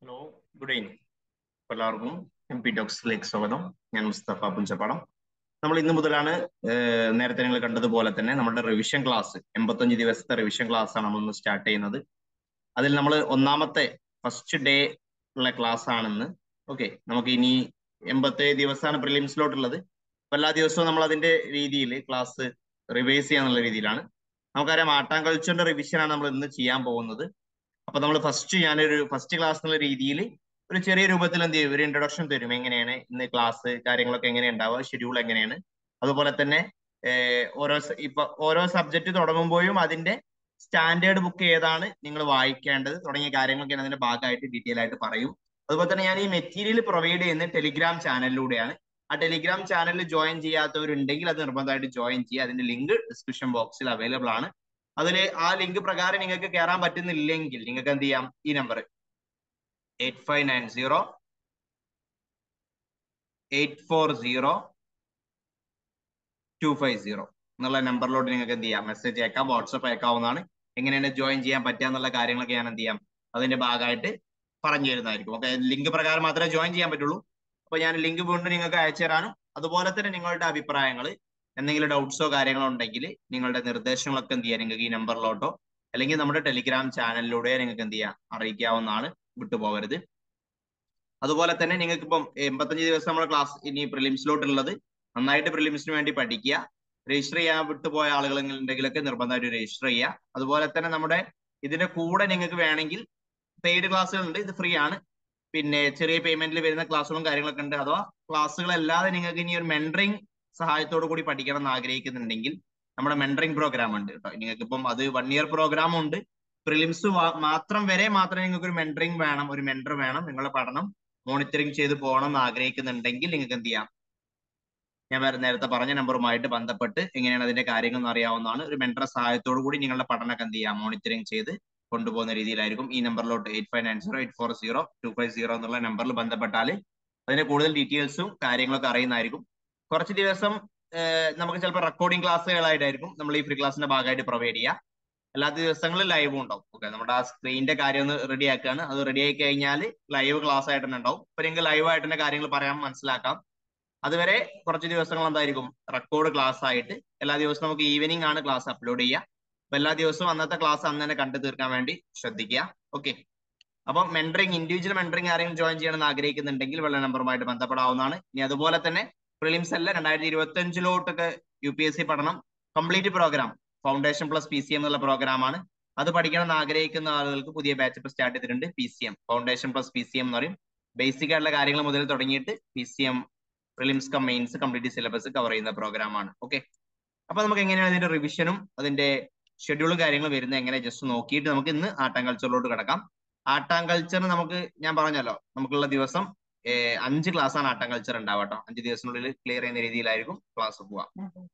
Hello good evening എല്ലാവർക്കും M P ടോക്സിലേക്ക് സ്വാഗതം ഞാൻ മുസ്തഫ പുഞ്ചപ്പാടം നമ്മൾ ഇന്ന് മുതലാണ് ഏഹ്, നേരത്തെ നിങ്ങൾ കണ്ടതുപോലെ തന്നെ നമ്മുടെ റിവിഷൻ ക്ലാസ് എൺപത്തഞ്ച് ദിവസത്തെ റിവിഷൻ ക്ലാസ് ആണ് നമ്മൾ സ്റ്റാർട്ട് ചെയ്യുന്നത് അതിൽ നമ്മൾ ഒന്നാമത്തെ ഫസ്റ്റ് ഡേ ഉള്ള ക്ലാസ് ആണെന്ന് ഓക്കെ നമുക്ക് ഇനി എൺപത്തേഴ് ദിവസമാണ് പ്രിലിംസിലോട്ടുള്ളത് അപ്പൊ എല്ലാ ദിവസവും നമ്മൾ അതിന്റെ രീതിയിൽ ക്ലാസ് റിവൈസ് ചെയ്യാന്നുള്ള രീതിയിലാണ് നമുക്കറിയാം ആർട്ട് ആൻഡ് കൾച്ചറിന്റെ റിവിഷൻ ആണ് നമ്മൾ ഇന്ന് ചെയ്യാൻ പോകുന്നത് അപ്പൊ നമ്മൾ ഫസ്റ്റ് ഞാനൊരു ഫസ്റ്റ് ക്ലാസ് എന്നുള്ള രീതിയിൽ ഒരു ചെറിയ രൂപത്തിൽ എന്ത് ചെയ്യും ഒരു ഇൻട്രൊഡക്ഷൻ തരും എങ്ങനെയാണ് ഇന്ന് ക്ലാസ് കാര്യങ്ങളൊക്കെ എങ്ങനെ ഉണ്ടാവുക ഷെഡ്യൂൾ എങ്ങനെയാണ് അതുപോലെ തന്നെ ഏഹ്, ഓരോ സ- ഇപ്പൊ ഓരോ സബ്ജക്ട് തുടങ്ങുമ്പോഴും അതിന്റെ സ്റ്റാൻഡേർഡ് ബുക്ക് ഏതാണ് നിങ്ങൾ വായിക്കേണ്ടത് തുടങ്ങിയ കാര്യങ്ങളൊക്കെ ഞാൻ അതിന്റെ ഭാഗമായിട്ട് ഡീറ്റെയിൽ ആയിട്ട് പറയും അതുപോലെ തന്നെ ഞാൻ ഈ മെറ്റീരിയൽ പ്രൊവൈഡ് ചെയ്യുന്നത് ടെലിഗ്രാം ചാനലിലൂടെയാണ് ആ ടെലിഗ്രാം ചാനലിൽ ജോയിൻ ചെയ്യാത്തവരുണ്ടെങ്കിൽ അത് നിർബന്ധമായിട്ട് ജോയിൻ ചെയ്യുക അതിന്റെ ലിങ്ക് ഡിസ്ക്രിപ്ഷൻ ബോക്സിൽ അവൈലബിൾ ആണ് അതിൽ ആ ലിങ്ക് പ്രകാരം നിങ്ങൾക്ക് കയറാൻ പറ്റുന്നില്ലെങ്കിൽ നിങ്ങൾക്ക് എന്ത് ചെയ്യാം ഈ number eight five nine zero eight four zero two five zero എന്നുള്ള നമ്പറിലോട്ട് നിങ്ങൾക്ക് എന്ത് ചെയ്യാം മെസ്സേജ് അയക്കാം വാട്സപ്പ് അയക്കാവുന്നതാണ് എങ്ങനെയാണ് ജോയിൻ ചെയ്യാൻ പറ്റുക എന്നുള്ള കാര്യങ്ങളൊക്കെ ഞാൻ എന്ത് ചെയ്യാം അതിന്റെ ഭാഗമായിട്ട് പറഞ്ഞു തരുന്നതായിരിക്കും ഓക്കെ ലിങ്ക് പ്രകാരം മാത്രമേ ജോയിൻ ചെയ്യാൻ പറ്റുള്ളൂ അപ്പൊ ഞാൻ ലിങ്ക് വീണ്ടും നിങ്ങൾക്ക് അയച്ചു തരാനും അതുപോലെ തന്നെ നിങ്ങളുടെ അഭിപ്രായങ്ങൾ എന്തെങ്കിലും ഡൗട്ട്സോ കാര്യങ്ങളോ ഉണ്ടെങ്കിൽ നിങ്ങളുടെ നിർദ്ദേശങ്ങളൊക്കെ എന്ത് ചെയ്യാം നിങ്ങൾക്ക് ഈ നമ്പറിലോട്ടോ അല്ലെങ്കിൽ നമ്മുടെ ടെലിഗ്രാം ചാനലിലൂടെ നിങ്ങൾക്ക് എന്ത് ചെയ്യാം അറിയിക്കാവുന്നതാണ് വിട്ടുപോകരുത് അതുപോലെ തന്നെ നിങ്ങൾക്ക് ഇപ്പം എൺപത്തഞ്ച് ദിവസം നമ്മുടെ ക്ലാസ് ഇനി പ്രിലിംസിലോട്ടുള്ളത് നന്നായിട്ട് പ്രിലിംസിന് വേണ്ടി പഠിക്കുക രജിസ്റ്റർ ചെയ്യാൻ വിട്ടുപോയ ആളുകൾ ഉണ്ടെങ്കിലൊക്കെ നിർബന്ധമായിട്ട് രജിസ്റ്റർ ചെയ്യുക അതുപോലെ തന്നെ നമ്മുടെ ഇതിന്റെ കൂടെ നിങ്ങൾക്ക് വേണമെങ്കിൽ പെയ്ഡ് ക്ലാസ്സുകൾ ഉണ്ട് ഇത് ഫ്രീ ആണ് പിന്നെ ചെറിയ പേയ്മെന്റിൽ വരുന്ന ക്ലാസ്സുകളും കാര്യങ്ങളൊക്കെ ഉണ്ട് അഥവാ ക്ലാസ്സുകളല്ലാതെ നിങ്ങൾക്ക് ഇനി ഒരു മെൻഡറിങ് സഹായത്തോടു കൂടി പഠിക്കണം എന്ന് ആഗ്രഹിക്കുന്നുണ്ടെങ്കിൽ നമ്മുടെ മെൻഡറിങ് പ്രോഗ്രാം ഉണ്ട് കേട്ടോ നിങ്ങൾക്ക് ഇപ്പം അത് വൺ ഇയർ പ്രോഗ്രാം ഉണ്ട് പ്രിലിംസ് മാത്രം വരെ മാത്രമേ നിങ്ങൾക്ക് ഒരു മെൻഡറിങ് വേണം ഒരു മെൻഡർ വേണം നിങ്ങളുടെ പഠനം മോണിറ്ററിങ് ചെയ്ത് പോകണം എന്ന് ആഗ്രഹിക്കുന്നുണ്ടെങ്കിൽ നിങ്ങൾക്ക് എന്ത് ചെയ്യാം ഞാൻ വേറെ നേരത്തെ പറഞ്ഞ നമ്പറുമായിട്ട് ബന്ധപ്പെട്ട് എങ്ങനെയാണ് അതിന്റെ കാര്യങ്ങൾ എന്ന് അറിയാവുന്നതാണ് ഒരു മെൻഡർ സഹായത്തോടു കൂടി നിങ്ങളുടെ പഠനമൊക്കെ എന്ത് ചെയ്യാം മോണിറ്ററിങ് ചെയ്ത് കൊണ്ടുപോകുന്ന രീതിയിലായിരിക്കും ഈ നമ്പറിലോട്ട് eight five nine zero eight four zero two five zero എന്നുള്ള നമ്പറിൽ ബന്ധപ്പെട്ടാൽ അതിന്റെ കൂടുതൽ ഡീറ്റെയിൽസും കാര്യങ്ങളൊക്കെ അറിയുന്നതായിരിക്കും കുറച്ച് ദിവസം ഏഹ്, നമുക്ക് ചിലപ്പോൾ റെക്കോർഡിംഗ് ക്ലാസ്സുകളായിട്ടായിരിക്കും നമ്മൾ ഈ ഫ്രീ ക്ലാസ്സിന്റെ ഭാഗമായിട്ട് പ്രൊവൈഡ് ചെയ്യുക എല്ലാ ദിവസങ്ങളിലും ലൈവും ഉണ്ടാവും ഓക്കെ നമ്മുടെ ആ സ്ക്രീനിന്റെ കാര്യം ഒന്ന് റെഡി ആക്കുകയാണ് അത് റെഡി ആയി കഴിഞ്ഞാൽ ലൈവ് ക്ലാസ് ആയിട്ട് തന്നെ ഉണ്ടാവും അപ്പൊ നിങ്ങൾക്ക് ലൈവ് ആയിട്ട് തന്നെ കാര്യങ്ങൾ പറയാൻ മനസ്സിലാക്കാം അതുവരെ കുറച്ച് ദിവസങ്ങൾ എന്തായിരിക്കും റെക്കോർഡ് ക്ലാസ് ആയിട്ട് എല്ലാ ദിവസവും നമുക്ക് ഈവനിങ് ആണ് ക്ലാസ് അപ്ലോഡ് ചെയ്യുക അപ്പൊ എല്ലാ ദിവസവും അന്നത്തെ ക്ലാസ് അന്ന് തന്നെ കണ്ടു തീർക്കാൻ വേണ്ടി ശ്രദ്ധിക്കുക ഓക്കെ അപ്പൊ മെന്ററിംഗ് ഇൻഡിവിജ്വൽ മെന്ററിംഗ് ആരെങ്കിലും ജോയിൻ ചെയ്യണമെന്ന് ആഗ്രഹിക്കുന്നുണ്ടെങ്കിൽ വെള്ള നമ്പറുമായിട്ട് ബന്ധപ്പെടാവുന്നതാണ് ഇനി അതുപോലെ തന്നെ പ്രിലിംസ് അല്ല രണ്ടായിരത്തി ഇരുപത്തി അഞ്ചിലോട്ടൊക്കെ യു പി എസ് സി പഠനം complete programme foundation plus P C M എന്നുള്ള പ്രോഗ്രാമാണ് അത് പഠിക്കണം എന്ന് ആഗ്രഹിക്കുന്ന ആളുകൾക്ക് പുതിയ ബാച്ച് ഇപ്പൊ സ്റ്റാർട്ട് ചെയ്തിട്ടുണ്ട് P C M foundation plus P C M എന്ന് പറയും ബേസിക് ആയിട്ടുള്ള കാര്യങ്ങൾ മുതൽ തുടങ്ങിയിട്ട് P C M prelims cum mains complete syllabus cover ചെയ്യുന്ന പ്രോഗ്രാമാണ് ഓക്കെ അപ്പൊ നമുക്ക് എങ്ങനെയാണ് അതിന്റെ റിവിഷനും അതിന്റെ ഷെഡ്യൂളും കാര്യങ്ങളും വരുന്നത് എങ്ങനെ ജസ്റ്റ് നോക്കിയിട്ട് നമുക്ക് ഇന്ന് ആർട്ട് ആൻഡ് കൾച്ചറിലോട്ട് കിടക്കാം ആർട്ട് ആൻഡ് കൾച്ചർ നമുക്ക് ഞാൻ പറഞ്ഞല്ലോ നമുക്കുള്ള ദിവസം ഏഹ്, അഞ്ച് ക്ലാസ് ആണ് ആർട്ട് ആൻഡ് കൾച്ചർ ഉണ്ടാവുക കേട്ടോ അഞ്ച് ദിവസത്തിനുള്ളിൽ ക്ലിയർ ചെയ്യുന്ന രീതിയിലായിരിക്കും ക്ലാസ് പോവാം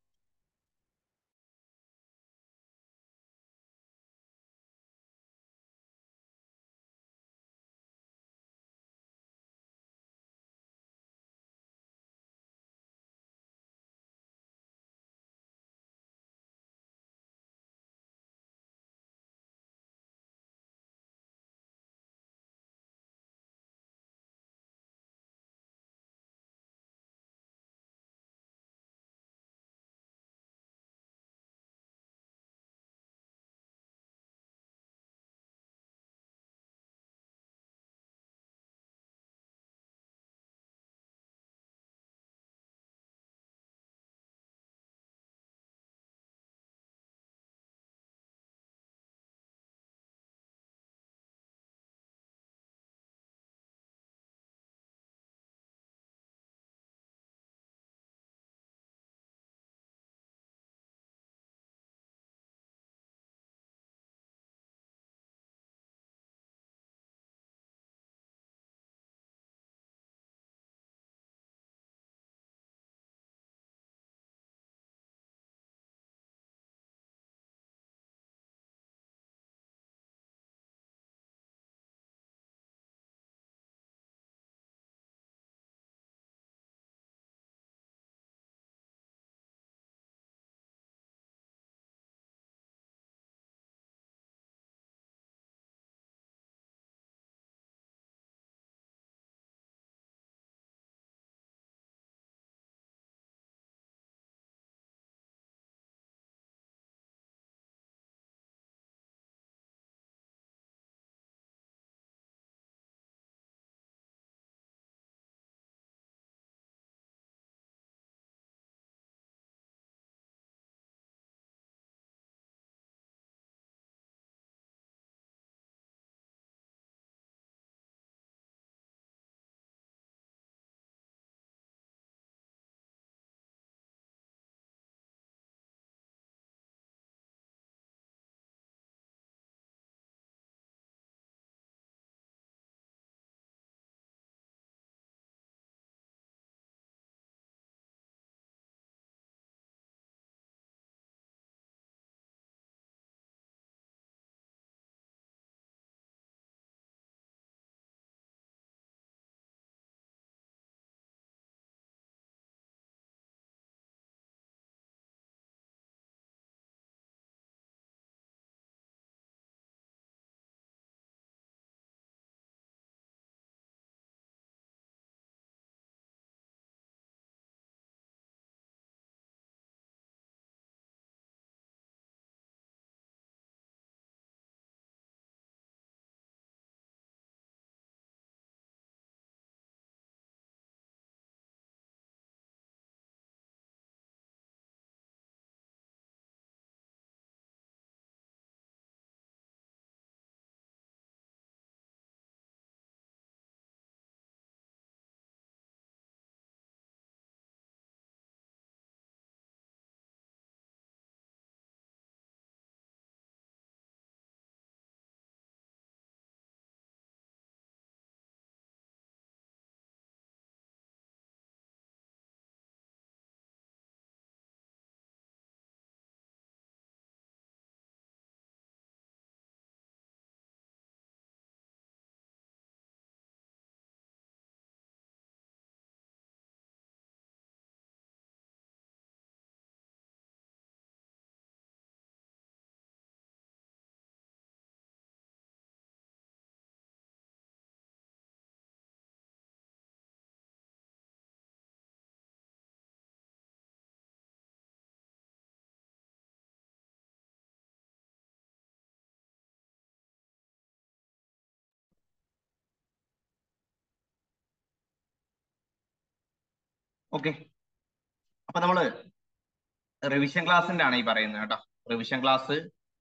ഓക്കെ അപ്പൊ നമ്മള് റിവിഷൻ ക്ലാസ്സിന്റെ ആണ് ഈ പറയുന്നത് കേട്ടോ റിവിഷൻ ക്ലാസ്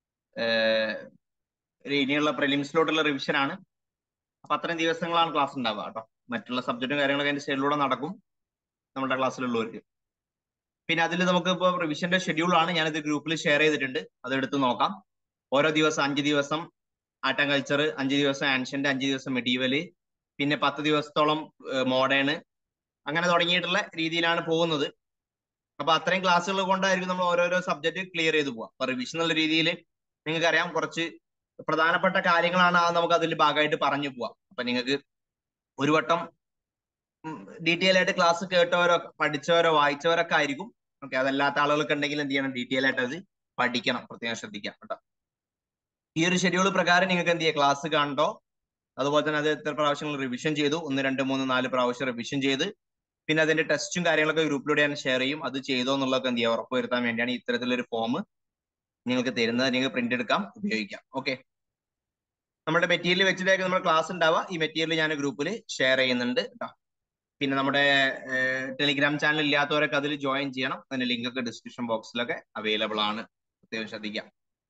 ഇനിയുള്ള പ്രിലിംസിലോട്ടുള്ള റിവിഷൻ ആണ് അപ്പൊ അത്രയും ദിവസങ്ങളാണ് ക്ലാസ് ഉണ്ടാവുക കേട്ടോ മറ്റുള്ള സബ്ജക്റ്റും കാര്യങ്ങളൊക്കെ അതിന്റെ സൈഡിലൂടെ നടക്കും നമ്മുടെ ക്ലാസ്സിലുള്ളവർക്ക് പിന്നെ അതിൽ നമുക്ക് ഇപ്പോൾ റിവിഷന്റെ ഷെഡ്യൂൾ ആണ് ഞാനിത് ഗ്രൂപ്പിൽ ഷെയർ ചെയ്തിട്ടുണ്ട് അത് എടുത്ത് നോക്കാം ഓരോ ദിവസം അഞ്ച് ദിവസം ആർട്ട് ആൻഡ് കൾച്ചർ അഞ്ച് ദിവസം ആൻഷ്യന്റ് അഞ്ച് ദിവസം മെഡീവല് പിന്നെ പത്ത് ദിവസത്തോളം മോഡേൺ അങ്ങനെ തുടങ്ങിയിട്ടുള്ള രീതിയിലാണ് പോകുന്നത് അപ്പൊ അത്രയും ക്ലാസ്സുകൾ കൊണ്ടായിരിക്കും നമ്മൾ ഓരോരോ സബ്ജക്ട് ക്ലിയർ ചെയ്ത് പോവാം അപ്പൊ റിവിഷൻ എന്നുള്ള രീതിയിൽ നിങ്ങൾക്ക് അറിയാം കുറച്ച് പ്രധാനപ്പെട്ട കാര്യങ്ങളാണ് ആ നമുക്ക് അതിൽ ഭാഗമായിട്ട് പറഞ്ഞു പോവാം അപ്പൊ നിങ്ങൾക്ക് ഒരു വട്ടം ഡീറ്റെയിൽ ആയിട്ട് ക്ലാസ് കേട്ടവരോ പഠിച്ചവരോ വായിച്ചവരൊക്കെ ആയിരിക്കും ഓക്കെ അതല്ലാത്ത ആളുകൾക്ക് ഉണ്ടെങ്കിൽ എന്ത് ചെയ്യണം ഡീറ്റെയിൽ ആയിട്ട് അത് പഠിക്കണം പ്രത്യേകം ശ്രദ്ധിക്കാം കേട്ടോ ഈ ഒരു ഷെഡ്യൂൾ പ്രകാരം നിങ്ങൾക്ക് എന്ത് ചെയ്യാം ക്ലാസ് കണ്ടോ അതുപോലെ തന്നെ അത് എത്ര പ്രാവശ്യങ്ങൾ റിവിഷൻ ചെയ്തു ഒന്ന് രണ്ട് മൂന്ന് നാല് പ്രാവശ്യം റിവിഷൻ ചെയ്ത് പിന്നെ അതിന്റെ ടെസ്റ്റും കാര്യങ്ങളൊക്കെ ഗ്രൂപ്പിലൂടെ ഞാൻ ഷെയർ ചെയ്യും അത് ചെയ്തോ എന്നുള്ളതൊക്കെ എന്ത് ചെയ്യുക ഉറപ്പ് വരുത്താൻ വേണ്ടിയാണ് ഇത്തരത്തിലൊരു ഫോം നിങ്ങൾക്ക് തരുന്നത് നിങ്ങൾക്ക് പ്രിന്റ് എടുക്കാം ഉപയോഗിക്കാം ഓക്കെ നമ്മുടെ മെറ്റീരിയൽ വെച്ചിട്ടായിരിക്കും നമ്മുടെ ക്ലാസ് ഉണ്ടാവുക ഈ മെറ്റീരിയൽ ഞാൻ ഗ്രൂപ്പിൽ ഷെയർ ചെയ്യുന്നുണ്ട് കേട്ടോ പിന്നെ നമ്മുടെ ടെലിഗ്രാം ചാനൽ ഇല്ലാത്തവരൊക്കെ അതിൽ ജോയിൻ ചെയ്യണം അതിന്റെ ലിങ്ക് ഒക്കെ ഡിസ്ക്രിപ്ഷൻ ബോക്സിലൊക്കെ അവൈലബിൾ ആണ് പ്രത്യേകം ശ്രദ്ധിക്കാം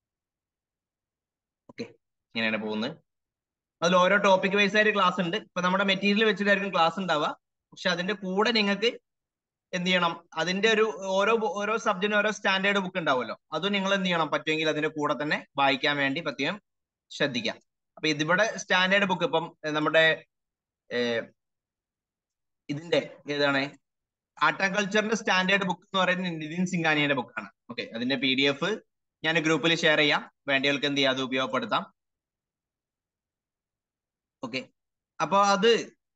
ഓക്കെ ഇങ്ങനെയാണ് പോകുന്നത് അതിൽ ഓരോ ടോപ്പിക് വൈസ് ആയിട്ട് ക്ലാസ് ഉണ്ട് ഇപ്പൊ നമ്മുടെ മെറ്റീരിയൽ വെച്ചിട്ടായിരിക്കും ക്ലാസ് ഉണ്ടാവുക പക്ഷെ അതിന്റെ കൂടെ നിങ്ങൾക്ക് എന്ത് ചെയ്യണം അതിന്റെ ഒരു ഓരോ ഓരോ സബ്ജക്റ്റിന് ഓരോ സ്റ്റാൻഡേർഡ് ബുക്ക് ഉണ്ടാവുമല്ലോ അതും നിങ്ങൾ എന്ത് ചെയ്യണം പറ്റുമെങ്കിൽ അതിന്റെ കൂടെ തന്നെ വായിക്കാൻ വേണ്ടി പ്രത്യേകം ശ്രദ്ധിക്കാം അപ്പൊ ഇതിവിടെ സ്റ്റാൻഡേർഡ് ബുക്ക് ഇപ്പം നമ്മുടെ ഇതിന്റെ ഏതാണ് ആർട്ട് ആൻഡ് കൾച്ചറിന്റെ സ്റ്റാൻഡേർഡ് ബുക്ക് എന്ന് പറയുന്നത് നിതിൻ സിംഗാനിയുടെ ബുക്കാണ് ഓക്കെ അതിന്റെ പി ഡി എഫ് ഞാൻ ഗ്രൂപ്പിൽ ഷെയർ ചെയ്യാം വേണ്ടിയവർക്ക് എന്ത് ചെയ്യാം അത് ഉപയോഗപ്പെടുത്താം ഓക്കെ അപ്പൊ അത്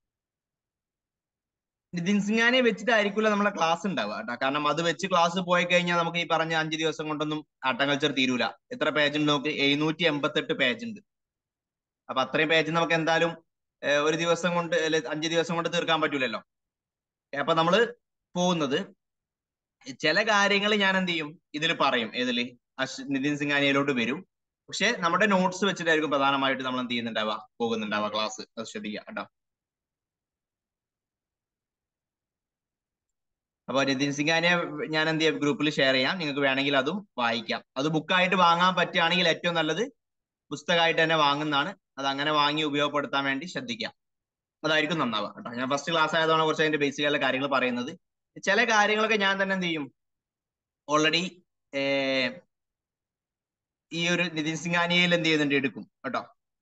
നിതിൻ സിംഗാനെ വെച്ചിട്ടായിരിക്കില്ല നമ്മളെ ക്ലാസ് ഉണ്ടാവുക കേട്ടോ കാരണം അത് വെച്ച് ക്ലാസ് പോയി കഴിഞ്ഞാൽ നമുക്ക് ഈ പറഞ്ഞ അഞ്ച് ദിവസം കൊണ്ടൊന്നും ആർട്ട് ആൻഡ് കൾച്ചർ തീരൂല എത്ര പേജ് ഉണ്ട് നമുക്ക് എഴുന്നൂറ്റി എൺപത്തെട്ട് പേജ് ഉണ്ട് അപ്പൊ അത്രയും പേജ് നമുക്ക് എന്തായാലും ഒരു ദിവസം കൊണ്ട് അല്ലെ അഞ്ച് ദിവസം കൊണ്ട് തീർക്കാൻ പറ്റൂലല്ലോ അപ്പൊ നമ്മള് പോകുന്നത് ചില കാര്യങ്ങൾ ഞാൻ എന്ത് ചെയ്യും ഇതിൽ പറയും ഏതില് നിതിൻ സിംഗാനിയയിലോട്ട് വരും പക്ഷെ നമ്മുടെ നോട്ട്സ് വെച്ചിട്ടായിരിക്കും പ്രധാനമായിട്ട് നമ്മൾ എന്ത് ചെയ്യുന്നുണ്ടാവുക പോകുന്നുണ്ടാവുക ക്ലാസ് അത് ശ്രദ്ധിക്കുക കേട്ടോ അപ്പൊ നിതിൻ സിംഗാനിയെ ഞാൻ എന്ത് ചെയ്യാം ഗ്രൂപ്പിൽ ഷെയർ ചെയ്യാം നിങ്ങൾക്ക് വേണമെങ്കിൽ അതും വായിക്കാം അത് ബുക്കായിട്ട് വാങ്ങാൻ പറ്റുകയാണെങ്കിൽ ഏറ്റവും നല്ലത് പുസ്തകമായിട്ട് തന്നെ വാങ്ങുന്നതാണ് അത് അങ്ങനെ വാങ്ങി ഉപയോഗപ്പെടുത്താൻ വേണ്ടി ശ്രദ്ധിക്കാം അതായിരിക്കും നന്നാവുക കേട്ടോ ഞാൻ ഫസ്റ്റ് ക്ലാസ് ആയതുകൊണ്ട് കുറച്ച് അതിന്റെ ബേസിക് ആയിട്ടുള്ള കാര്യങ്ങൾ പറയുന്നത് ചില കാര്യങ്ങളൊക്കെ ഞാൻ തന്നെ എന്ത് ചെയ്യും ഓൾറെഡി ഈ ഒരു നിതിൻ സിംഗാനിയയിൽ എന്ത് ചെയ്യുന്നുണ്ട് എടുക്കും കേട്ടോ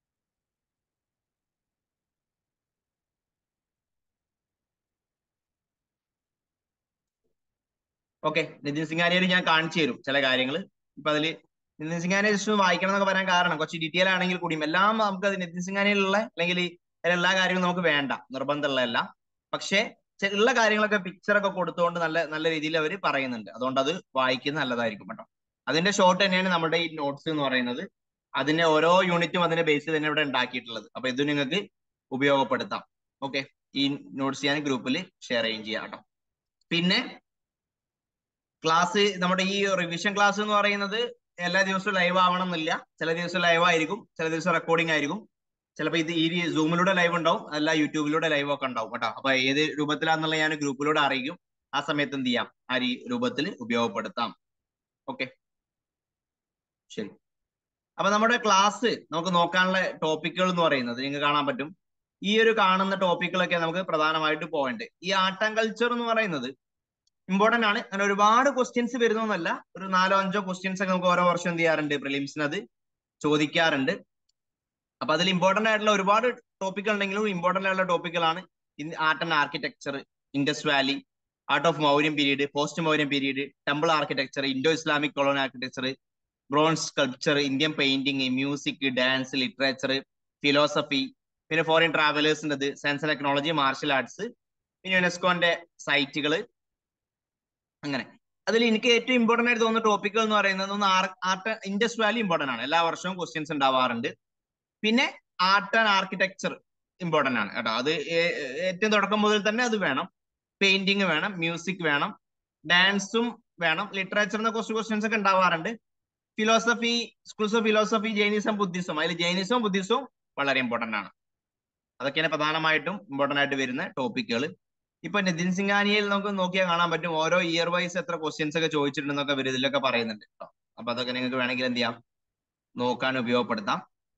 ഓക്കെ നിതിൻ സിംഗാനിയയിൽ ഞാൻ കാണിച്ചു തരും ചില കാര്യങ്ങൾ ഇപ്പൊ അതില് നിതിൻ സിംഗാനിയെ ജസ്റ്റ് വായിക്കണം എന്നൊക്കെ പറയാൻ കാരണം കുറച്ച് ഡീറ്റെയിൽ ആണെങ്കിൽ കൂടിയും എല്ലാം നമുക്ക് അത് നിതിൻ സിംഗാനിയിലുള്ള അല്ലെങ്കിൽ എല്ലാ കാര്യങ്ങളും നമുക്ക് വേണ്ട നിർബന്ധമുള്ളതല്ല പക്ഷേ ഉള്ള കാര്യങ്ങളൊക്കെ പിക്ചറൊക്കെ കൊടുത്തുകൊണ്ട് നല്ല നല്ല രീതിയിൽ അവർ പറയുന്നുണ്ട് അതുകൊണ്ട് അത് വായിക്കുന്നത് നല്ലതായിരിക്കും കേട്ടോ അതിന്റെ ഷോർട്ട് തന്നെയാണ് നമ്മുടെ ഈ നോട്ട്സ് എന്ന് പറയുന്നത് അതിന്റെ ഓരോ യൂണിറ്റും അതിന്റെ ബേസ് തന്നെ ഇവിടെ ഉണ്ടാക്കിയിട്ടുള്ളത് അപ്പൊ ഇത് നിങ്ങൾക്ക് ഉപയോഗപ്പെടുത്താം ഓക്കെ ഈ നോട്ട്സ് ഞാൻ ഗ്രൂപ്പിൽ ഷെയർ ചെയ്യും ചെയ്യാം കേട്ടോ പിന്നെ ക്ലാസ് നമ്മുടെ ഈ റിവിഷൻ ക്ലാസ് എന്ന് പറയുന്നത് എല്ലാ ദിവസവും ലൈവ് ആവണം എന്നില്ല ചില ദിവസം ലൈവ് ആയിരിക്കും ചില ദിവസം റെക്കോർഡിംഗ് ആയിരിക്കും ചിലപ്പോൾ ഇത് ഈ സൂമിലൂടെ ലൈവ് ഉണ്ടാവും അല്ല യൂട്യൂബിലൂടെ ലൈവ് ഒക്കെ ഉണ്ടാവും കേട്ടോ അപ്പൊ ഏത് രൂപത്തിലാന്നുള്ള ഞാൻ ഗ്രൂപ്പിലൂടെ അറിയിക്കും ആ സമയത്ത് എന്ത് ചെയ്യാം ആ രൂപത്തിൽ ഉപയോഗപ്പെടുത്താം ഓക്കെ ശരി അപ്പൊ നമ്മുടെ ക്ലാസ് നമുക്ക് നോക്കാനുള്ള ടോപ്പിക്കുകൾ എന്ന് പറയുന്നത് നിങ്ങൾക്ക് കാണാൻ പറ്റും ഈ ഒരു കാണുന്ന ടോപ്പിക്കുകളൊക്കെ നമുക്ക് പ്രധാനമായിട്ട് പോയിന്റ് ഈ ആർട്ട് ആൻഡ് കൾച്ചർ എന്ന് പറയുന്നത് ഇമ്പോർട്ടന്റ് ആണ് അങ്ങനെ ഒരുപാട് ക്വസ്റ്റ്യൻസ് വരുന്നൊന്നല്ല ഒരു നാലോ അഞ്ചോ ക്വസ്റ്റ്യൻസ് ഒക്കെ നമുക്ക് ഓരോ വർഷം എന്ത് ചെയ്യാറുണ്ട് പ്രിലിംസിന് അത് ചോദിക്കാറുണ്ട് അപ്പൊ അതിൽ ഇമ്പോർട്ടന്റ് ആയിട്ടുള്ള ഒരുപാട് ടോപ്പിക്കുകൾ ഉണ്ടെങ്കിലും ഇമ്പോർട്ടന്റ് ആയിട്ടുള്ള ടോപ്പിക്കുകളാണ് art and architecture Indus valley art of Mauryan period post Mauryan period temple architecture Indo Islamic colonial architecture bronze sculpture Indian painting music dance literature philosophy പിന്നെ ഫോറിൻ ട്രാവലേഴ്സിൻ്റെത് science and technology martial arts പിന്നെ യുനെസ്കോന്റെ സൈറ്റുകൾ അങ്ങനെ അതിൽ എനിക്ക് ഏറ്റവും ഇമ്പോർട്ടന്റ് ആയിട്ട് തോന്നുന്ന ടോപ്പിക്കുകൾ എന്ന് പറയുന്നത് ഒന്ന് ആർട്ട് ഇൻഡസ് വാലി ഇമ്പോർട്ടന്റ് ആണ് എല്ലാ വർഷവും ക്വസ്റ്റ്യൻസ് ഉണ്ടാവാറുണ്ട് പിന്നെ ആർട്ട് ആൻഡ് ആർക്കിടെക്ചർ ഇമ്പോർട്ടന്റ് ആണ് കേട്ടോ അത് ഏറ്റവും തുടക്കം മുതൽ തന്നെ അത് വേണം പെയിന്റിങ് വേണം മ്യൂസിക് വേണം ഡാൻസും വേണം ലിറ്ററേച്ചറിന് കുറച്ച് ക്വസ്റ്റ്യൻസ് ഒക്കെ ഉണ്ടാവാറുണ്ട് philosophy schools of philosophy Jainism Buddhism അതിൽ ജൈനിസവും ബുദ്ധിസവും വളരെ ഇമ്പോർട്ടന്റ് ആണ് അതൊക്കെയാണ് പ്രധാനമായിട്ടും ഇമ്പോർട്ടന്റ് ആയിട്ട് വരുന്ന ടോപ്പിക്കുകൾ ഇപ്പൊ നിതിൻ സിംഗാനിയിൽ നമുക്ക് നോക്കിയാൽ കാണാൻ പറ്റും ഓരോ ഇയർ വൈസ് എത്ര ക്വസ്റ്റ്യൻസ് ഒക്കെ ചോദിച്ചിട്ടുണ്ടെന്നൊക്കെ ഇവർ ഇതിലൊക്കെ പറയുന്നുണ്ട് കേട്ടോ അപ്പൊ അതൊക്കെ നിങ്ങൾക്ക് വേണമെങ്കിൽ എന്ത് ചെയ്യാം നോക്കാൻ ഉപയോഗപ്പെടുത്താം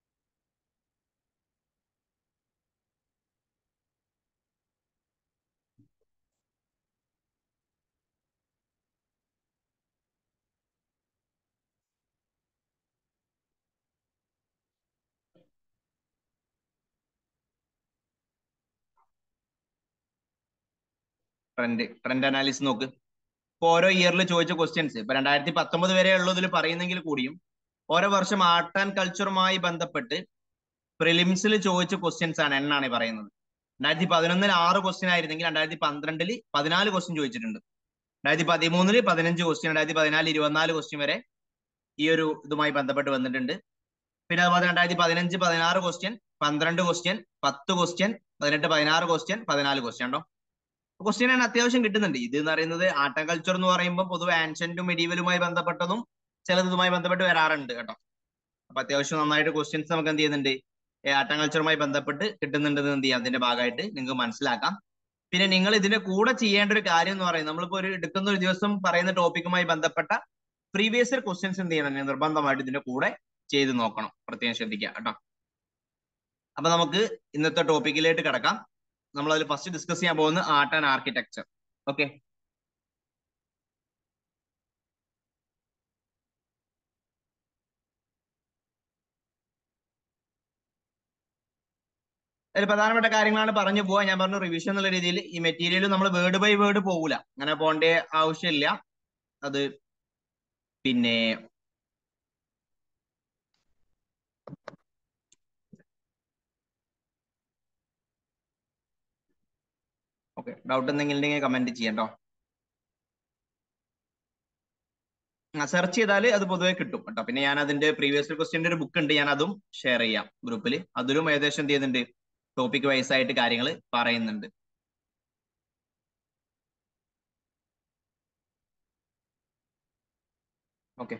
ട്രെൻഡ് ട്രെൻഡ് അനാലിസിസ് നോക്ക് ഇപ്പൊ ഓരോ ഇയറിൽ ചോദിച്ച ക്വസ്റ്റ്യൻസ് ഇപ്പൊ രണ്ടായിരത്തി പത്തൊമ്പത് വരെ ഉള്ളതിൽ പറയുന്നെങ്കിൽ കൂടിയും ഓരോ വർഷം ആർട്ട് ആൻഡ് കൾച്ചറുമായി ബന്ധപ്പെട്ട് പ്രിലിംസിൽ ചോദിച്ച ക്വസ്റ്റ്യൻസ് ആണ് എണ്ണാണ് ഈ പറയുന്നത് രണ്ടായിരത്തി പതിനൊന്നിൽ ആറ് ക്വസ്റ്റ്യൻ ആയിരുന്നെങ്കിൽ രണ്ടായിരത്തി പന്ത്രണ്ടില് പതിനാല് ക്വസ്റ്റ്യൻ ചോദിച്ചിട്ടുണ്ട് രണ്ടായിരത്തി പതിമൂന്നില് പതിനഞ്ച് ക്വസ്റ്റ്യൻ രണ്ടായിരത്തി പതിനാല് ഇരുപത്തിനാല് ക്വസ്റ്റ്യൻ വരെ ഈ ഒരു ഇതുമായി ബന്ധപ്പെട്ട് വന്നിട്ടുണ്ട് പിന്നെ അതുപോലെ രണ്ടായിരത്തി പതിനഞ്ച് പതിനാറ് ക്വസ്റ്റ്യൻ പന്ത്രണ്ട് ക്വസ്റ്റ്യൻ പത്ത് ക്വസ്റ്റ്യൻ പതിനെട്ട് പതിനാറ് ക്വസ്റ്റ്യൻ പതിനാല് ക്വസ്റ്റ്യൻ ഉണ്ടോ ക്വസ്റ്റ്യൻ ആണ് അത്യാവശ്യം കിട്ടുന്നുണ്ട് ഇത് എന്ന് പറയുന്നത് ആർട്ട് ആൻഡ് കൾച്ചർ എന്ന് പറയുമ്പോൾ പൊതുവെ ആൻഷ്യന്റും മെഡീവലുമായി ബന്ധപ്പെട്ടതും ചിലത് ഇതുമായി ബന്ധപ്പെട്ട് വരാറുണ്ട് കേട്ടോ അപ്പൊ അത്യാവശ്യം നന്നായിട്ട് ക്വസ്റ്റ്യൻസ് നമുക്ക് എന്ത് ചെയ്യുന്നുണ്ട് ആർട്ട് ആൻഡ് കൾച്ചറുമായി ബന്ധപ്പെട്ട് കിട്ടുന്നുണ്ടെന്ന് എന്ത് ചെയ്യാം അതിന്റെ ഭാഗമായിട്ട് നിങ്ങൾക്ക് മനസ്സിലാക്കാം പിന്നെ നിങ്ങൾ ഇതിന്റെ കൂടെ ചെയ്യേണ്ട ഒരു കാര്യം എന്ന് പറയുന്നത് നമ്മളിപ്പോ ഒരു എടുക്കുന്ന ഒരു ദിവസം പറയുന്ന ടോപ്പിക്കുമായി ബന്ധപ്പെട്ട പ്രീവിയസ് ഇയർ ക്വസ്റ്റ്യൻസ് എന്ത് ചെയ്യണം നിർബന്ധമായിട്ട് ഇതിന്റെ കൂടെ ചെയ്ത് നോക്കണം പ്രത്യേകം ശ്രദ്ധിക്കുക കേട്ടോ അപ്പൊ നമുക്ക് ഇന്നത്തെ ടോപ്പിക്കിലേക്ക് കിടക്കാം നമ്മൾ അതിൽ ഫസ്റ്റ് ഡിസ്കസ് ചെയ്യാൻ പോകുന്നത് ആർട്ട് ആൻഡ് ആർക്കിടെക്ചർ ഓക്കെ അതിൽ പ്രധാനപ്പെട്ട കാര്യങ്ങളാണ് പറഞ്ഞു പോവാ ഞാൻ പറഞ്ഞു റിവിഷൻ എന്നുള്ള രീതിയിൽ ഈ മെറ്റീരിയൽ നമ്മൾ വേർഡ് ബൈ വേർഡ് പോകൂല അങ്ങനെ പോകേണ്ട ആവശ്യമില്ല അത് പിന്നെ ഓക്കെ ഡൗട്ട് എന്തെങ്കിലും ഉണ്ടെങ്കിൽ കമന്റ് ചെയ്യാം കേട്ടോ സെർച്ച് ചെയ്താൽ അത് പൊതുവെ കിട്ടും കേട്ടോ പിന്നെ ഞാൻ അതിന്റെ പ്രീവിയസ് ക്വസ്റ്റ്യന്റെ ഒരു ബുക്ക് ഉണ്ട് ഞാൻ അതും ഷെയർ ചെയ്യാം ഗ്രൂപ്പിൽ അതിലും ഏകദേശം എന്ത് ചെയ്യുന്നുണ്ട് ടോപ്പിക് വൈസ് ആയിട്ട് കാര്യങ്ങൾ പറയുന്നുണ്ട് ഓക്കെ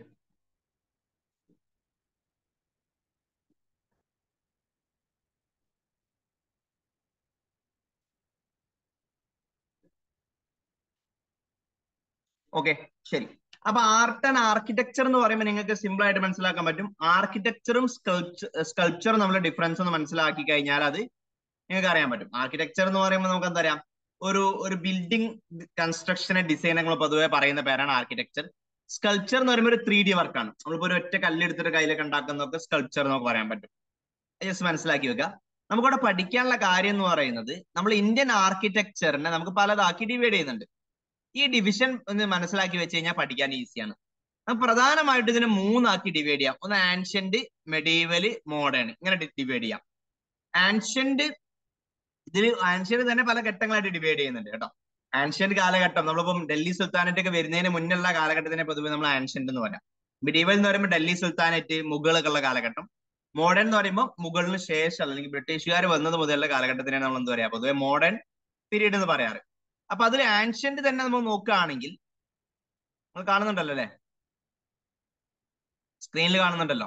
ഓക്കെ ശരി അപ്പൊ ആർട്ട് ആൻഡ് ആർക്കിടെക്ചർ എന്ന് പറയുമ്പോൾ നിങ്ങൾക്ക് സിമ്പിൾ ആയിട്ട് മനസ്സിലാക്കാൻ പറ്റും ആർക്കിടെക്ചറും സ്കൾപ്ചറും നമ്മൾ ഡിഫറൻസ് ഒന്ന് മനസ്സിലാക്കി കഴിഞ്ഞാൽ അത് നിങ്ങൾക്ക് അറിയാൻ പറ്റും ആർക്കിടെക്ചർ എന്ന് പറയുമ്പോൾ നമുക്ക് എന്താ പറയാ ഒരു ഒരു ബിൽഡിംഗ് കൺസ്ട്രക്ഷനെ ഡിസൈൻ നമ്മൾ പൊതുവെ പറയുന്ന പേരാണ് ആർക്കിടെക്ചർ സ്കൾപ്ചർ എന്ന് പറയുമ്പോൾ ഒരു ത്രീ ഡി വർക്കാണ് നമ്മളിപ്പോ ഒരു ഒറ്റ കല്ലെടുത്തിട്ട് കയ്യിലൊക്കെ ഉണ്ടാക്കുന്നതൊക്കെ സ്കൾപ്ചർ നമുക്ക് പറയാൻ പറ്റും ജസ്റ്റ് മനസ്സിലാക്കി വെക്കുക നമുക്കവിടെ പഠിക്കാനുള്ള കാര്യം എന്ന് പറയുന്നത് നമ്മൾ ഇന്ത്യൻ ആർക്കിടെക്ചറിനെ നമുക്ക് പലതാക്കി ഡിവൈഡ് ചെയ്യുന്നുണ്ട് ഈ ഡിവിഷൻ ഒന്ന് മനസ്സിലാക്കി വെച്ച് കഴിഞ്ഞാൽ പഠിക്കാൻ ഈസിയാണ് നമുക്ക് പ്രധാനമായിട്ട് ഇതിനെ മൂന്നാക്കി ഡിവൈഡ് ചെയ്യാം ഒന്ന് ആൻഷ്യന്റ് മെഡീവല് മോഡേൺ ഇങ്ങനെ ഡിവൈഡ് ചെയ്യാം ആൻഷ്യന്റ് ഇതിൽ ആൻഷ്യന്റ് തന്നെ പല ഘട്ടങ്ങളായിട്ട് ഡിവൈഡ് ചെയ്യുന്നുണ്ട് കേട്ടോ ആൻഷ്യന്റ് കാലഘട്ടം നമ്മളിപ്പം ഡൽഹി സുൽത്താനറ്റ് ഒക്കെ വരുന്നതിന് മുന്നുള്ള കാലഘട്ടത്തിനെ പൊതുവെ നമ്മൾ ആൻഷ്യന്റ് എന്ന് പറയാം മിഡീവൽ എന്ന് പറയുമ്പോൾ ഡൽഹി സുൽത്താനറ്റ് മുഗളൊക്കെ ഉള്ള കാലഘട്ടം മോഡേൺ എന്ന് പറയുമ്പോൾ മുഗളിന് ശേഷം അല്ലെങ്കിൽ ബ്രിട്ടീഷുകാർ വന്നത് മുതലുള്ള കാലഘട്ടത്തിനാണ് നമ്മൾ എന്താ പറയാ പൊതുവെ മോഡേൺ പീരീഡ് എന്ന് പറയാറ് അപ്പൊ അതിൽ ആൻഷ്യന്റ് തന്നെ നമ്മൾ നോക്കുകയാണെങ്കിൽ നമ്മൾ കാണുന്നുണ്ടല്ലോ അല്ലെ സ്ക്രീനിൽ കാണുന്നുണ്ടല്ലോ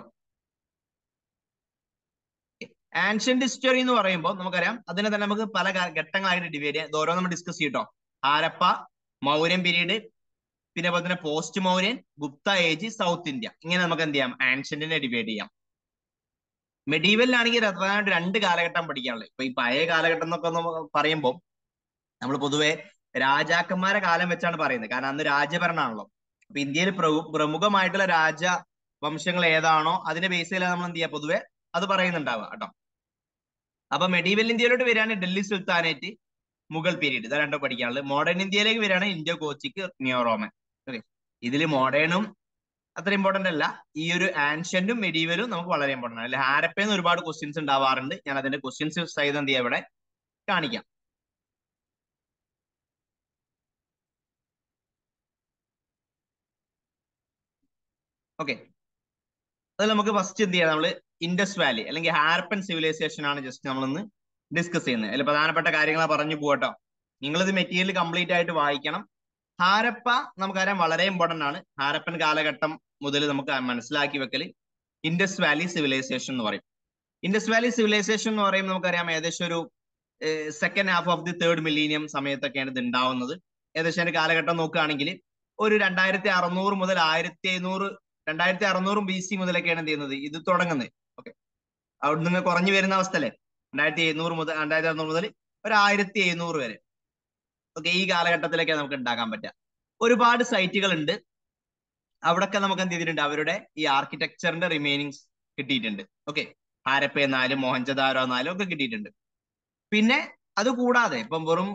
ആൻഷ്യന്റ് ഹിസ്റ്ററി എന്ന് പറയുമ്പോൾ നമുക്കറിയാം അതിനെ തന്നെ നമുക്ക് പല ഘട്ടങ്ങളായിട്ട് ഡിവൈഡ് ചെയ്യാം ഇത് ഓരോ നമ്മൾ ഡിസ്കസ് ചെയ്യട്ടോ ഹാരപ്പ മൗര്യൻ പീരീഡ് പിന്നെ അതുപോലെ തന്നെ post Mauryan Gupta age South India ഇങ്ങനെ നമുക്ക് എന്ത് ചെയ്യാം ആൻഷ്യന്റിനെ ഡിവൈഡ് ചെയ്യാം മെഡീവലിലാണെങ്കിൽ പ്രധാനമായിട്ട് രണ്ട് കാലഘട്ടം പഠിക്കാനുള്ളത് ഇപ്പൊ ഈ പഴയ കാലഘട്ടം എന്നൊക്കെ പറയുമ്പോൾ നമ്മൾ പൊതുവെ രാജാക്കന്മാരെ കാലം വെച്ചാണ് പറയുന്നത് കാരണം അന്ന് രാജ്യഭരണമാണല്ലോ അപ്പൊ ഇന്ത്യയിൽ പ്രമുഖമായിട്ടുള്ള രാജ വംശങ്ങൾ ഏതാണോ അതിന്റെ ബേസിലാണ് നമ്മൾ എന്ത് ചെയ്യുക പൊതുവെ അത് പറയുന്നുണ്ടാവുക കേട്ടോ അപ്പൊ മെഡീവൽ ഇന്ത്യയിലോട്ട് വരികയാണെങ്കിൽ ഡൽഹി സുൽത്താനേറ്റ് മുഗൾ പീരീഡ് ഇത് രണ്ടും പഠിക്കാനുള്ളത് മോഡേൺ ഇന്ത്യയിലേക്ക് വരികയാണെങ്കിൽ ഇന്ത്യ കോച്ചിക്ക് നിയോ റോമൻ ഓക്കെ ഇതിൽ മോഡേണും അത്ര ഇമ്പോർട്ടന്റ് അല്ല ഈ ഒരു ആൻഷ്യന്റും മെഡീവലും നമുക്ക് വളരെ ഇമ്പോർട്ടന്റ് ആണ് അല്ലെ ഹാരപ്പേന്ന് ഒരുപാട് ക്വസ്റ്റ്യൻസ് ഉണ്ടാവാറുണ്ട് ഞാൻ അതിന്റെ ക്വസ്റ്റ്യൻസ് സഹിതം എന്ത് ചെയ്യാം ഇവിടെ കാണിക്കാം ഓക്കെ അത് നമുക്ക് ഫസ്റ്റ് എന്ത് ചെയ്യാം നമ്മള് ഇൻഡസ് വാലി അല്ലെങ്കിൽ ഹാരപ്പൻ സിവിലൈസേഷൻ ആണ് ജസ്റ്റ് നമ്മളൊന്ന് ഡിസ്കസ് ചെയ്യുന്നത് അതിൽ പ്രധാനപ്പെട്ട കാര്യങ്ങൾ പറഞ്ഞു പോകട്ടോ നിങ്ങളിത് മെറ്റീരിയൽ കംപ്ലീറ്റ് ആയിട്ട് വായിക്കണം ഹാരപ്പ നമുക്കറിയാം വളരെ ഇമ്പോർട്ടന്റ് ആണ് ഹാരപ്പൻ കാലഘട്ടം മുതൽ നമുക്ക് മനസ്സിലാക്കി വെക്കല് ഇൻഡസ് വാലി സിവിലൈസേഷൻ എന്ന് പറയും ഇൻഡസ് വാലി സിവിലൈസേഷൻ എന്ന് പറയുമ്പോൾ നമുക്കറിയാം ഏകദേശം ഒരു second half of the third millennium സമയത്തൊക്കെയാണ് ഇത് ഉണ്ടാവുന്നത് ഏകദേശം അതിന്റെ കാലഘട്ടം നോക്കുകയാണെങ്കിൽ ഒരു രണ്ടായിരത്തി അറുന്നൂറ് മുതൽ ആയിരത്തി എഴുന്നൂറ് രണ്ടായിരത്തി അറുന്നൂറും ബി സി മുതലൊക്കെയാണ് എന്ത് ചെയ്യുന്നത് ഇത് തുടങ്ങുന്നത് ഓക്കെ അവിടെ നിന്ന് കുറഞ്ഞു വരുന്ന അവസ്ഥ അല്ലേ രണ്ടായിരത്തി എഴുന്നൂറ് മുതൽ രണ്ടായിരത്തി അറുന്നൂറ് മുതൽ ഒരു ആയിരത്തി എഴുന്നൂറ് വരെ ഓക്കെ ഈ കാലഘട്ടത്തിലൊക്കെ നമുക്ക് ഉണ്ടാക്കാൻ പറ്റുക ഒരുപാട് സൈറ്റുകൾ ഉണ്ട് അവിടൊക്കെ നമുക്ക് എന്ത് ചെയ്തിട്ടുണ്ട് അവരുടെ ഈ ആർക്കിടെക്ചറിന്റെ റിമൈനിങ്സ് കിട്ടിയിട്ടുണ്ട് ഓക്കെ ഹാരപ്പ എന്നാലും മോഹൻജദാരോ എന്നാലും ഒക്കെ കിട്ടിയിട്ടുണ്ട് പിന്നെ അത് കൂടാതെ ഇപ്പം വെറും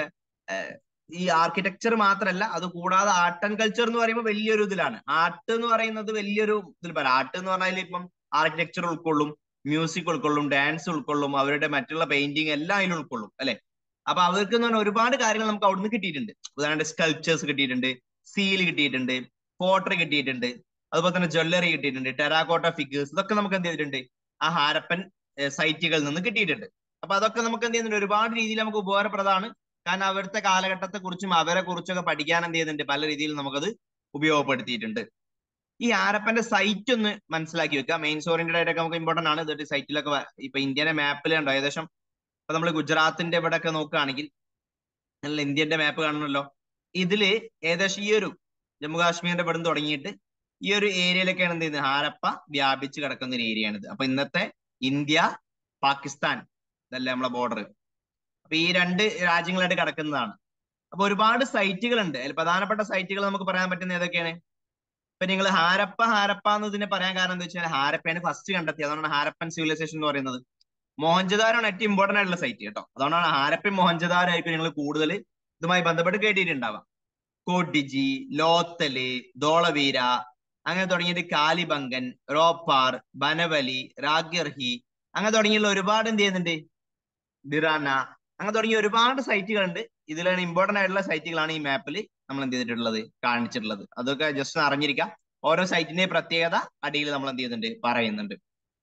ഈ ആർക്കിടെക്ചർ മാത്രമല്ല അത് കൂടാതെ ആർട്ട് ആൻഡ് കൾച്ചർ എന്ന് പറയുമ്പോൾ വലിയൊരു ഇതിലാണ് ആർട്ട് എന്ന് പറയുന്നത് വലിയൊരു ഇതിൽ പറയാം ആർട്ട് എന്ന് പറഞ്ഞാൽ ഇപ്പം ആർക്കിടെക്ചർ ഉൾക്കൊള്ളും മ്യൂസിക് ഉൾക്കൊള്ളും ഡാൻസ് ഉൾക്കൊള്ളും അവരുടെ മറ്റുള്ള പെയിന്റിങ് എല്ലാം അതിൽ ഉൾക്കൊള്ളും അല്ലെ അപ്പൊ അവർക്ക് എന്ന് പറഞ്ഞാൽ ഒരുപാട് കാര്യങ്ങൾ നമുക്ക് അവിടുന്ന് കിട്ടിയിട്ടുണ്ട് ഉദാഹരണം സ്കൾപ്ചേഴ്സ് കിട്ടിയിട്ടുണ്ട് സീൽ കിട്ടിയിട്ടുണ്ട് പോട്ടറി കിട്ടിയിട്ടുണ്ട് അതുപോലെ തന്നെ ജ്വല്ലറി കിട്ടിയിട്ടുണ്ട് ടെറാക്കോട്ട ഫിഗേഴ്സ് ഇതൊക്കെ നമുക്ക് എന്ത് ചെയ്തിട്ടുണ്ട് ആ ഹാരപ്പൻ സൈറ്റുകളിൽ നിന്ന് കിട്ടിയിട്ടുണ്ട് അപ്പൊ അതൊക്കെ നമുക്ക് എന്ത് ചെയ്യുന്നുണ്ട് ഒരുപാട് രീതിയിൽ നമുക്ക് ഉപകാരപ്രദമാണ് കാരണം അവിടുത്തെ കാലഘട്ടത്തെ കുറിച്ചും അവരെ കുറിച്ചൊക്കെ പഠിക്കാൻ എന്ത് ചെയ്യുന്നുണ്ട് പല രീതിയിൽ നമുക്കത് ഉപയോഗപ്പെടുത്തിയിട്ടുണ്ട് ഈ ആരപ്പന്റെ സൈറ്റ് ഒന്ന് മനസ്സിലാക്കി വെക്കുക മെയിൻസ് ഓറിയന്റഡ് ആയിട്ടൊക്കെ നമുക്ക് ഇമ്പോർട്ടന്റ് ആണ് ഇതൊരു സൈറ്റിലൊക്കെ ഇപ്പൊ ഇന്ത്യയുടെ മാപ്പിൽ ഉണ്ടോ ഏകദേശം ഇപ്പൊ നമ്മൾ ഗുജറാത്തിന്റെ ഇവിടെ ഒക്കെ നോക്കുകയാണെങ്കിൽ നല്ല ഇന്ത്യന്റെ മാപ്പ് കാണണമല്ലോ ഇതില് ഏകദേശം ഈ ഒരു ജമ്മു കാശ്മീരിന്റെ ഇവിടെ തുടങ്ങിയിട്ട് ഈ ഒരു ഏരിയയിലൊക്കെയാണ് എന്ത് ചെയ്യുന്നത് ഹാരപ്പ വ്യാപിച്ച് കിടക്കുന്ന ഒരു ഏരിയയാണിത് അപ്പൊ ഇന്നത്തെ ഇന്ത്യ പാകിസ്ഥാൻ ഇതല്ലേ നമ്മളെ ബോർഡർ അപ്പൊ ഈ രണ്ട് രാജ്യങ്ങളായിട്ട് കിടക്കുന്നതാണ് അപ്പൊ ഒരുപാട് സൈറ്റുകൾ ഉണ്ട് അതിൽ പ്രധാനപ്പെട്ട സൈറ്റുകൾ നമുക്ക് പറയാൻ പറ്റുന്ന ഏതൊക്കെയാണ് ഇപ്പൊ നിങ്ങൾ ഹാരപ്പ ഹാരപ്പ എന്നതിനെ പറയാൻ കാരണം എന്താ വെച്ചാൽ ഹാരപ്പയാണ് ഫസ്റ്റ് കണ്ടെത്തിയത് അതുകൊണ്ടാണ് ഹാരപ്പൻ സിവിലൈസേഷൻ എന്ന് പറയുന്നത് മോഹൻജദാരാണ് ഏറ്റവും ഇമ്പോർട്ടന്റ് ആയിട്ടുള്ള സൈറ്റ് കേട്ടോ അതുകൊണ്ടാണ് ഹാരപ്പൻ മോഹൻജദാരായിരിക്കും നിങ്ങൾ കൂടുതൽ ഇതുമായി ബന്ധപ്പെട്ട് കേട്ടിട്ടുണ്ടാവാം കോഡിജി ലോത്തല് ധോളവീര അങ്ങനെ തുടങ്ങിയത് കാലിബംഗൻ റോപ്പാർ ബനവലി രാഗ്യർഹി അങ്ങനെ തുടങ്ങിയുള്ള ഒരുപാട് എന്ത് ചെയ്യുന്നുണ്ട് ദിറാന അങ്ങനെ തുടങ്ങിയ ഒരുപാട് സൈറ്റുകളുണ്ട് ഇതിലാണ് ഇമ്പോർട്ടന്റ് ആയിട്ടുള്ള സൈറ്റുകളാണ് ഈ മാപ്പിൽ നമ്മൾ എന്ത് ചെയ്തിട്ടുള്ളത് കാണിച്ചിട്ടുള്ളത് അതൊക്കെ ജസ്റ്റ് അറിഞ്ഞിരിക്കാം ഓരോ സൈറ്റിന്റെ പ്രത്യേകത അടിയിൽ നമ്മൾ എന്ത് ചെയ്യുന്നുണ്ട് പറയുന്നുണ്ട്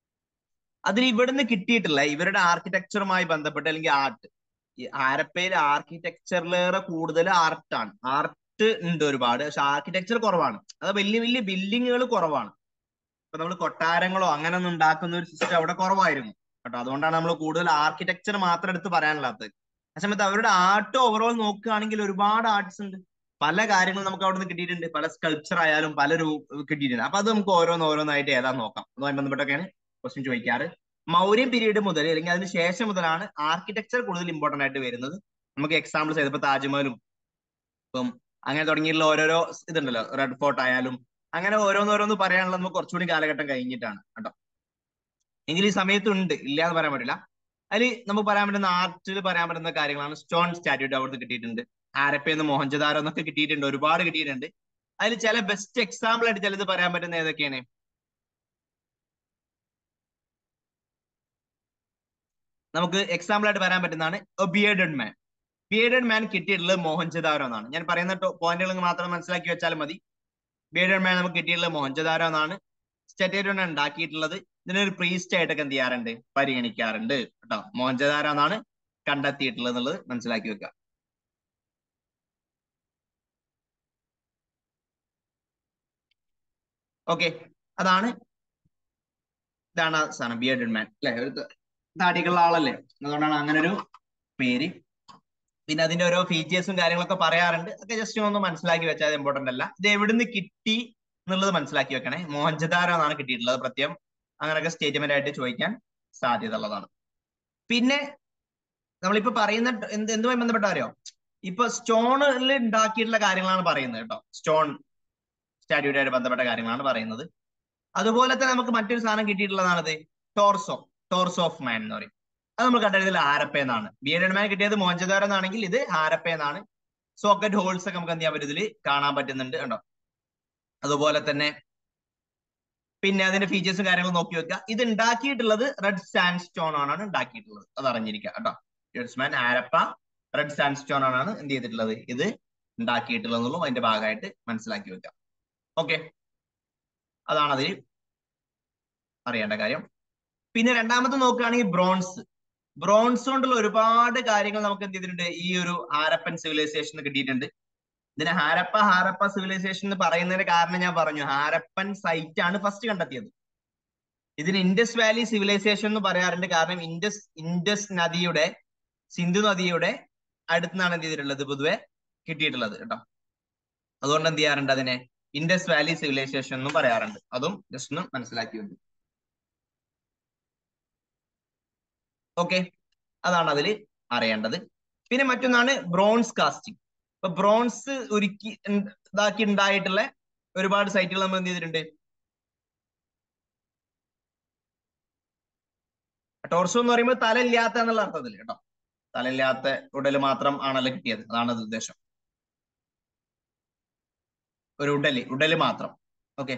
അതിൽ ഇവിടുന്ന് കിട്ടിയിട്ടുള്ള ഇവരുടെ ആർക്കിടെക്ചറുമായി ബന്ധപ്പെട്ട് അല്ലെങ്കിൽ ആർട്ട് ഈ ഹാരപ്പയിൽ ആർക്കിടെക്ചറിലേറെ കൂടുതൽ ആർട്ടാണ് ആർട്ട് ഉണ്ട് ഒരുപാട് പക്ഷെ ആർക്കിടെക്ചർ കുറവാണ് അത് വലിയ വലിയ ബിൽഡിങ്ങുകൾ കുറവാണ് ഇപ്പൊ നമ്മൾ കൊട്ടാരങ്ങളോ അങ്ങനെ ഒന്നും ഉണ്ടാക്കുന്ന ഒരു സിസ്റ്റം അവിടെ കുറവായിരുന്നു കേട്ടോ അതുകൊണ്ടാണ് നമ്മൾ കൂടുതൽ ആർക്കിടെക്ചർ മാത്രം എടുത്ത് പറയാനുള്ളത് ആ സമയത്ത് അവരുടെ ആർട്ട് ഓവറോൾ നോക്കുകയാണെങ്കിൽ ഒരുപാട് ആർട്സ് ഉണ്ട് പല കാര്യങ്ങളും നമുക്ക് അവിടെ നിന്ന് കിട്ടിയിട്ടുണ്ട് പല സ്കൾപ്ചർ ആയാലും പല കിട്ടിയിട്ടുണ്ട് അപ്പൊ അത് നമുക്ക് ഓരോന്ന് ഓരോന്നായിട്ട് ഏതാ നോക്കാം അതുമായി ബന്ധപ്പെട്ടൊക്കെയാണ് ക്വസ്റ്റ്യൻ ചോദിക്കാറ് മൗര്യൻ പീരീഡ് മുതൽ അല്ലെങ്കിൽ അതിന് ശേഷം മുതലാണ് ആർക്കിടെക്ചർ കൂടുതൽ ഇമ്പോർട്ടന്റ് ആയിട്ട് വരുന്നത് നമുക്ക് എക്സാമ്പിൾസ് ചെയ്തപ്പോ താജ്മഹലും ഇപ്പം അങ്ങനെ തുടങ്ങിയിട്ടുള്ള ഓരോരോ ഇതുണ്ടല്ലോ റെഡ് ഫോർട്ട് ആയാലും അങ്ങനെ ഓരോന്നോരോന്ന് പറയാനുള്ളത് നമുക്ക് കുറച്ചുകൂടി കാലഘട്ടം കഴിഞ്ഞിട്ടാണ് കേട്ടോ എങ്കിൽ ഈ സമയത്ത് ഉണ്ട് ഇല്ല എന്ന് പറയാൻ പറ്റില്ല അതിൽ നമുക്ക് പറയാൻ പറ്റുന്ന ആർട്ടിൽ പറയാൻ പറ്റുന്ന കാര്യങ്ങളാണ് സ്റ്റോൺ സ്റ്റാറ്റ്യൂട്ട് അവിടുന്ന് കിട്ടിയിട്ടുണ്ട് ആരപ്പയെന്ന് മോഹൻജദാരോ എന്നൊക്കെ കിട്ടിയിട്ടുണ്ട് ഒരുപാട് കിട്ടിയിട്ടുണ്ട് അതിൽ ചില ബെസ്റ്റ് എക്സാമ്പിൾ ആയിട്ട് ചിലത് പറയാൻ പറ്റുന്ന ഏതൊക്കെയാണ് നമുക്ക് എക്സാമ്പിൾ ആയിട്ട് പറയാൻ പറ്റുന്നതാണ് ബിയേഡഡ് മാൻ ബിയേഡഡ് മാൻ കിട്ടിയിട്ടുള്ളത് മോഹൻജദാരോ എന്നാണ് ഞാൻ പറയുന്ന പോയിന്റുകൾ മാത്രം മനസ്സിലാക്കി വെച്ചാൽ മതി ബിയേഡഡ് മാൻ നമുക്ക് കിട്ടിയിട്ടുള്ളത് മോഹൻജദാരോ എന്നാണ് സ്റ്റേറ്റേറ്റ് ഉണ്ടാക്കിയിട്ടുള്ളത് ഇതിനൊരു പ്രീസ്റ്റ് ആയിട്ടൊക്കെ എന്ത് ചെയ്യാറുണ്ട് പരിഗണിക്കാറുണ്ട് കേട്ടോ മോഹൻജദാരോ എന്നാണ് കണ്ടെത്തിയിട്ടുള്ളത് എന്നുള്ളത് മനസ്സിലാക്കി വെക്കുക ഓക്കെ അതാണ് ഇതാണ് സാധനം ബിയേഡഡ് മാൻ അല്ലെ ഒരു താടികളുള്ള ആളല്ലേ അതുകൊണ്ടാണ് അങ്ങനെ ഒരു പേര് പിന്നെ അതിന്റെ ഓരോ ഫീച്ചേഴ്സും കാര്യങ്ങളൊക്കെ പറയാറുണ്ട് ഒക്കെ ജസ്റ്റ് ഒന്ന് മനസ്സിലാക്കി വെച്ചാൽ ഇമ്പോർട്ടന്റ് അല്ല ഇത് എവിടുന്ന് കിട്ടി എന്നുള്ളത് മനസ്സിലാക്കി വെക്കണേ മോഹൻജദാരോ എന്നാണ് കിട്ടിയിട്ടുള്ളത് പ്രത്യേകം അങ്ങനെയൊക്കെ സ്റ്റേറ്റ്മെന്റ് ആയിട്ട് ചോദിക്കാൻ സാധ്യത ഉള്ളതാണ് പിന്നെ നമ്മളിപ്പോ പറയുന്ന എന്ത് എന്തുമായി ബന്ധപ്പെട്ട അറിയോ ഇപ്പൊ സ്റ്റോണിൽ ഉണ്ടാക്കിയിട്ടുള്ള കാര്യങ്ങളാണ് പറയുന്നത് കേട്ടോ സ്റ്റോൺ സ്റ്റാറ്റ്യൂട്ടായിട്ട് ബന്ധപ്പെട്ട കാര്യങ്ങളാണ് പറയുന്നത് അതുപോലെ തന്നെ നമുക്ക് മറ്റൊരു സാധനം കിട്ടിയിട്ടുള്ളതാണത് ടോർസോ ടോർസോ ഓഫ് മാൻ എന്ന് പറയും അത് നമ്മൾ കണ്ടതിൽ ഹാരപ്പ എന്നാണ് ബിയഡഡ് മാൻ കിട്ടിയത് മോഹൻജദാരോ എന്നാണെങ്കിൽ ഇത് ഹാരപ്പ എന്നാണ് സോക്കറ്റ് ഹോൾസ് ഒക്കെ നമുക്ക് എന്ത് ചെയ്യാൻ പറ്റും ഇതിൽ കാണാൻ പറ്റുന്നുണ്ട് കണ്ടോ അതുപോലെ തന്നെ പിന്നെ അതിന്റെ ഫീച്ചേഴ്സും കാര്യങ്ങളും നോക്കി വെക്കുക ഇത് ഉണ്ടാക്കിയിട്ടുള്ളത് റെഡ് സാൻഡ് സ്റ്റോൺ ആണ് ഉണ്ടാക്കിയിട്ടുള്ളത് അത് അറിഞ്ഞിരിക്കുക കേട്ടോ ജഡ്സ്മാൻ ആരപ്പ റെഡ് സാൻഡ് സ്റ്റോൺ ആണ് എന്ത് ചെയ്തിട്ടുള്ളത് ഇത് ഉണ്ടാക്കിയിട്ടുള്ളതെന്നുള്ളൂ അതിന്റെ ഭാഗമായിട്ട് മനസ്സിലാക്കി വെക്കുക ഓക്കെ അതാണ് അതിൽ അറിയേണ്ട കാര്യം പിന്നെ രണ്ടാമത്തെ നോക്കുകയാണെങ്കിൽ ബ്രോൺസ് ബ്രോൺസ് കൊണ്ടുള്ള ഒരുപാട് കാര്യങ്ങൾ നമുക്ക് എന്ത് ചെയ്തിട്ടുണ്ട് ഈ ഒരു ഹാരപ്പൻ സിവിലൈസേഷൻ കിട്ടിയിട്ടുണ്ട് ഇതിനെ ഹാരപ്പ ഹാരപ്പ സിവിലൈസേഷൻ എന്ന് പറയുന്നതിന്റെ കാരണം ഞാൻ പറഞ്ഞു ഹാരപ്പൻ സൈറ്റ് ആണ് ഫസ്റ്റ് കണ്ടെത്തിയത് ഇതിന് ഇൻഡസ് വാലി സിവിലൈസേഷൻ എന്ന് പറയാറുണ്ട് കാരണം ഇൻഡസ് ഇൻഡസ് നദിയുടെ സിന്ധു നദിയുടെ അടുത്തുനിന്നാണ് എന്ത് ചെയ്തിട്ടുള്ളത് പൊതുവെ കിട്ടിയിട്ടുള്ളത് കേട്ടോ അതുകൊണ്ട് എന്ത് ചെയ്യാറുണ്ട് അതിനെ ഇൻഡസ് വാലി സിവിലൈസേഷൻ എന്നും പറയാറുണ്ട് അതും ജസ്റ്റ് ഒന്ന് മനസ്സിലാക്കി വെക്കും ഓക്കെ അതാണ് അതിൽ അറിയേണ്ടത് പിന്നെ മറ്റൊന്നാണ് ബ്രോൺസ് കാസ്റ്റിംഗ് ഇപ്പൊ ബ്രോൺസ് ഒരുക്കി ഉണ്ട- ഇതാക്കി ഉണ്ടായിട്ടുള്ള ഒരുപാട് സൈറ്റുകൾ നമ്മൾ എന്ത് ചെയ്തിട്ടുണ്ട് ടോർസോ എന്ന് പറയുമ്പോൾ തലയില്ലാത്ത എന്നുള്ള അർത്ഥത്തിൽ കേട്ടോ തലയില്ലാത്ത ഉടല് മാത്രം ആണല്ലോ കിട്ടിയത് അതാണ് അത് ഉദ്ദേശം ഒരു ഉടല് ഉടല് മാത്രം ഓക്കെ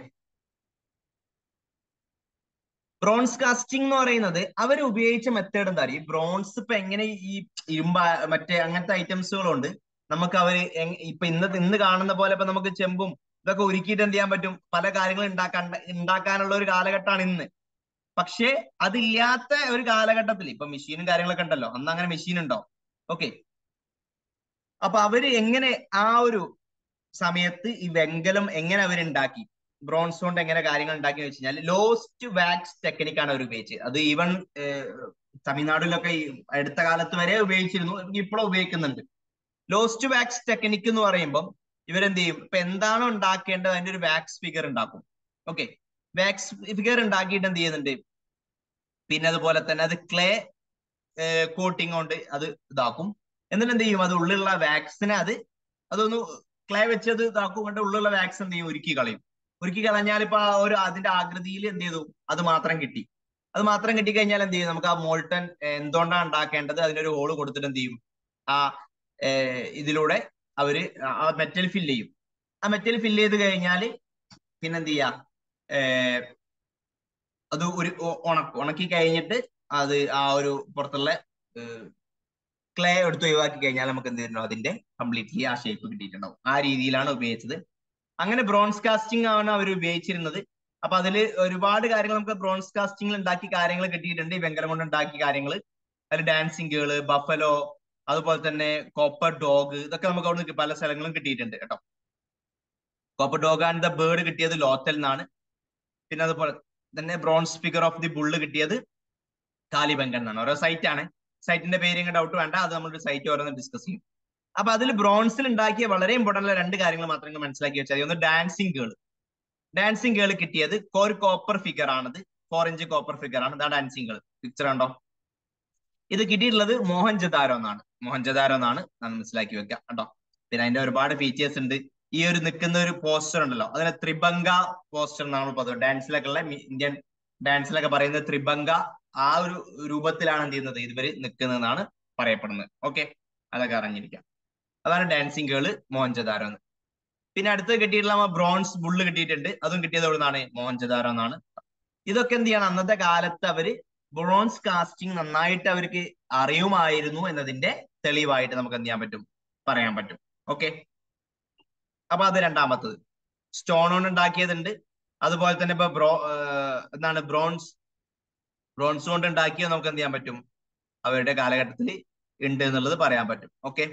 ബ്രോൺസ് കാസ്റ്റിംഗ് എന്ന് പറയുന്നത് അവർ ഉപയോഗിച്ച മെത്തേഡ് എന്താ പറയുക ഈ ബ്രോൺസ് ഇപ്പൊ എങ്ങനെ ഈ ഇരുമ്പ മറ്റേ അങ്ങനത്തെ ഐറ്റംസുകളുണ്ട് നമുക്ക് അവര് എങ്- ഇപ്പൊ ഇന്ന് ഇന്ന് കാണുന്ന പോലെ ഇപ്പൊ നമുക്ക് ചെമ്പും ഇതൊക്കെ ഒരുക്കിയിട്ട് എന്ത് ചെയ്യാൻ പറ്റും പല കാര്യങ്ങളും ഉണ്ടാക്കാൻ ഉണ്ടാക്കാനുള്ള ഒരു കാലഘട്ടമാണ് ഇന്ന് പക്ഷേ അതില്ലാത്ത ഒരു കാലഘട്ടത്തിൽ ഇപ്പൊ മെഷീനും കാര്യങ്ങളൊക്കെ ഉണ്ടല്ലോ അന്ന് അങ്ങനെ മെഷീൻ ഉണ്ടോ ഓക്കെ അപ്പൊ അവര് എങ്ങനെ ആ ഒരു സമയത്ത് ഈ വെങ്കലം എങ്ങനെ അവരുണ്ടാക്കി ബ്രോൺസ് കൊണ്ട് എങ്ങനെ കാര്യങ്ങൾ ഉണ്ടാക്കി വെച്ച് കഴിഞ്ഞാൽ ലോസ്റ്റ് വാക്സ് ടെക്നിക്കാണ് അവർ ഉപയോഗിച്ചത് അത് ഈവൻ തമിഴ്നാട്ടിലൊക്കെ ഈ അടുത്ത കാലത്ത് വരെ ഉപയോഗിച്ചിരുന്നു ഇപ്പോഴും ഉപയോഗിക്കുന്നുണ്ട് ലോസ്റ്റ് വാക്സ് ടെക്നിക്ക് എന്ന് പറയുമ്പോൾ ഇവരെന്ത് ചെയ്യും ഇപ്പൊ എന്താണോ ഉണ്ടാക്കേണ്ടത് അതിന്റെ ഒരു വാക്സ് ഫിഗർ ഉണ്ടാക്കും ഓക്കെ വാക്സ് ഫിഗർ ഉണ്ടാക്കിയിട്ട് എന്ത് ചെയ്യുന്നുണ്ട് പിന്നെ അതുപോലെ തന്നെ അത് ക്ലേ കോട്ടിങ് കൊണ്ട് അത് ഇതാക്കും എന്നിട്ട് എന്ത് ചെയ്യും അത് ഉള്ളിലുള്ള വാക്സിനെ അത് അതൊന്ന് ക്ലേ വെച്ചത് ഇതാക്കും കൊണ്ട് ഉള്ളിലുള്ള വാക്സ് എന്ത് ചെയ്യും ഒരുക്കി കളയും ഒരുക്കി കളഞ്ഞാൽ ഇപ്പൊ ആ ഒരു അതിന്റെ ആകൃതിയിൽ എന്ത് ചെയ്തു അത് മാത്രം കിട്ടി അത് മാത്രം കിട്ടിക്കഴിഞ്ഞാൽ എന്ത് ചെയ്യും നമുക്ക് ആ മോൾട്ടൺ എന്തുകൊണ്ടാണ് ഉണ്ടാക്കേണ്ടത് അതിനൊരു ഹോള് കൊടുത്തിട്ട് എന്ത് ചെയ്യും ആ ഏർ ഇതിലൂടെ അവര് ആ മെറ്റൽ ഫില്ല് ചെയ്യും ആ മെറ്റൽ ഫില്ല് ചെയ്ത് കഴിഞ്ഞാൽ പിന്നെ എന്ത് ചെയ്യാ ഏർ അത് ഒരു ഉണക്കും ഉണക്കി കഴിഞ്ഞിട്ട് അത് ആ ഒരു പുറത്തുള്ള ക്ലേ എടുത്ത് ഒഴിവാക്കി കഴിഞ്ഞാൽ നമുക്ക് എന്ത് ചെയ്തിട്ടുണ്ടാവും അതിന്റെ കംപ്ലീറ്റ്ലി ആ ഷേപ്പ് കിട്ടിയിട്ടുണ്ടാവും ആ രീതിയിലാണ് ഉപയോഗിച്ചത് അങ്ങനെ ബ്രോൺസ് കാസ്റ്റിംഗ് ആണ് അവർ ഉപയോഗിച്ചിരുന്നത് അപ്പൊ അതിൽ ഒരുപാട് കാര്യങ്ങൾ നമുക്ക് ബ്രോൺസ് കാസ്റ്റിംഗിൽ ഉണ്ടാക്കി കാര്യങ്ങൾ കിട്ടിയിട്ടുണ്ട് ഈ വെങ്കലം കൊണ്ട് ഉണ്ടാക്കിയ കാര്യങ്ങൾ അതിൽ ഡാൻസിങ് ഗേള് ബഫലോ അതുപോലെ തന്നെ കോപ്പർ ഡോഗ് ഇതൊക്കെ നമുക്ക് അവിടെ പല സ്ഥലങ്ങളും കിട്ടിയിട്ടുണ്ട് കേട്ടോ copper dog and the bird കിട്ടിയത് ലോത്തൽ നിന്നാണ് പിന്നെ അതുപോലെ തന്നെ bronze figure of the bull കിട്ടിയത് കാലിബംഗൻ എന്നാണ് ഓരോ സൈറ്റ് ആണ് സൈറ്റിന്റെ പേര് ഇങ്ങനെ ഡൗട്ട് വേണ്ട അത് നമ്മളൊരു സൈറ്റ് ഓരോന്ന് ഡിസ്കസ് ചെയ്യും അപ്പൊ അതിൽ ബ്രോൺസിൽ ഉണ്ടാക്കിയ വളരെ ഇമ്പോർട്ടന്റ് ആയ രണ്ട് കാര്യങ്ങൾ മാത്രം നിങ്ങൾ മനസ്സിലാക്കി വെച്ചാൽ മതി. ഒന്ന് ഡാൻസിങ് ഗേൾ ഡാൻസിങ് ഗേൾ കിട്ടിയത് ഒരു കോപ്പർ ഫിഗർ ആണത് ഫോർ ഇഞ്ച് കോപ്പർ ഫിഗർ ആണ് ഇതാ ഡാൻസിങ് ഗേൾ പിക്ചർ ഉണ്ടോ ഇത് കിട്ടിയിട്ടുള്ളത് മോഹൻജദാരോ എന്നാണ് മോഹൻജദാരോ എന്നാണ് നമ്മൾ മനസ്സിലാക്കി വെക്കുക കേട്ടോ പിന്നെ അതിന്റെ ഒരുപാട് ഫീച്ചേഴ്സ് ഉണ്ട് ഈ ഒരു നിൽക്കുന്ന ഒരു പോസ്റ്റർ ഉണ്ടല്ലോ അതിനെ ത്രിഭംഗ പോസ്റ്റർ എന്നാണ് നമ്മൾ പതിവ് ഡാൻസിലൊക്കെ ഉള്ള മി- ഇന്ത്യൻ ഡാൻസിലൊക്കെ പറയുന്നത് ത്രിഭംഗ ആ ഒരു രൂപത്തിലാണ് എന്ത് ചെയ്യുന്നത് ഇവര് നിൽക്കുന്നതെന്നാണ് പറയപ്പെടുന്നത് ഓക്കെ അതൊക്കെ അറിഞ്ഞിരിക്കാം അതാണ് ഡാൻസിങ് ഗേള് മോഹൻജദാരോ എന്ന് പിന്നെ അടുത്ത് കിട്ടിയിട്ടുള്ള ബ്രോൺസ് ബുള്ള് കിട്ടിയിട്ടുണ്ട് അതും കിട്ടിയത് എവിടെ നിന്നാണ് മോഹൻജദാരോ എന്നാണ് ഇതൊക്കെ എന്ത് ചെയ്യണം അന്നത്തെ കാലത്ത് അവര് ബ്രോൺസ് കാസ്റ്റിംഗ് നന്നായിട്ട് അവർക്ക് അറിയുമായിരുന്നു എന്നതിന്റെ തെളിവായിട്ട് നമുക്ക് എന്ത് ചെയ്യാൻ പറ്റും പറയാൻ പറ്റും ഓക്കെ അപ്പൊ അത് രണ്ടാമത്തത് സ്റ്റോൺ കൊണ്ട് ഉണ്ടാക്കിയതുണ്ട് അതുപോലെ തന്നെ ഇപ്പൊ ബ്രോ ഏർ എന്താണ് ബ്രോൺസ് ബ്രോൺസ് കൊണ്ട് ഉണ്ടാക്കിയത് നമുക്ക് എന്ത് ചെയ്യാൻ പറ്റും അവരുടെ കാലഘട്ടത്തിൽ ഉണ്ട് എന്നുള്ളത് പറയാൻ പറ്റും ഓക്കെ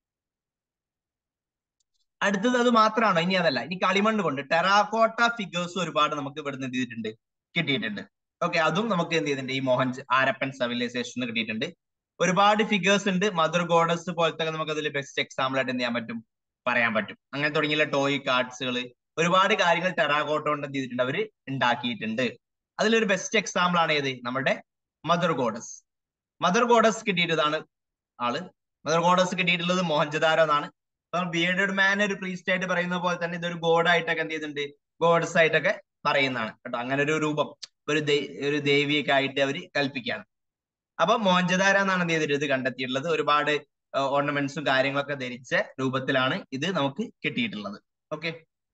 അടുത്തത് അത് മാത്രമാണോ ഇനി അതല്ല ഇനി കളിമണ്ണ് കൊണ്ട് ടെറാക്കോട്ട ഫിഗേഴ്സ് ഒരുപാട് നമുക്ക് ഇവിടുന്ന് എന്ത് ചെയ്തിട്ടുണ്ട് കിട്ടിയിട്ടുണ്ട് ഓക്കെ അതും നമുക്ക് എന്ത് ചെയ്തിട്ടുണ്ട് ഈ മോഹൻ ആരപ്പൻ സിവിലൈസേഷൻ കിട്ടിയിട്ടുണ്ട് ഒരുപാട് ഫിഗേഴ്സ് ഉണ്ട് മദർ ഗോഡസ് പോലത്തെ നമുക്ക് അതിൽ ബെസ്റ്റ് എക്സാമ്പിൾ ആയിട്ട് എന്ത് ചെയ്യാൻ പറ്റും പറയാൻ പറ്റും അങ്ങനെ തുടങ്ങിയുള്ള ടോയ് കാർഡ്സുകൾ ഒരുപാട് കാര്യങ്ങൾ ടെറാകോട്ട കൊണ്ട് എന്ത് ചെയ്തിട്ടുണ്ട് അവര് ഉണ്ടാക്കിയിട്ടുണ്ട് അതിലൊരു ബെസ്റ്റ് എക്സാമ്പിൾ ആണ് ഏത് നമ്മുടെ മദർ ഗോഡസ് മദർ ഗോഡസ് കിട്ടിയിട്ടതാണ് ആള് മദർ ഗോഡസ് കിട്ടിയിട്ടുള്ളത് മോഹൻജദാരോ എന്നാണ് ബിയർഡഡ് മാൻ ഒരു പ്രീസ്റ്റ് ആയിട്ട് പറയുന്ന പോലെ തന്നെ ഇതൊരു ഗോഡ് ആയിട്ടൊക്കെ എന്ത് ചെയ്തിട്ടുണ്ട് ഗോഡസ് ആയിട്ടൊക്കെ പറയുന്നതാണ് കേട്ടോ അങ്ങനെ ഒരു രൂപം ഒരു ദൈ- ഒരു ദേവിയൊക്കെ ആയിട്ട് അവര് കൽപ്പിക്കുകയാണ് അപ്പൊ മോഹൻജദാര എന്നാണ് എന്ത് ചെയ്തിട്ട് ഇത് കണ്ടെത്തിയിട്ടുള്ളത് ഒരുപാട് ഓർണമെന്റ്സും കാര്യങ്ങളൊക്കെ ധരിച്ച രൂപത്തിലാണ് ഇത് നമുക്ക് കിട്ടിയിട്ടുള്ളത് ഓക്കെ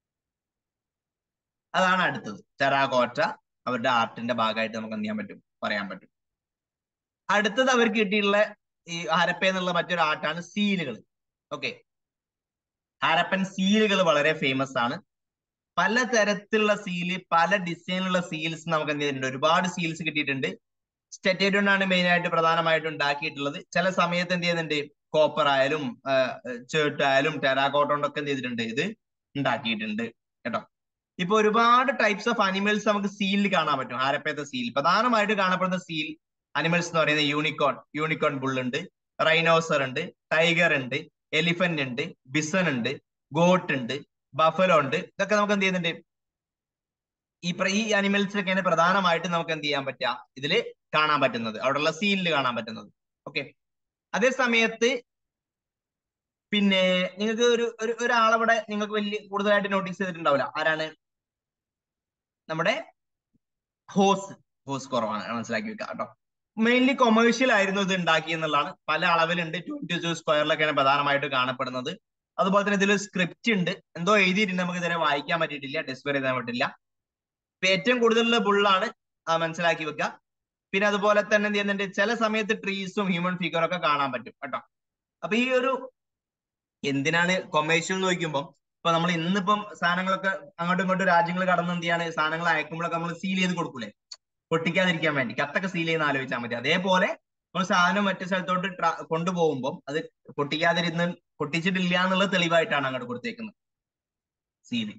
അതാണ് അടുത്തത് ടെറാകോറ്റ അവരുടെ ആർട്ടിന്റെ ഭാഗമായിട്ട് നമുക്ക് എന്ത് ചെയ്യാൻ പറ്റും പറയാൻ പറ്റും അടുത്തത് അവർക്ക് കിട്ടിയിട്ടുള്ള ഈ ഹരപ്പ എന്നുള്ള മറ്റൊരു ആർട്ടാണ് സീലുകൾ ഓക്കെ ഹാരപ്പൻ സീലുകൾ വളരെ ഫേമസ് ആണ് പല തരത്തിലുള്ള സീല് പല ഡിസൈനുള്ള സീൽസ് നമുക്ക് എന്ത് ചെയ്തിട്ടുണ്ട് ഒരുപാട് സീൽസ് കിട്ടിയിട്ടുണ്ട് സ്റ്റെറ്റേറ്റ് ആണ് മെയിൻ ആയിട്ട് പ്രധാനമായിട്ട് ഉണ്ടാക്കിയിട്ടുള്ളത് ചില സമയത്ത് എന്ത് ചെയ്യുന്നുണ്ട് കോപ്പർ ആയാലും ചേർട്ട് ആയാലും ടെറാക്കോട്ട കൊണ്ടൊക്കെ എന്ത് ചെയ്തിട്ടുണ്ട് ഇത് ഉണ്ടാക്കിയിട്ടുണ്ട് കേട്ടോ ഇപ്പൊ ഒരുപാട് ടൈപ്സ് ഓഫ് അനിമൽസ് നമുക്ക് സീലിൽ കാണാൻ പറ്റും ഹാരപ്പയത്തെ സീൽ പ്രധാനമായിട്ട് കാണപ്പെടുന്ന സീൽ അനിമൽസ് എന്ന് പറയുന്നത് യൂണിക്കോൺ യൂണിക്കോൺ ബുൾ ഉണ്ട് റൈനോസർ ഉണ്ട് ടൈഗർ ഉണ്ട് എലിഫന്റ് ഉണ്ട് ബിസൺ ഉണ്ട് ഗോട്ട് ഉണ്ട് ബഫലോ ഉണ്ട് ഇതൊക്കെ നമുക്ക് എന്ത് ചെയ്യുന്നുണ്ട് ഈ പ്ര- ഈ അനിമൽസിലൊക്കെയാണ് പ്രധാനമായിട്ട് നമുക്ക് എന്ത് ചെയ്യാൻ പറ്റുക ഇതിൽ കാണാൻ പറ്റുന്നത് അവിടെയുള്ള സീനിൽ കാണാൻ പറ്റുന്നത് ഓക്കെ അതേ സമയത്ത് പിന്നെ നിങ്ങൾക്ക് ഒരു ഒരു ഒരാളവിടെ നിങ്ങൾക്ക് വലിയ കൂടുതലായിട്ട് നോട്ടീസ് ചെയ്തിട്ടുണ്ടാവില്ല ആരാണ് നമ്മുടെ ഹോസ് ഹോസ് കുറവാണ് മനസ്സിലാക്കി വെക്കുക കേട്ടോ മെയിൻലി കൊമേഴ്ഷ്യൽ ആയിരുന്നു ഇത് ഉണ്ടാക്കി എന്നുള്ളതാണ് പല അളവിലുണ്ട് ട്വന്റി ടു സ്ക്വയറിലൊക്കെയാണ് പ്രധാനമായിട്ട് കാണപ്പെടുന്നത് അതുപോലെ തന്നെ ഇതിൽ സ്ക്രിപ്റ്റ് ഉണ്ട് എന്തോ എഴുതിയിട്ടുണ്ട് നമുക്ക് ഇതുവരെ വായിക്കാൻ പറ്റിയിട്ടില്ല ഡിസ്പ്ലേ ചെയ്യാൻ പറ്റില്ല ഇപ്പൊ ഏറ്റവും കൂടുതലുള്ള ബുള്ളാണ് ആ മനസ്സിലാക്കി വെക്കുക പിന്നെ അതുപോലെ തന്നെ എന്ത് ചെയ്യുന്നുണ്ട് ചില സമയത്ത് ട്രീസും ഹ്യൂമൻ ഫിഗറും ഒക്കെ കാണാൻ പറ്റും കേട്ടോ അപ്പൊ ഈ ഒരു എന്തിനാണ് കൊമേഴ്ഷ്യൽ എന്ന് ചോദിക്കുമ്പോൾ ഇപ്പൊ നമ്മൾ ഇന്നിപ്പം സാധനങ്ങളൊക്കെ അങ്ങോട്ടും ഇങ്ങോട്ടും രാജ്യങ്ങൾ കടന്ന് എന്ത് ചെയ്യാണ് സാധനങ്ങൾ അയക്കുമ്പോഴൊക്കെ നമ്മൾ സീൽ ചെയ്ത് കൊടുക്കൂലേ പൊട്ടിക്കാതിരിക്കാൻ വേണ്ടി കത്തൊക്കെ സീൽ ചെയ്യുന്ന ആലോചിച്ചാൽ മതി അതേപോലെ നമ്മൾ സാധനം മറ്റു സ്ഥലത്തോട്ട് ട്രാ- കൊണ്ടുപോകുമ്പോൾ അത് പൊട്ടിക്കാതിരുന്ന് പൊട്ടിച്ചിട്ടില്ല എന്നുള്ള തെളിവായിട്ടാണ് അങ്ങോട്ട് കൊടുത്തേക്കുന്നത് സീല്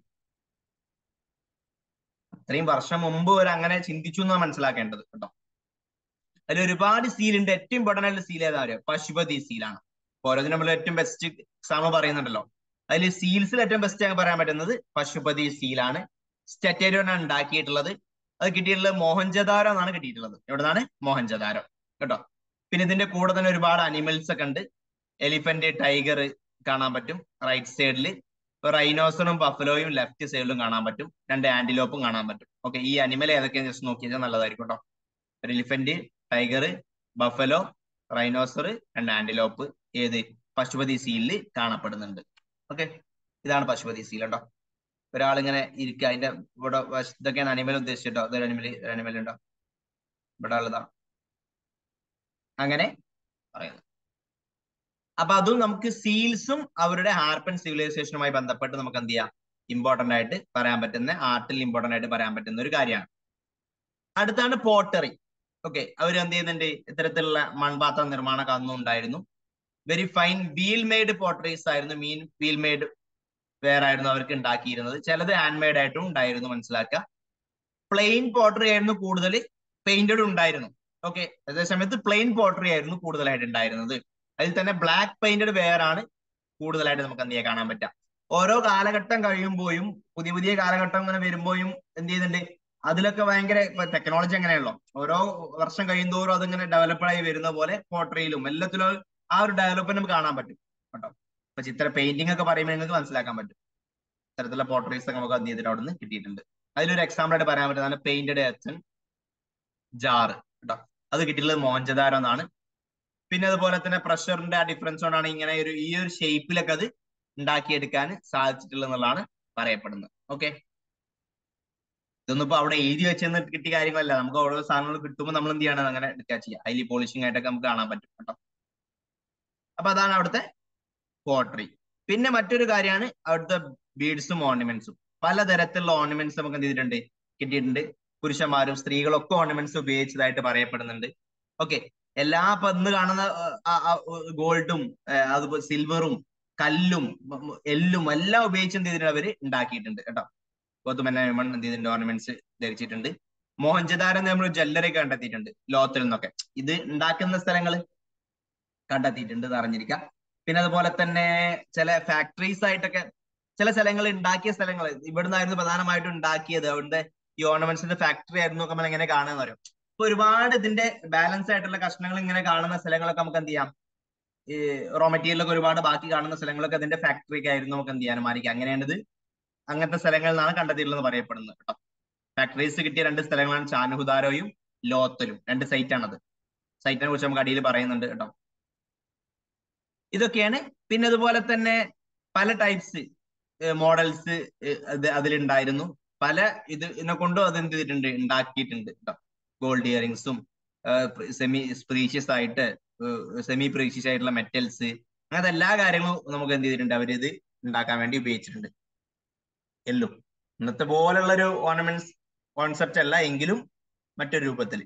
അത്രയും വർഷം മുമ്പ് വരെ അങ്ങനെ ചിന്തിച്ചു എന്നാണ് മനസ്സിലാക്കേണ്ടത് കേട്ടോ അതിൽ ഒരുപാട് സീലുണ്ട് ഏറ്റവും ഇമ്പോർട്ടന്റ് ആയിട്ടുള്ള സീൽ ഏതാ പറയുക പശുപതി സീലാണ് ഓരോന്നിനും നമ്മൾ ഏറ്റവും ബെസ്റ്റ് എക്സാം പറയുന്നുണ്ടല്ലോ അതിൽ സീൽസിൽ ഏറ്റവും ബെസ്റ്റ് ആയി പറയാൻ പറ്റുന്നത് പശുപതി സീലാണ് സ്റ്റെറ്റേരിയോനാണ് ഉണ്ടാക്കിയിട്ടുള്ളത് അത് കിട്ടിയിട്ടുള്ളത് മോഹൻജദാരോ എന്നാണ് കിട്ടിയിട്ടുള്ളത് എവിടെന്നാണ് മോഹൻജദാരോ കേട്ടോ പിന്നെ ഇതിന്റെ കൂടെ തന്നെ ഒരുപാട് അനിമൽസ് ഒക്കെ ഉണ്ട് എലിഫന്റ് ടൈഗർ കാണാൻ പറ്റും റൈറ്റ് സൈഡിൽ റൈനോസറും ബഫലോയും ലെഫ്റ്റ് സൈഡിലും കാണാൻ പറ്റും രണ്ട് ആന്റിലോപ്പും കാണാൻ പറ്റും ഓക്കെ ഈ അനിമൽ ഏതൊക്കെയാന്ന് ജസ്റ്റ് നോക്കിയാൽ നല്ലതായിരിക്കും കേട്ടോ ഒരു എലിഫന്റ് ടൈഗർ ബഫലോ റൈനോസർ രണ്ട് ആന്റിലോപ്പ് ഏത് പശുപതി സീലിൽ കാണപ്പെടുന്നുണ്ട് ഓക്കെ ഇതാണ് പശുപതി സീൽ കേട്ടോ ഒരാളിങ്ങനെ ഇരിക്കുക അതിന്റെ ഇവിടെ വശ- ഇതൊക്കെയാണ് അനിമൽ ഉദ്ദേശിച്ചിട്ടോ ഇതൊരു അനിമൽ അനിമൽ ഉണ്ടോ ഇവിടെ ഉള്ളതാ അങ്ങനെ പറയുന്നത് അപ്പൊ അതും നമുക്ക് സീൽസും അവരുടെ ഹാർപ്പൻ സിവിലൈസേഷനുമായി ബന്ധപ്പെട്ട് നമുക്ക് എന്ത് ചെയ്യാം ഇമ്പോർട്ടന്റ് ആയിട്ട് പറയാൻ പറ്റുന്ന ആർട്ടിൽ ഇമ്പോർട്ടന്റ് ആയിട്ട് പറയാൻ പറ്റുന്ന ഒരു കാര്യമാണ് അടുത്താണ് പോട്ടറി ഓക്കെ അവർ എന്ത് ചെയ്യുന്നുണ്ട് ഇത്തരത്തിലുള്ള മൺപാത്ര നിർമ്മാണമൊക്കെ അന്നും ഉണ്ടായിരുന്നു very fine wheel made potteries ആയിരുന്നു മീൻ വീൽ മെയ്ഡ് വേറെ ആയിരുന്നു അവർക്ക് ഉണ്ടാക്കിയിരുന്നത് ചിലത് ഹാൻഡ് മെയ്ഡ് ആയിട്ടും ഉണ്ടായിരുന്നു മനസ്സിലാക്കുക പ്ലെയിൻ പോട്ടറി ആയിരുന്നു കൂടുതൽ പെയിന്റഡ് ഉണ്ടായിരുന്നു ഓക്കെ അതേ സമയത്ത് പ്ലെയിൻ പോട്ടറി ആയിരുന്നു കൂടുതലായിട്ട് ഉണ്ടായിരുന്നത് അതിൽ തന്നെ ബ്ലാക്ക് പെയിന്റഡ് വേറാണ് കൂടുതലായിട്ട് നമുക്ക് എന്ത് ചെയ്യാൻ കാണാൻ പറ്റുക ഓരോ കാലഘട്ടം കഴിയുമ്പോഴും പുതിയ പുതിയ കാലഘട്ടം ഇങ്ങനെ വരുമ്പോഴും എന്ത് ചെയ്യുന്നുണ്ട് അതിലൊക്കെ ഭയങ്കര ഇപ്പൊ ടെക്നോളജി അങ്ങനെയല്ലോ ഓരോ വർഷം കഴിയുന്തോറും അതിങ്ങനെ ഡെവലപ്പ് ആയി വരുന്ന പോലെ പോട്ടറിയിലും എല്ലാത്തിലും ആ ഒരു ഡെവലപ്മെന്റ് നമുക്ക് കാണാൻ പറ്റും കേട്ടോ ഇപ്പൊ ചിത്ര പെയിന്റിംഗ് ഒക്കെ പറയുമ്പോൾ നിങ്ങൾക്ക് മനസ്സിലാക്കാൻ പറ്റും ഇത്തരത്തിലുള്ള പോർട്രേറ്റ്സ് ഒക്കെ നമുക്ക് എന്ത് ചെയ്തിട്ട് അവിടെ നിന്ന് കിട്ടിയിട്ടുണ്ട് അതിലൊരു എക്സാമ്പിൾ ആയിട്ട് പറയാൻ പറ്റുന്നതാണ് പെയിന്റഡ് എച്ചൻ ജാറ് കേട്ടോ അത് കിട്ടിയിട്ടുള്ളത് മോഹൻജദാരോ എന്നാണ് പിന്നെ അതുപോലെ തന്നെ പ്രഷറിന്റെ ആ ഡിഫറൻസ് കൊണ്ടാണ് ഇങ്ങനെ ഒരു ഈ ഒരു ഷേപ്പിലൊക്കെ അത് ഉണ്ടാക്കിയെടുക്കാൻ സാധിച്ചിട്ടുള്ളത് എന്നുള്ളതാണ് പറയപ്പെടുന്നത് ഓക്കെ ഇതൊന്നും ഇപ്പൊ അവിടെ എഴുതി വെച്ചെന്ന് കിട്ടിയ കാര്യങ്ങളല്ല നമുക്ക് ഓരോ സാധനങ്ങൾ കിട്ടുമ്പോൾ നമ്മൾ എന്ത് ചെയ്യണം അങ്ങനെ എടുക്കുക ചെയ്യുക ഹൈലി പോളിഷിംഗ് ആയിട്ടൊക്കെ നമുക്ക് കാണാൻ പറ്റും കേട്ടോ അപ്പൊ അതാണ് അവിടുത്തെ പോട്രി പിന്നെ മറ്റൊരു കാര്യമാണ് അവിടുത്തെ ബീഡ്സും ഓർണമെന്റ്സും പലതരത്തിലുള്ള ഓർണമെന്റ്സ് നമുക്ക് എന്ത് ചെയ്തിട്ടുണ്ട് കിട്ടിയിട്ടുണ്ട് പുരുഷന്മാരും സ്ത്രീകളും ഒക്കെ ഓർണമെന്റ്സ് ഉപയോഗിച്ചതായിട്ട് പറയപ്പെടുന്നുണ്ട് ഓക്കെ എല്ലാ ഇപ്പൊ ഇന്ന് കാണുന്ന ഗോൾഡും അതുപോലെ സിൽവറും കല്ലും മ- മ- എല്ലും എല്ലാം ഉപയോഗിച്ച് എന്ത് ചെയ്തിട്ടുണ്ട് അവര് ഉണ്ടാക്കിയിട്ടുണ്ട് കേട്ടോ ഗൗതമൻ എന്ത് ചെയ്തിട്ടുണ്ട് ഓർണമെന്റ്സ് ധരിച്ചിട്ടുണ്ട് മോഹൻജദാരം നമ്മൾ ജ്വല്ലറി കണ്ടെത്തിയിട്ടുണ്ട് ലോകത്തിൽ നിന്നൊക്കെ ഇത് ഉണ്ടാക്കുന്ന സ്ഥലങ്ങൾ കണ്ടെത്തിയിട്ടുണ്ട് എന്ന് അറിഞ്ഞിരിക്കാം പിന്നെ അതുപോലെ തന്നെ ചില ഫാക്ടറീസ് ആയിട്ടൊക്കെ ചില സ്ഥലങ്ങൾ ഉണ്ടാക്കിയ സ്ഥലങ്ങൾ ഇവിടുന്നായിരുന്നു പ്രധാനമായിട്ടും ഉണ്ടാക്കിയത് അതുകൊണ്ട് ഈ ഓർണമെന്റ്സിന്റെ ഫാക്ടറി ആയിരുന്നു ഒക്കെ നമ്മൾ എങ്ങനെ കാണുന്ന പറയും അപ്പൊ ഒരുപാട് ഇതിന്റെ ബാലൻസ് ആയിട്ടുള്ള കഷ്ണങ്ങൾ ഇങ്ങനെ കാണുന്ന സ്ഥലങ്ങളൊക്കെ നമുക്ക് എന്ത് ചെയ്യാം ഈ റോ മെറ്റീരിയലൊക്കെ ഒരുപാട് ബാക്കി കാണുന്ന സ്ഥലങ്ങളൊക്കെ അതിന്റെ ഫാക്ടറിക്ക് ആയിരുന്നു നമുക്ക് എന്ത് ചെയ്യാനും മാറിക്കാം അങ്ങനെയാണ് ഇത് അങ്ങനത്തെ സ്ഥലങ്ങളിൽ നിന്നാണ് കണ്ടെത്തിയിട്ടുള്ളത് പറയപ്പെടുന്നത് കേട്ടോ ഫാക്ടറീസ് കിട്ടിയ രണ്ട് സ്ഥലങ്ങളാണ് ചാനുഹുദാരോയും ലോത്തലും രണ്ട് സൈറ്റ് ആണത് സൈറ്റിനെ കുറിച്ച് നമുക്ക് അടിയിൽ പറയുന്നുണ്ട് കേട്ടോ ഇതൊക്കെയാണ് പിന്നെ അതുപോലെ തന്നെ പല ടൈപ്സ് മോഡൽസ് അതിലുണ്ടായിരുന്നു പല ഇത് ഇതിനെ കൊണ്ടും അത് എന്ത് ചെയ്തിട്ടുണ്ട് ഉണ്ടാക്കിയിട്ടുണ്ട് കേട്ടോ ഗോൾഡ് ഇയറിങ്സും സെമി പ്രീഷ്യസ് ആയിട്ട് സെമി പ്രീഷ്യസ് ആയിട്ടുള്ള മെറ്റൽസ് അങ്ങനത്തെ എല്ലാ കാര്യങ്ങളും നമുക്ക് എന്ത് ചെയ്തിട്ടുണ്ട് അവരിത് ഉണ്ടാക്കാൻ വേണ്ടി ഉപയോഗിച്ചിട്ടുണ്ട് എല്ലും ഇന്നത്തെ പോലുള്ള ഒരു ഓർണമെന്റ്സ് കോൺസെപ്റ്റ് അല്ല എങ്കിലും മറ്റൊരു രൂപത്തിൽ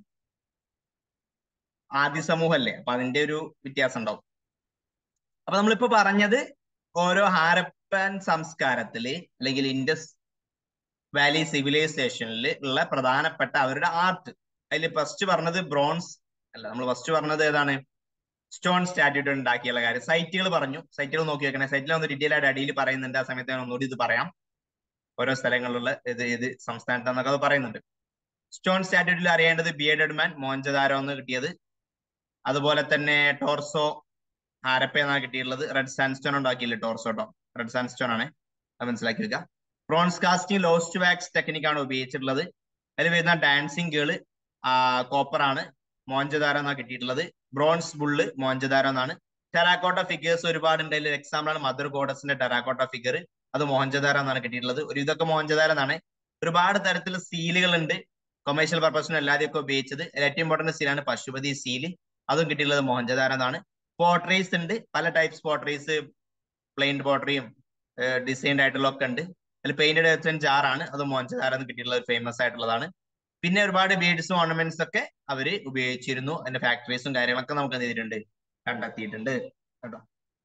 ആദ്യ സമൂഹമല്ലേ അപ്പൊ അതിന്റെ ഒരു വ്യത്യാസം ഉണ്ടാവും അപ്പൊ നമ്മളിപ്പോ പറഞ്ഞത് ഓരോ ഹാരപ്പൻ സംസ്കാരത്തില് അല്ലെങ്കിൽ ഇൻഡസ് വാലി സിവിലൈസേഷനിൽ ഉള്ള പ്രധാനപ്പെട്ട അവരുടെ ആർട്ട് അതിൽ ഫസ്റ്റ് പറഞ്ഞത് ബ്രോൺസ് അല്ല നമ്മൾ ഫസ്റ്റ് പറഞ്ഞത് ഏതാണ് സ്റ്റോൺ സ്റ്റാറ്റ്യൂട്ട് ഉണ്ടാക്കിയുള്ള കാര്യം സൈറ്റുകൾ പറഞ്ഞു സൈറ്റുകൾ നോക്കി വെക്കണേ സൈറ്റിൽ ഒന്ന് ഡീറ്റെയിൽ ആയിട്ട് അടിയിൽ പറയുന്നുണ്ട് ആ സമയത്ത് ഞാൻ ഒന്നുകൂടി ഇത് പറയാം ഓരോ സ്ഥലങ്ങളിലുള്ള ഇത് ഏത് സംസ്ഥാനത്താന്നൊക്കെ അത് പറയുന്നുണ്ട് സ്റ്റോൺ സ്റ്റാറ്റ്യൂട്ടിൽ അറിയേണ്ടത് ബിയഡഡ് മാൻ മോഹൻജദാരോ എന്ന് കിട്ടിയത് അതുപോലെ തന്നെ ടോർസോ ഹാരപ്പ എന്നാണ് കിട്ടിയിട്ടുള്ളത് റെഡ് സാൻസ്റ്റോൺ ഉണ്ടാക്കിയില്ല ടോർസോ കേട്ടോ റെഡ് സാൻസ്റ്റോൺ ആണ് അത് മനസ്സിലാക്കി വെക്കുക ബ്രോൺസ് കാസ്റ്റിംഗ് ലോസ്റ്റ് വാക്സ് ടെക്നിക്കാണ് ഉപയോഗിച്ചിട്ടുള്ളത് അതിൽ വരുന്ന ഡാൻസിങ് ഗേള് കോപ്പർ ആണ് മോഹൻജദാരോ എന്നാണ് കിട്ടിയിട്ടുള്ളത് ബ്രോൺസ് ബുള്ള് മോഹൻജദാരോ എന്നാണ് ടെറാക്കോട്ട ഫിഗേഴ്സ് ഒരുപാട് ഉണ്ട് അതിൽ എക്സാമ്പിൾ ആണ് മദർ ഗോഡസിന്റെ ടെറാക്കോട്ട ഫിഗർ അത് മോഹൻജദാരോ എന്നാണ് കിട്ടിയിട്ടുള്ളത് ഒരു ഇതൊക്കെ മോഹൻജദാരോ എന്നാണ് ഒരുപാട് തരത്തിലുള്ള സീലുകൾ ഉണ്ട് കൊമേഴ്ഷ്യൽ പർപ്പസിനും എല്ലാവരും ഉപയോഗിച്ചത് ഏറ്റവും ഇമ്പോർട്ടന്റ് സീലാണ് പശുപതി സീല് അതും കിട്ടിയിട്ടുള്ളത് മോഹൻജദാരോ എന്നാണ് പോർട്രേസ് ഉണ്ട് പല ടൈപ്സ് പോർട്രേസ് പ്ലെയിൻ പോർട്രയും ഡിസൈൻഡ് ആയിട്ടുള്ള ഒക്കെ ഉണ്ട് അതിൽ പെയിന്റഡ് വെച്ചൻ ജാറാണ് അത് മോഹൻജദാരോ എന്ന് കിട്ടിയിട്ടുള്ള ഫേമസ് ആയിട്ടുള്ളതാണ് പിന്നെ ഒരുപാട് ബീഡ്സും ഓർണമെന്റ്സ് ഒക്കെ അവര് ഉപയോഗിച്ചിരുന്നു അതിന്റെ ഫാക്ടറീസും കാര്യങ്ങളൊക്കെ നമുക്ക് എന്ത് ചെയ്തിട്ടുണ്ട് കണ്ടെത്തിയിട്ടുണ്ട് കേട്ടോ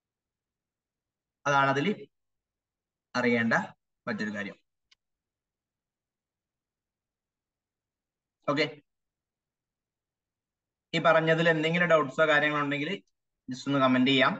അതാണ് അതിൽ അറിയേണ്ട മറ്റൊരു കാര്യം ഓക്കെ ഈ പറഞ്ഞതിൽ എന്തെങ്കിലും ഡൗട്ട്സോ കാര്യങ്ങളോ ഉണ്ടെങ്കിൽ ജസ്റ്റ് ഒന്ന് കമന്റ് ചെയ്യാം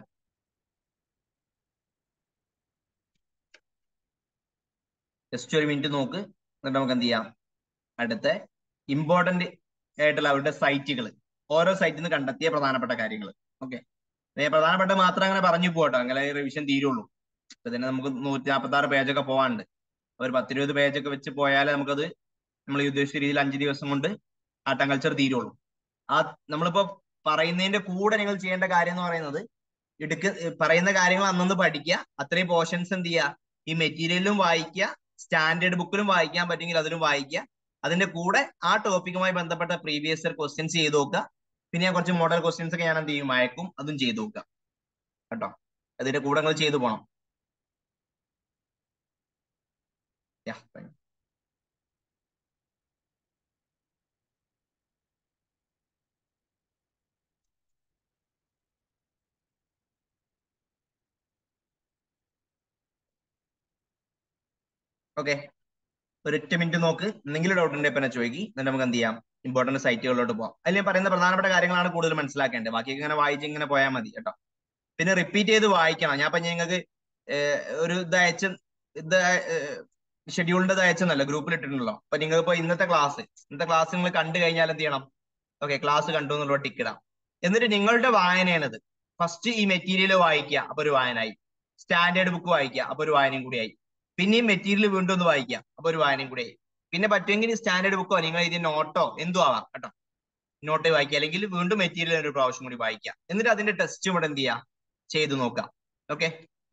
ജസ്റ്റ് ഒരു മിനിറ്റ് നോക്ക് എന്നിട്ട് നമുക്ക് എന്ത് ചെയ്യാം അടുത്ത ഇമ്പോർട്ടന്റ് ആയിട്ടുള്ള അവരുടെ സൈറ്റുകൾ ഓരോ സൈറ്റിൽ നിന്ന് കണ്ടെത്തിയ പ്രധാനപ്പെട്ട കാര്യങ്ങൾ ഓക്കെ പ്രധാനപ്പെട്ട മാത്രം അങ്ങനെ പറഞ്ഞു പോട്ടോ അങ്ങനെ റിവിഷൻ തീരുള്ളൂ ഇപ്പൊ തന്നെ നമുക്ക് നൂറ്റി നാൽപ്പത്തി ആറ് പേജൊക്കെ പോകാനുണ്ട് ഒരു പത്തിരുപത് പേജൊക്കെ വെച്ച് പോയാലേ നമുക്കത് നമ്മൾ ഈ ഉദ്ദേശിച്ച രീതിയിൽ അഞ്ച് ദിവസം കൊണ്ട് ആട്ടം കൾച്ചർ തീരുള്ളൂ ആ നമ്മളിപ്പോ പറയുന്നതിന്റെ കൂടെ നിങ്ങൾ ചെയ്യേണ്ട കാര്യം എന്ന് പറയുന്നത് എടുക്ക പറയുന്ന കാര്യങ്ങൾ അന്നൊന്ന് പഠിക്കുക അത്രയും പോർഷൻസ് എന്ത് ചെയ്യുക ഈ മെറ്റീരിയലും വായിക്കുക സ്റ്റാൻഡേർഡ് ബുക്കിലും വായിക്കാൻ പറ്റുമെങ്കിൽ അതിലും വായിക്കുക അതിന്റെ കൂടെ ആ ടോപ്പിക്കുമായി ബന്ധപ്പെട്ട പ്രീവിയസ് ഇയർ ക്വസ്റ്റ്യൻസ് ചെയ്ത് നോക്കുക പിന്നെ ഞാൻ കുറച്ച് മോഡൽ ക്വസ്റ്റ്യൻസ് ഒക്കെ ഞാൻ എന്ത് ചെയ്യും അയക്കും അതും ചെയ്ത് നോക്കുക കേട്ടോ അതിന്റെ കൂടെ നിങ്ങൾ ചെയ്തു പോകണം ഓക്കെ ഒരൊറ്റ മിനിറ്റ് നോക്ക് എന്തെങ്കിലും ഡൗട്ട് ഉണ്ടെങ്കിൽ പിന്നെ ചോദിക്കി എന്നിട്ട് നമുക്ക് എന്ത് ചെയ്യാം ഇമ്പോർട്ടന്റ് സൈറ്റുകളിലോട്ട് പോകാം അതിൽ ഞാൻ പറയുന്ന പ്രധാനപ്പെട്ട കാര്യങ്ങളാണ് കൂടുതൽ മനസ്സിലാക്കേണ്ടത് ബാക്കി ഇങ്ങനെ വായിച്ച് ഇങ്ങനെ പോയാൽ മതി കേട്ടോ പിന്നെ റിപ്പീറ്റ് ചെയ്ത് വായിക്കണം ഞാൻ ഇപ്പൊ നിങ്ങൾക്ക് ഒരു ഇത് അയച്ച ഇത് ഷെഡ്യൂളിന്റെ ഇത് അയച്ചെന്നല്ല ഗ്രൂപ്പിൽ ഇട്ടിട്ടുണ്ടല്ലോ അപ്പൊ നിങ്ങൾ ഇപ്പൊ ഇന്നത്തെ ക്ലാസ് ഇന്നത്തെ ക്ലാസ് നിങ്ങൾ കണ്ടു കഴിഞ്ഞാൽ എന്ത് ചെയ്യണം ഓക്കെ ക്ലാസ് കണ്ടു എന്നുള്ള ടിക്ക് ഇടാം എന്നിട്ട് നിങ്ങളുടെ വായനയാണിത് ഫസ്റ്റ് ഈ മെറ്റീരിയൽ വായിക്കുക അപ്പൊ ഒരു വായനായി സ്റ്റാൻഡേർഡ് ബുക്ക് വായിക്കുക അപ്പൊ ഒരു വായനയും കൂടിയായി പിന്നെയും മെറ്റീരിയൽ വീണ്ടും ഒന്ന് വായിക്കുക അപ്പൊ ഒരു വായനയും കൂടെ പിന്നെ പറ്റുമെങ്കിൽ സ്റ്റാൻഡേർഡ് ബുക്കോ നിങ്ങൾ ഇതിന്റെ നോട്ടോ എന്തോ ആവാം കേട്ടോ നോട്ട് വായിക്കുക അല്ലെങ്കിൽ വീണ്ടും മെറ്റീരിയൽ ഒരു പ്രാവശ്യം കൂടി വായിക്കുക എന്നിട്ട് അതിന്റെ ടെസ്റ്റും ഇവിടെ എന്ത് ചെയ്യുക ചെയ്ത് നോക്കാം ഓക്കെ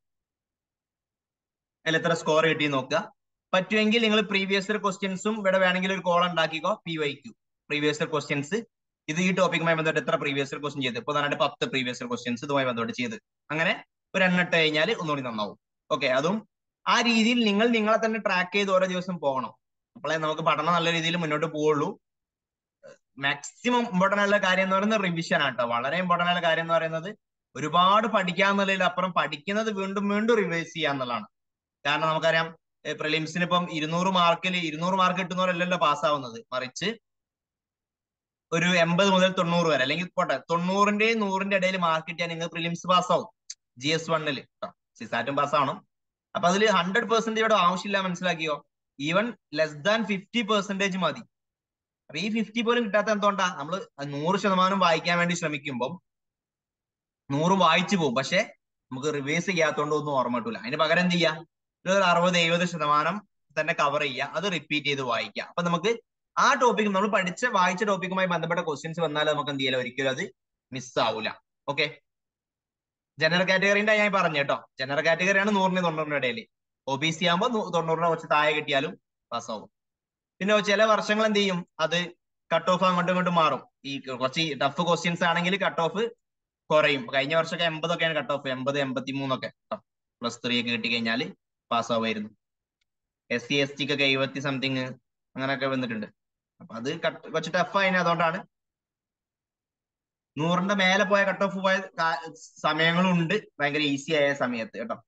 അതിൽ എത്ര സ്കോർ കിട്ടി നോക്കുക പറ്റുമെങ്കിൽ നിങ്ങൾ പ്രീവിയസ് ഇയർ ക്വസ്റ്റ്യൻസും ഇവിടെ വേണമെങ്കിൽ ഒരു കോൾ ഉണ്ടാക്കിക്കോ P Y Q previous year questions ഇത് ഈ ടോപ്പിക്കുമായി ബന്ധപ്പെട്ട് എത്ര പ്രീവിയസ് ഇയർ ക്വസ്റ്റ്യൻ ചെയ്ത് ഇപ്പൊ നന്നായിട്ട് പത്ത് പ്രീവിയസ് ഇയർ ക്വസ്റ്റ്യൻസ് ഇതുമായി ബന്ധപ്പെട്ട് ചെയ്ത് അങ്ങനെ ഒരു എണ്ണിട്ട് കഴിഞ്ഞാൽ ഒന്നുകൂടി നന്നാവും ഓക്കെ അതും ആ രീതിയിൽ നിങ്ങൾ നിങ്ങളെ തന്നെ ട്രാക്ക് ചെയ്ത് ഓരോ ദിവസം പോകണം അപ്പോഴേ നമുക്ക് പഠനം നല്ല രീതിയിൽ മുന്നോട്ട് പോവുള്ളൂ മാക്സിമം ഇമ്പോർട്ടൻ്റ് ആയിട്ടുള്ള കാര്യം എന്ന് പറയുന്നത് റിവിഷൻ ആട്ടോ വളരെ ഇമ്പോർട്ടൻ്റ് ആയിട്ടുള്ള കാര്യം എന്ന് പറയുന്നത് ഒരുപാട് പഠിക്കാന്നുള്ളതിൽ അപ്പുറം പഠിക്കുന്നത് വീണ്ടും വീണ്ടും റിവൈസ് ചെയ്യുക എന്നുള്ളതാണ് കാരണം നമുക്കറിയാം പ്രിലിംസിന് ഇപ്പം ഇരുന്നൂറ് മാർക്കിൽ ഇരുന്നൂറ് മാർക്ക് കിട്ടുന്നവരല്ലല്ലോ പാസ്സാവുന്നത് മറിച്ച് ഒരു എൺപത് മുതൽ തൊണ്ണൂറ് വരെ അല്ലെങ്കിൽ പോട്ടെ തൊണ്ണൂറിന്റെയും നൂറിന്റെ ഇടയിൽ മാർക്ക് കിട്ടിയാൽ നിങ്ങൾ പ്രിലിംസ് പാസ്സാവും ജി എസ് വണ്ണിൽ സിസാറ്റും പാസ്സാവണം അപ്പൊ അതിൽ ഹൺഡ്രഡ് പെർസെന്റേജ് ഇവിടെ ആവശ്യമില്ല മനസ്സിലാക്കിയോ even less than fifty percentage മതി അപ്പൊ ഈ ഫിഫ്റ്റി പോലും കിട്ടാത്ത എന്തുകൊണ്ടാ നമ്മൾ നൂറ് ശതമാനം വായിക്കാൻ വേണ്ടി ശ്രമിക്കുമ്പോൾ നൂറ് വായിച്ചു പോകും പക്ഷെ നമുക്ക് റിവേഴ്സ് ചെയ്യാത്തതുകൊണ്ട് ഒന്നും ഓർമ്മ കിട്ടൂല അതിന് പകരം എന്ത് ചെയ്യാ ഒരു അറുപത് എഴുപത് ശതമാനം തന്നെ കവർ ചെയ്യുക അത് റിപ്പീറ്റ് ചെയ്ത് വായിക്കുക അപ്പൊ നമുക്ക് ആ ടോപ്പിക്കും നമ്മൾ പഠിച്ച വായിച്ച ടോപ്പിക്കുമായി ബന്ധപ്പെട്ട ക്വസ്റ്റ്യൻസ് വന്നാൽ നമുക്ക് എന്ത് ചെയ്യില്ല ഒരിക്കലും അത് മിസ് ആവൂല ഓക്കെ ജനറൽ കാറ്റഗറിന്റെ ഞാൻ പറഞ്ഞു കേട്ടോ ജനറൽ കാറ്റഗറിയാണ് നൂറിന് തൊണ്ണൂറിന്റെ ഇടയിൽ ഒ ബി സി ആകുമ്പോൾ തൊണ്ണൂറിനെ കുറച്ച് താഴെ കിട്ടിയാലും പാസ്സാവും പിന്നെ ചില വർഷങ്ങൾ എന്ത് ചെയ്യും അത് കട്ട് ഓഫ് അങ്ങോട്ടും ഇങ്ങോട്ടും മാറും ഈ കുറച്ച് ടഫ് ക്വസ്റ്റ്യൻസ് ആണെങ്കിൽ കട്ട് ഓഫ് കുറയും കഴിഞ്ഞ വർഷമൊക്കെ എൺപതൊക്കെയാണ് കട്ട് ഓഫ് എൺപത് എൺപത്തി മൂന്നൊക്കെ പ്ലസ് ത്രീ ഒക്കെ കിട്ടി കഴിഞ്ഞാൽ പാസ് ആവുമായിരുന്നു എസ് സി എസ് ടിക്കൊക്കെ എഴുപത്തി സംതിങ് അങ്ങനെയൊക്കെ വന്നിട്ടുണ്ട് അപ്പൊ അത് കുറച്ച് ടഫ് ആയിന് അതുകൊണ്ടാണ് നൂറിന്റെ മേലെ പോയ കട്ട് ഓഫ് പോയ സമയങ്ങളും ഉണ്ട് ഭയങ്കര ഈസി ആയ സമയത്ത് കേട്ടോ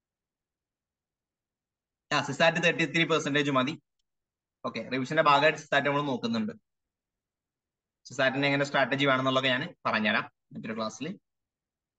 ആ സിസാറ്റ് തേർട്ടി ത്രീ പെർസെന്റേജ് മതി ഓക്കെ റിവിഷന്റെ ഭാഗമായിട്ട് സിസാറ്റ് നമ്മൾ നോക്കുന്നുണ്ട് സിസാറ്റിന് എങ്ങനെ സ്ട്രാറ്റജി വേണമെന്നുള്ളത് ഞാൻ പറഞ്ഞുതരാം മറ്റൊരു ക്ലാസ്സിൽ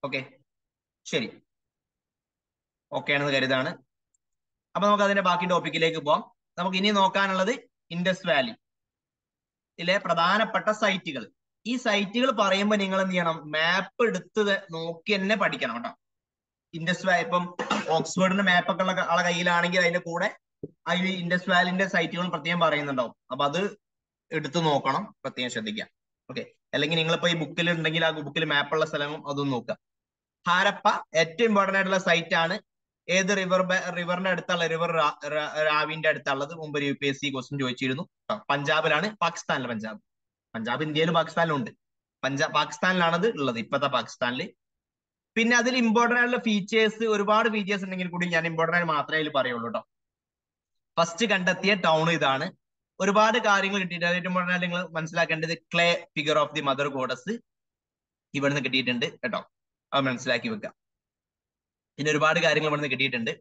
ഓക്കെ ശരി ഓക്കെ ആണെന്ന് കരുതാണ് അപ്പൊ നമുക്ക് അതിന്റെ ബാക്കി ടോപ്പിക്കിലേക്ക് പോവാം നമുക്ക് ഇനി നോക്കാനുള്ളത് ഇൻഡസ് വാലി ഇതിലെ പ്രധാനപ്പെട്ട സൈറ്റുകൾ ഈ സൈറ്റുകൾ പറയുമ്പോൾ നിങ്ങൾ എന്ത് ചെയ്യണം മാപ്പ് എടുത്ത് നോക്കി തന്നെ പഠിക്കണം കേട്ടോ ഇൻഡസ് വാലി ഇപ്പം ഓക്സ്ഫോർഡിന്റെ മാപ്പൊക്കെ ഉള്ള ആളെ കയ്യിലാണെങ്കിൽ അതിന്റെ കൂടെ അതിൽ ഇൻഡസ് വാലിന്റെ സൈറ്റുകൾ പ്രത്യേകം പറയുന്നുണ്ടാവും അപ്പൊ അത് എടുത്തു നോക്കണം പ്രത്യേകം ശ്രദ്ധിക്കുക ഓക്കെ അല്ലെങ്കിൽ നിങ്ങളിപ്പോ ഈ ബുക്കിൽ ഉണ്ടെങ്കിൽ ആ ബുക്കിൽ മാപ്പുള്ള സ്ഥലങ്ങളും അതും നോക്കുക ഹാരപ്പ ഏറ്റവും ഇമ്പോർട്ടന്റ് ആയിട്ടുള്ള സൈറ്റ് ആണ് ഏത് റിവർ റിവറിന്റെ അടുത്തുള്ള റിവർ രാവിന്റെ അടുത്തുള്ളത് മുമ്പ് U P S C question ചോദിച്ചിരുന്നു പഞ്ചാബിലാണ് പാകിസ്ഥാനിലെ പഞ്ചാബ് പഞ്ചാബ് ഇന്ത്യയിലും പാകിസ്ഥാനിലും ഉണ്ട് പഞ്ചാബ് പാകിസ്ഥാനിലാണത് ഉള്ളത് ഇപ്പത്തെ പാകിസ്ഥാനിൽ പിന്നെ അതിൽ ഇമ്പോർട്ടന്റ് ആയിട്ടുള്ള ഫീച്ചേഴ്സ് ഒരുപാട് ഫീച്ചേഴ്സ് ഉണ്ടെങ്കിൽ കൂടി ഞാൻ ഇമ്പോർട്ടന്റ് ആയിട്ട് മാത്രമേ അതിൽ പറയുള്ളൂ കേട്ടോ ഫസ്റ്റ് കണ്ടെത്തിയ ടൗൺ ഇതാണ് ഒരുപാട് കാര്യങ്ങൾ കിട്ടിയിട്ട് ഏറ്റവും ഇമ്പോർട്ടന്റ് ആയിട്ട് നിങ്ങൾ മനസ്സിലാക്കേണ്ടത് clay figure of the mother goddess ഇവിടുന്ന് കിട്ടിയിട്ടുണ്ട് കേട്ടോ അത് മനസ്സിലാക്കി വെക്കുക പിന്നെ ഒരുപാട് കാര്യങ്ങൾ ഇവിടുന്ന് കിട്ടിയിട്ടുണ്ട്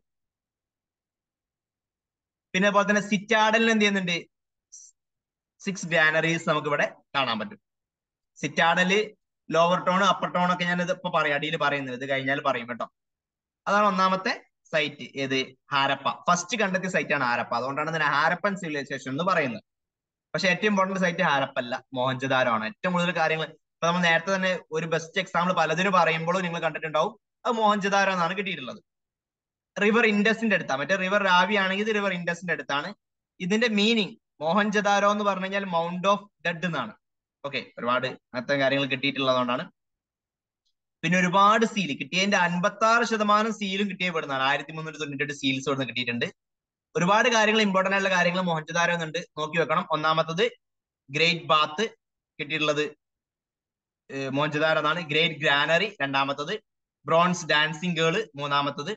പിന്നെ അതുപോലെ തന്നെ സിറ്റാഡലിന് എന്ത് ചെയ്യുന്നുണ്ട് സിക്സ് ഗ്രാനറീസ് നമുക്ക് ഇവിടെ കാണാൻ പറ്റും citadel lower town upper town ഒക്കെ ഞാൻ ഇത് ഇപ്പൊ പറയാം അടിയിൽ പറയുന്നത് ഇത് കഴിഞ്ഞാൽ പറയും കേട്ടോ അതാണ് ഒന്നാമത്തെ സൈറ്റ് ഏത് ഹാരപ്പ ഫസ്റ്റ് കണ്ടെത്തിയ സൈറ്റ് ആണ് ഹാരപ്പ അതുകൊണ്ടാണ് ഇതിനെ ഹാരപ്പൻ സിവിലൈസേഷൻ എന്ന് പറയുന്നത് പക്ഷെ ഏറ്റവും ഇമ്പോർട്ടന്റ് സൈറ്റ് ഹാരപ്പ അല്ല മോഹൻജദാരോ ആണ് ഏറ്റവും കൂടുതൽ കാര്യങ്ങൾ ഇപ്പൊ നമ്മൾ നേരത്തെ തന്നെ ഒരു ബെസ്റ്റ് എക്സാമ്പിൾ പലതിനും പറയുമ്പോഴും നിങ്ങൾ കണ്ടിട്ടുണ്ടാവും അത് മോഹൻജദാരോ എന്നാണ് കിട്ടിയിട്ടുള്ളത് റിവർ ഇൻഡസിന്റെ അടുത്താണ് മറ്റേ റിവർ രാവി ആണെങ്കിൽ ഇത് റിവർ ഇൻഡസിന്റെ അടുത്താണ് ഇതിന്റെ മീനിങ് മോഹൻജദാരോ എന്ന് പറഞ്ഞു കഴിഞ്ഞാൽ മൗണ്ട് ഓഫ് ഡെഡ് എന്നാണ് ഓക്കെ ഒരുപാട് അങ്ങനത്തെ കാര്യങ്ങൾ കിട്ടിയിട്ടുള്ളതുകൊണ്ടാണ് പിന്നെ ഒരുപാട് സീല് കിട്ടിയതിന്റെ അൻപത്തി ആറ് ശതമാനം സീലും കിട്ടിയപ്പെടുന്നതാണ് ആയിരത്തി മുന്നൂറ്റി തൊണ്ണൂറ്റി സീൽസ് ഇവിടുന്ന് കിട്ടിയിട്ടുണ്ട് ഒരുപാട് കാര്യങ്ങൾ ഇമ്പോർട്ടന്റ് ആയിട്ടുള്ള കാര്യങ്ങൾ മോഹൻജദാരോ എന്നുണ്ട് നോക്കി വെക്കണം ഒന്നാമത്തത് ഗ്രേറ്റ് ബാത്ത് കിട്ടിയിട്ടുള്ളത് മോഹൻജദാരോ എന്നാണ് ഗ്രേറ്റ് ഗ്രാനറി രണ്ടാമത്തത് ബ്രോൺസ് ഡാൻസിങ് ഗേള് മൂന്നാമത്തത്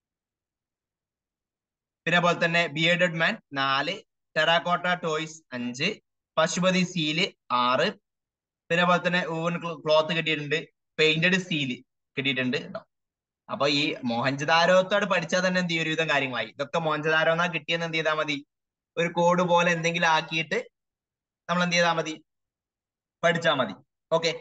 പിന്നെ പോലെ തന്നെ ബിയേഡഡ് മാൻ നാല് ടെറാക്കോട്ട ടോയ്സ് അഞ്ച് പശുപതി സീല് ആറ് പിന്നെ പോലെ തന്നെ ഊവൻ ക്ലോത്ത് കിട്ടിയിട്ടുണ്ട് പെയിന്റഡ് സീല് കിട്ടിയിട്ടുണ്ട് കേട്ടോ അപ്പൊ ഈ മോഹൻജദാരോത്തോട് പഠിച്ചാൽ തന്നെ എന്ത് ചെയ്യും ഒരുവിധം കാര്യങ്ങളായി ഇതൊക്കെ മോഹൻജദാരോ എന്നാ കിട്ടിയെന്ന് എന്ത് ചെയ്താൽ മതി ഒരു കോഡ് പോലെ എന്തെങ്കിലും ആക്കിയിട്ട് നമ്മൾ എന്ത് ചെയ്താൽ മതി പഠിച്ചാൽ മതി ഓക്കെ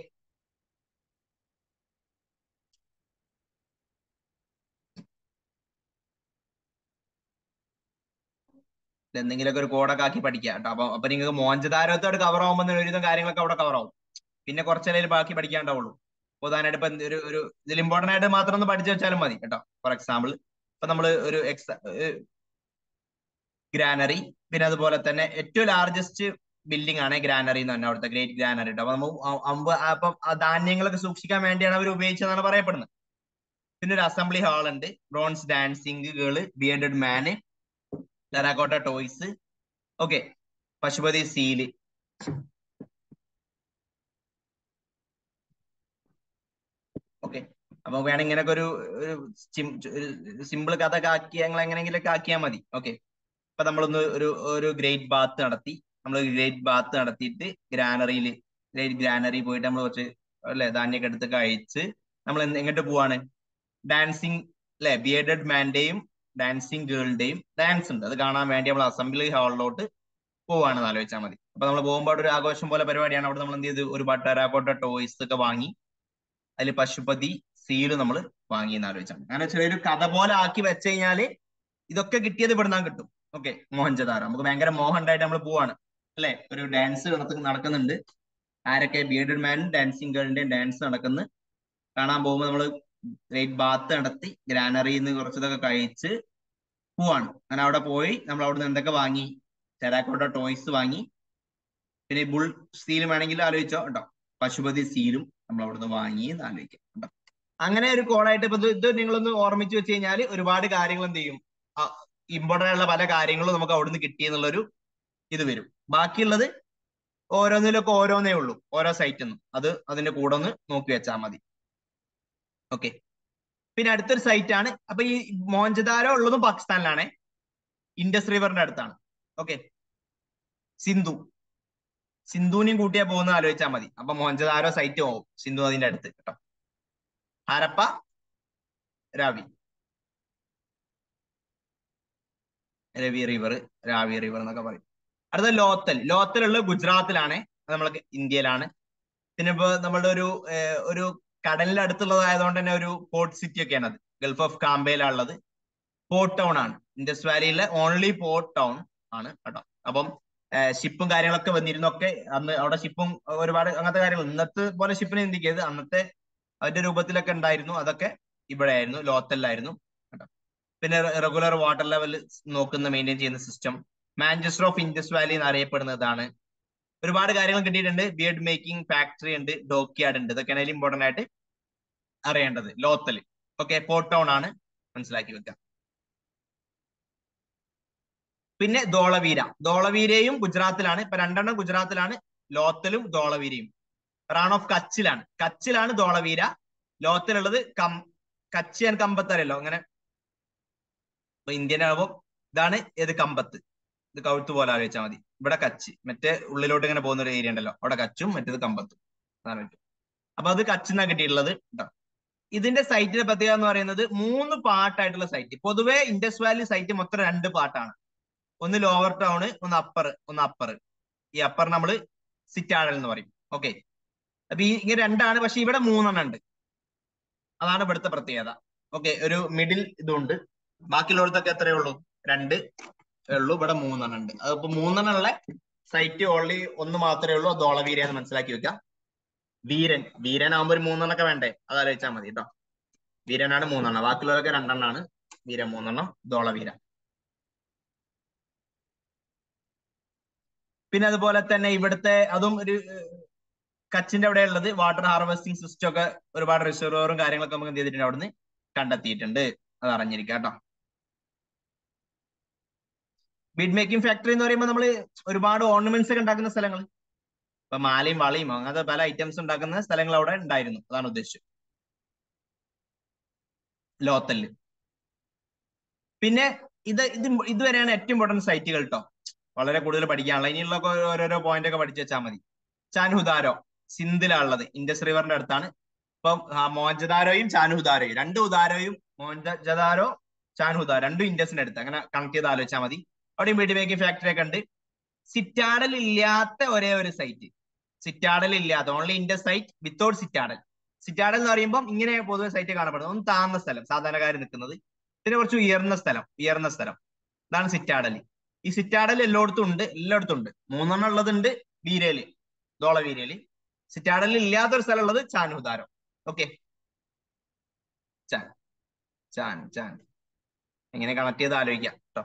എന്തെങ്കിലുമൊക്കെ ഒരു കോഡൊക്കെ ആക്കി പഠിക്കുക കേട്ടോ അപ്പൊ അപ്പൊ നിങ്ങൾക്ക് മോഹൻജദാരോത്തോട് കവർ ആവുമ്പോൾ ഒരുവിധം കാര്യങ്ങളൊക്കെ അവിടെ കവർ ആവും പിന്നെ കുറച്ചല്ലേ ബാക്കി പഠിക്കാണ്ടാവുള്ളൂ പ്രധാനമായിട്ട് ഇപ്പൊ ഒരു ഒരു ഇതിൽ ഇമ്പോർട്ടന്റ് ആയിട്ട് മാത്രം ഒന്ന് പഠിച്ചു വെച്ചാലും മതി കേട്ടോ ഫോർ എക്സാമ്പിൾ ഇപ്പൊ നമ്മൾ ഒരു എക്സാ ഗ്രാനറി പിന്നെ അതുപോലെ തന്നെ ഏറ്റവും ലാർജസ്റ്റ് ബിൽഡിംഗ് ആണ് ഗ്രാനറി എന്ന് പറഞ്ഞാൽ അവിടുത്തെ ഗ്രേറ്റ് ഗ്രാനറി അപ്പൊ നമ്മൾ അമ്പ് അപ്പം ധാന്യങ്ങളൊക്കെ സൂക്ഷിക്കാൻ വേണ്ടിയാണ് അവർ ഉപയോഗിച്ചതെന്നാണ് പറയപ്പെടുന്നത് പിന്നെ ഒരു അസംബ്ലി ഹാൾ ഉണ്ട് bronze dancing girl bearded man terracotta toys okay Pashupati seal okay അപ്പൊ വേണം ഇങ്ങനൊക്കെ ഒരു സിമ്പിൾ കഥ ഒക്കെ ആക്കി ഞങ്ങൾ എങ്ങനെയെങ്കിലൊക്കെ ആക്കിയാൽ മതി ഓക്കെ ഇപ്പൊ നമ്മളൊന്ന് ഒരു ഒരു ഗ്രേറ്റ് ബാത്ത് നടത്തി നമ്മൾ ഗ്രേറ്റ് ബാത്ത് നടത്തിയിട്ട് ഗ്രാനറിയിൽ ഗ്രേറ്റ് ഗ്രാനറി പോയിട്ട് നമ്മൾ കുറച്ച് അല്ലെ ധാന്യമൊക്കെ എടുത്ത് കഴിച്ച് നമ്മൾ എങ്ങോട്ട് പോവാണ് ഡാൻസിങ് അല്ലെ ബിയേഡഡ് മാന്റെയും ഡാൻസിങ് ഗേളിന്റെയും ഡാൻസ് ഉണ്ട് അത് കാണാൻ വേണ്ടി നമ്മൾ അസംബ്ലി ഹാളിലോട്ട് പോവാണെന്ന് ആലോചിച്ചാൽ മതി അപ്പൊ നമ്മൾ പോകുമ്പോൾ ഒരു ആഘോഷം പോലെ പരിപാടിയാണ് അവിടെ നമ്മൾ എന്ത് ചെയ്ത് ഒരു ടെറാക്കോട്ട ടോയ്സ് ഒക്കെ വാങ്ങി അതിൽ പശുപതി സീല് നമ്മൾ വാങ്ങി എന്ന് ആലോചിച്ചാൽ അങ്ങനെ ചെറിയൊരു കഥ പോലെ ആക്കി വെച്ച് കഴിഞ്ഞാല് ഇതൊക്കെ കിട്ടിയത് ഇവിടുന്ന് കിട്ടും ഓക്കെ മോഹൻജദാരോ നമുക്ക് ഭയങ്കര മോഹൻഡായിട്ട് നമ്മൾ പോവാണ് അല്ലെ ഒരു ഡാൻസ് നടക്കുന്നുണ്ട് ആരൊക്കെ ബിയർഡഡ് മാനും ഡാൻസിങ് ഗേളിന്റെയും ഡാൻസ് നടക്കുന്നു കാണാൻ പോകുമ്പോൾ നമ്മൾ ഗ്രേറ്റ് ബാത്ത് നടത്തി ഗ്രാനറിയിൽ നിന്ന് കുറച്ചതൊക്കെ കഴിച്ച് പോവാണ് അങ്ങനെ അവിടെ പോയി നമ്മൾ അവിടെ നിന്ന് എന്തൊക്കെ വാങ്ങി ടെറാക്കോട്ട ടോയ്സ് വാങ്ങി പിന്നെ ബുൾ സീലും വേണമെങ്കിൽ ആലോചിച്ചോ കേട്ടോ പശുപതി സീലും നമ്മൾ അവിടുന്ന് വാങ്ങി എന്ന് ആലോചിക്കാം കേട്ടോ അങ്ങനെ ഒരു കോഡായിട്ട് ഇപ്പൊ ഇത് നിങ്ങളൊന്ന് ഓർമ്മിച്ച് വെച്ച് കഴിഞ്ഞാൽ ഒരുപാട് കാര്യങ്ങൾ എന്ത് ചെയ്യും ഇമ്പോർട്ടൻ്റ് ആയിട്ടുള്ള പല കാര്യങ്ങളും നമുക്ക് അവിടുന്ന് കിട്ടിയെന്നുള്ളൊരു ഇത് വരും ബാക്കിയുള്ളത് ഓരോന്നിലൊക്കെ ഓരോന്നേ ഉള്ളൂ ഓരോ സൈറ്റിൽ നിന്നും അത് അതിന്റെ കൂടെ ഒന്ന് നോക്കി വെച്ചാൽ മതി ഓക്കെ പിന്നെ അടുത്തൊരു സൈറ്റ് ആണ് അപ്പൊ ഈ മോഹൻജദാരോ ഉള്ളതും പാകിസ്ഥാനിലാണ് ഇൻഡസ് റിവറിന്റെ അടുത്താണ് ഓക്കെ സിന്ധു സിന്ധുവിനെയും കൂട്ടിയാ പോകുന്ന ആലോചിച്ചാൽ മതി അപ്പൊ മോഹൻജദാരോ സൈറ്റ് പോകും സിന്ധു അതിന്റെ അടുത്ത് കേട്ടോ ഹരപ്പ രാവി രവി റിവർ രാവി റിവർ എന്നൊക്കെ പറയും അടുത്ത ലോത്തൽ ലോത്തൽ ഉള്ളത് ഗുജറാത്തിലാണ് അത് നമ്മളെ ഇന്ത്യയിലാണ് പിന്നെ ഇപ്പൊ നമ്മളുടെ ഒരു ഒരു കടലിന്റെ അടുത്തുള്ളതായതുകൊണ്ട് തന്നെ ഒരു പോർട്ട് സിറ്റി ഒക്കെയാണ് അത് ഗൾഫ് ഓഫ് കാംബയിലാണ് ഉള്ളത് പോർട്ട് ടൗൺ ആണ് ഇൻഡസ് വാലിയിലെ ഓൺലി പോർട്ട് ടൗൺ ആണ് കേട്ടോ അപ്പം ഷിപ്പും കാര്യങ്ങളൊക്കെ വന്നിരുന്നൊക്കെ അന്ന് അവിടെ ഷിപ്പും ഒരുപാട് അങ്ങനത്തെ കാര്യങ്ങൾ ഇന്നത്തെ പോലെ ഷിപ്പിനെ ചിന്തിക്കരുത് അന്നത്തെ അതിന്റെ രൂപത്തിലൊക്കെ ഉണ്ടായിരുന്നു അതൊക്കെ ഇവിടെ ആയിരുന്നു ലോത്തലിലായിരുന്നു കേട്ടോ പിന്നെ റെഗുലർ വാട്ടർ ലെവൽ നോക്കുന്ന മെയിൻറ്റെയിൻ ചെയ്യുന്ന system Manchester of Indus valley എന്ന് അറിയപ്പെടുന്നതാണ് ഒരുപാട് കാര്യങ്ങൾ കിട്ടിയിട്ടുണ്ട് ബിയർഡ് മേക്കിംഗ് ഫാക്ടറി ഉണ്ട് ഡോക്യാർഡ് ഉണ്ട് ഇതൊക്കെയാണ് അതിൽ ഇമ്പോർട്ടന്റ് ആയിട്ട് അറിയേണ്ടത് ലോത്തൽ ഓക്കെ പോർട്ട് ടൗൺ ആണ് മനസ്സിലാക്കി വെക്കുക പിന്നെ ധോളവീര ധോളവീരയും ഗുജറാത്തിലാണ് ഇപ്പൊ രണ്ടെണ്ണം ഗുജറാത്തിലാണ് ലോത്തലും ധോളവീരയും റാൺ ഓഫ് കച്ചിലാണ് കച്ചിലാണ് ധോളവീര ലോത്തലുള്ളത് കം കച്ചി ആൻഡ് കമ്പത്ത് അറിയല്ലോ അങ്ങനെ ഇപ്പൊ ഇന്ത്യൻ ആകുമ്പോൾ ഇതാണ് ഏത് കമ്പത്ത് ഇത് കഴുത്ത് പോലെ ആലോചിച്ചാൽ മതി ഇവിടെ കച്ച് മറ്റേ ഉള്ളിലോട്ട് ഇങ്ങനെ പോകുന്ന ഒരു ഏരിയ ഉണ്ടല്ലോ അവിടെ കച്ചും മറ്റേത് കമ്പത്തും അതാണ് പറ്റും അപ്പൊ അത് കച്ചിന്നാ കിട്ടിയിട്ടുള്ളത് കേട്ടോ ഇതിന്റെ സൈറ്റിന്റെ പ്രത്യേകത എന്ന് പറയുന്നത് മൂന്ന് പാർട്ടായിട്ടുള്ള സൈറ്റ് പൊതുവെ ഇൻഡസ് വാലി സൈറ്റ് മൊത്തം രണ്ട് പാർട്ടാണ് ഒന്ന് ലോവർ ടൗൺ ഒന്ന് അപ്പർ ഒന്ന് അപ്പർ ഈ അപ്പർ നമ്മൾ സിറ്റാഡൽ എന്ന് പറയും ഓക്കെ അപ്പൊ ഈ ഇങ്ങനെ രണ്ടാണ് പക്ഷെ ഇവിടെ മൂന്നെണ്ണം ഉണ്ട് അതാണ് ഇവിടുത്തെ പ്രത്യേകത ഓക്കെ ഒരു മിഡിൽ ഇതുണ്ട് ബാക്കിയുള്ളവർക്കൊക്കെ എത്രയേ ഉള്ളൂ രണ്ട് ഉള്ളൂ ഇവിടെ മൂന്നെണ്ണം ഉണ്ട് അതിപ്പോ മൂന്നെണ്ണം ഉള്ള സൈറ്റ് ഓൺലി ഒന്ന് മാത്രമേ ഉള്ളൂ അത് ഓളവീര എന്ന് മനസ്സിലാക്കി വെക്കാം വീരൻ വീരനാകുമ്പോ ഒരു മൂന്നെണ്ണൊക്കെ വേണ്ടേ അത് ആലോചിച്ചാൽ മതി കേട്ടോ വീരനാണ് മൂന്നെണ്ണം ബാക്കിയുള്ളവരൊക്കെ രണ്ടെണ്ണാണ് വീരൻ മൂന്നെണ്ണം ദോളവീര പിന്നെ അതുപോലെ തന്നെ ഇവിടുത്തെ അതും ഒരു കച്ചിന്റെ അവിടെ ഉള്ളത് വാട്ടർ ഹാർവെസ്റ്റിംഗ് സിസ്റ്റം ഒക്കെ ഒരുപാട് റിസർവറും കാര്യങ്ങളൊക്കെ നമുക്ക് എന്ത് ചെയ്തിട്ടുണ്ട് അവിടുന്ന് കണ്ടെത്തിയിട്ടുണ്ട് അത് അറിഞ്ഞിരിക്കുക കേട്ടോ ബീഡ് മേക്കിംഗ് ഫാക്ടറി എന്ന് പറയുമ്പോൾ നമ്മൾ ഒരുപാട് ഓർണമെന്റ്സ് ഒക്കെ ഉണ്ടാക്കുന്ന സ്ഥലങ്ങൾ ഇപ്പൊ മാലയും വളയും അങ്ങനത്തെ പല ഐറ്റംസ് ഉണ്ടാക്കുന്ന സ്ഥലങ്ങൾ അവിടെ ഉണ്ടായിരുന്നു അതാണ് ഉദ്ദേശിച്ചത് ലോത്തല് പിന്നെ ഇത് ഇത് ഇതുവരെയാണ് ഏറ്റവും ഇമ്പോർട്ടൻറ്റ് സൈറ്റുകൾ കേട്ടോ വളരെ കൂടുതൽ പഠിക്കാനുള്ള ഇനിയുള്ള ഓരോരോ പോയിന്റ് ഒക്കെ പഠിച്ചു വെച്ചാൽ മതി ചാൻഹുദാരോ സിന്ധിലുള്ളത് ഇൻഡസ് റിവറിന്റെ അടുത്താണ് ഇപ്പൊ മോഹൻജദാരോയും ചാൻഹുദാരോയും രണ്ട് ഉദാരോയും മോഹൻജദാരോ ചാൻഹുദാരോ രണ്ടും ഇൻഡസിന്റെ അടുത്ത് അങ്ങനെ കണക്ട് ചെയ്ത് ആലോചിച്ചാൽ മതി അവിടെയും ബീഡി മേക്കിംഗ് ഫാക്ടറി ഒക്കെ ഉണ്ട് സിറ്റാഡൽ ഇല്ലാത്ത ഒരേ ഒരു സൈറ്റ് സിറ്റാഡൽ ഇല്ലാത്ത only Indus site without citadel citadel എന്ന് പറയുമ്പോൾ ഇങ്ങനെ പൊതുവെ സൈറ്റ് കാണപ്പെടുന്നത് ഒന്ന് താഴ്ന്ന സ്ഥലം സാധാരണക്കാർ നിൽക്കുന്നത് പിന്നെ കുറച്ച് ഉയർന്ന സ്ഥലം ഉയർന്ന സ്ഥലം ഇതാണ് സിറ്റാഡൽ ഈ സിറ്റാഡൽ എല്ലായിടത്തും ഉണ്ട് എല്ലായിടത്തും ഉണ്ട് മൂന്നെണ്ണം ഉള്ളതുണ്ട് വീരേല് ദോളവീരേല് സിറ്റാഡലിൽ ഇല്ലാത്തൊരു സ്ഥലം ഉള്ളത് ചാനുദാരം ഓക്കെ ചാൻ ചാൻ ചാൻ എങ്ങനെ കണക്ട് ചെയ്ത് ആലോചിക്കാം കേട്ടോ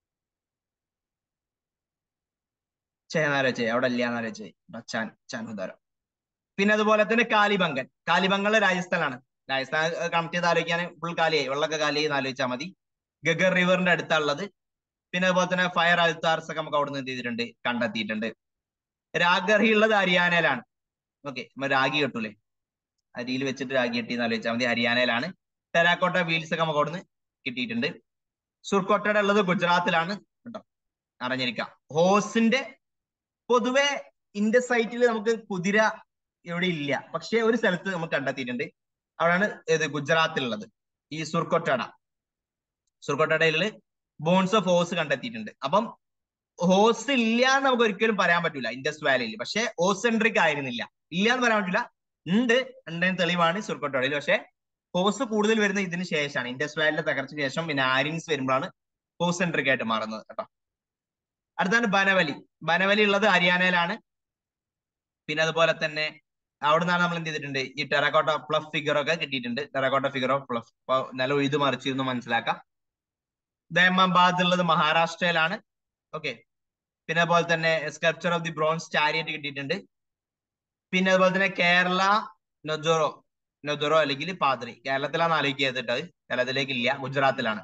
ചേന്നാലോചിച്ചേ അവിടെ ഇല്ലാന്നാലോചിച്ചേ ചാൻ ചാനുദാരം പിന്നെ അതുപോലെ തന്നെ കാലിബംഗൻ കാലിബംഗൾ രാജസ്ഥാനാണ് രാജസ്ഥാൻ കണക്ട് ചെയ്ത് ആലോചിക്കാൻ ഫുൾ കാലിയായി വെള്ളമൊക്കെ കാലിയായി എന്ന് ആലോചിച്ചാൽ മതി ഗഗർ റിവറിന്റെ അടുത്തുള്ളത് പിന്നെ അതുപോലെ തന്നെ ഫയർ അൽത്താർസ് ഒക്കെ നമുക്ക് അവിടെ നിന്ന് എന്ത് ചെയ്തിട്ടുണ്ട് കണ്ടെത്തിയിട്ടുണ്ട് രാഗർഹി ഉള്ളത് ഹരിയാനയിലാണ് ഓക്കെ നമ്മൾ രാഗി കെട്ടൂലേ അരിയിൽ വെച്ചിട്ട് രാഗി കെട്ടി എന്ന് ആലോചിച്ചാൽ മതി ഹരിയാനയിലാണ് ടെരാക്കോട്ട വീൽസ് ഒക്കെ നമുക്ക് അവിടുന്ന് കിട്ടിയിട്ടുണ്ട് സുർക്കോട്ടയുടെ ഉള്ളത് ഗുജറാത്തിലാണ് കേട്ടോ അറിഞ്ഞിരിക്കാം ഹോസിന്റെ പൊതുവെ ഇൻഡസ് സൈറ്റിൽ നമുക്ക് കുതിര ഇവിടെ ഇല്ല പക്ഷെ ഒരു സ്ഥലത്ത് നമുക്ക് കണ്ടെത്തിയിട്ടുണ്ട് അവിടെയാണ് ഇത് ഗുജറാത്തിലുള്ളത് ഈ സുർക്കോട്ടട സുർക്കോട്ടടയിൽ ബോൺസ് ഓഫ് ഹോസ് കണ്ടെത്തിയിട്ടുണ്ട് അപ്പം ഹോസ് ഇല്ല എന്ന് നമുക്ക് ഒരിക്കലും പറയാൻ പറ്റൂല ഇൻഡസ് വാലിയിൽ പക്ഷെ ഹോസ് സെൻട്രിക് ആയിരുന്നില്ല ഇല്ല എന്ന് പറയാൻ പറ്റില്ല ഉണ്ട് ഉണ്ടെന്ന് തെളിവാണ് സുർക്കോട്ടടയിൽ പക്ഷെ ഹോസ് കൂടുതൽ വരുന്ന ഇതിന് ശേഷമാണ് ഇൻഡസ് വാലിയുടെ തകർച്ചയ്ക്ക് ശേഷം പിന്നെ ആര്യൻസ് വരുമ്പോഴാണ് ഹോസ് സെൻട്രിക് ആയിട്ട് മാറുന്നത് കേട്ടോ അടുത്താണ് ബനവലി ബനവലി ഉള്ളത് ഹരിയാനയിലാണ് പിന്നെ അതുപോലെ തന്നെ അവിടെ നിന്നാണ് നമ്മൾ എന്ത് ചെയ്തിട്ടുണ്ട് ഈ ടെറക്കോട്ട പ്ലഫ് ഫിഗർ ഒക്കെ കിട്ടിയിട്ടുണ്ട് ടെറക്കോട്ട ഫിഗർ ഓഫ് പ്ലഫ് അപ്പൊ നല്ല ഒഴുതു മറിച്ചിരുന്നു മനസ്സിലാക്കാം ദയമാബാദ് ഉള്ളത് മഹാരാഷ്ട്രയിലാണ് ഓക്കെ പിന്നെ അതുപോലെ തന്നെ sculpture of the bronze chariot കിട്ടിയിട്ടുണ്ട് പിന്നെ അതുപോലെ തന്നെ കേരള നൊജോറോ നൊജോറോ അല്ലെങ്കിൽ പാദ്രി കേരളത്തിലാണ് ആലോചിക്കുക ചെയ്തിട്ടത് കേരളത്തിലേക്ക് ഇല്ല ഗുജറാത്തിലാണ്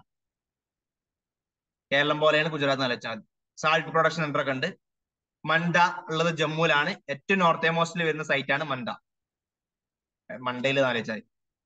കേരളം പോലെയാണ് ഗുജറാത്ത് ആലോചിച്ചാൽ മതി സാൾട്ട് പ്രൊഡക്ഷൻ സെന്റർ ഒക്കെ ഉണ്ട് മണ്ട ഉള്ളത് ജമ്മുവിലാണ് ഏറ്റവും നോർത്ത് മോസ്റ്റിൽ വരുന്ന സൈറ്റ് ആണ് മണ്ട മണ്ടയിൽ ആലോചിച്ചാൽ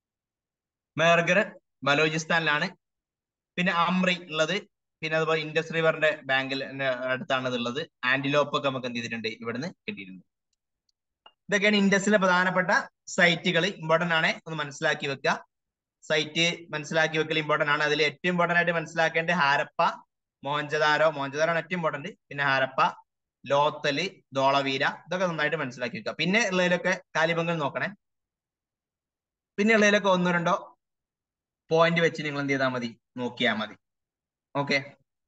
മേർഗർ ബലോചിസ്ഥാനിലാണ് പിന്നെ അമ്രി ഉള്ളത് പിന്നെ അതുപോലെ ഇൻഡസ് റിവറിന്റെ ബാങ്കിൽ അടുത്താണ് ഇതുള്ളത് ആന്റിലോപ്പ് ഒക്കെ നമുക്ക് എന്ത് ചെയ്തിട്ടുണ്ട് ഇവിടുന്ന് കിട്ടിയിട്ടുണ്ട് ഇതൊക്കെയാണ് ഇൻഡസിലെ പ്രധാനപ്പെട്ട സൈറ്റുകൾ ഇമ്പോർട്ടന്റ് ആണ് ഒന്ന് മനസ്സിലാക്കി വെക്കുക സൈറ്റ് മനസ്സിലാക്കി വെക്കൽ ഇമ്പോർട്ടന്റ് ആണ് അതിൽ ഏറ്റവും ഇമ്പോർട്ടന്റ് ആയിട്ട് മനസ്സിലാക്കേണ്ടത് ഹാരപ്പ മോഹൻജദാരോ മോഹൻജദാരോ ആണ് ഏറ്റവും ഇമ്പോർട്ടന്റ് പിന്നെ ഹാരപ്പ ലോത്തല് ധോളവീര ഇതൊക്കെ നന്നായിട്ട് മനസ്സിലാക്കി വെക്കുക പിന്നെ ഉള്ളതിലൊക്കെ കാലിബംഗൽ നോക്കണേ പിന്നെ ഉള്ളതിലൊക്കെ ഒന്നോ രണ്ടോ പോയിന്റ് വെച്ച് നിങ്ങൾ എന്ത് ചെയ്താൽ മതി നോക്കിയാൽ മതി ഓക്കെ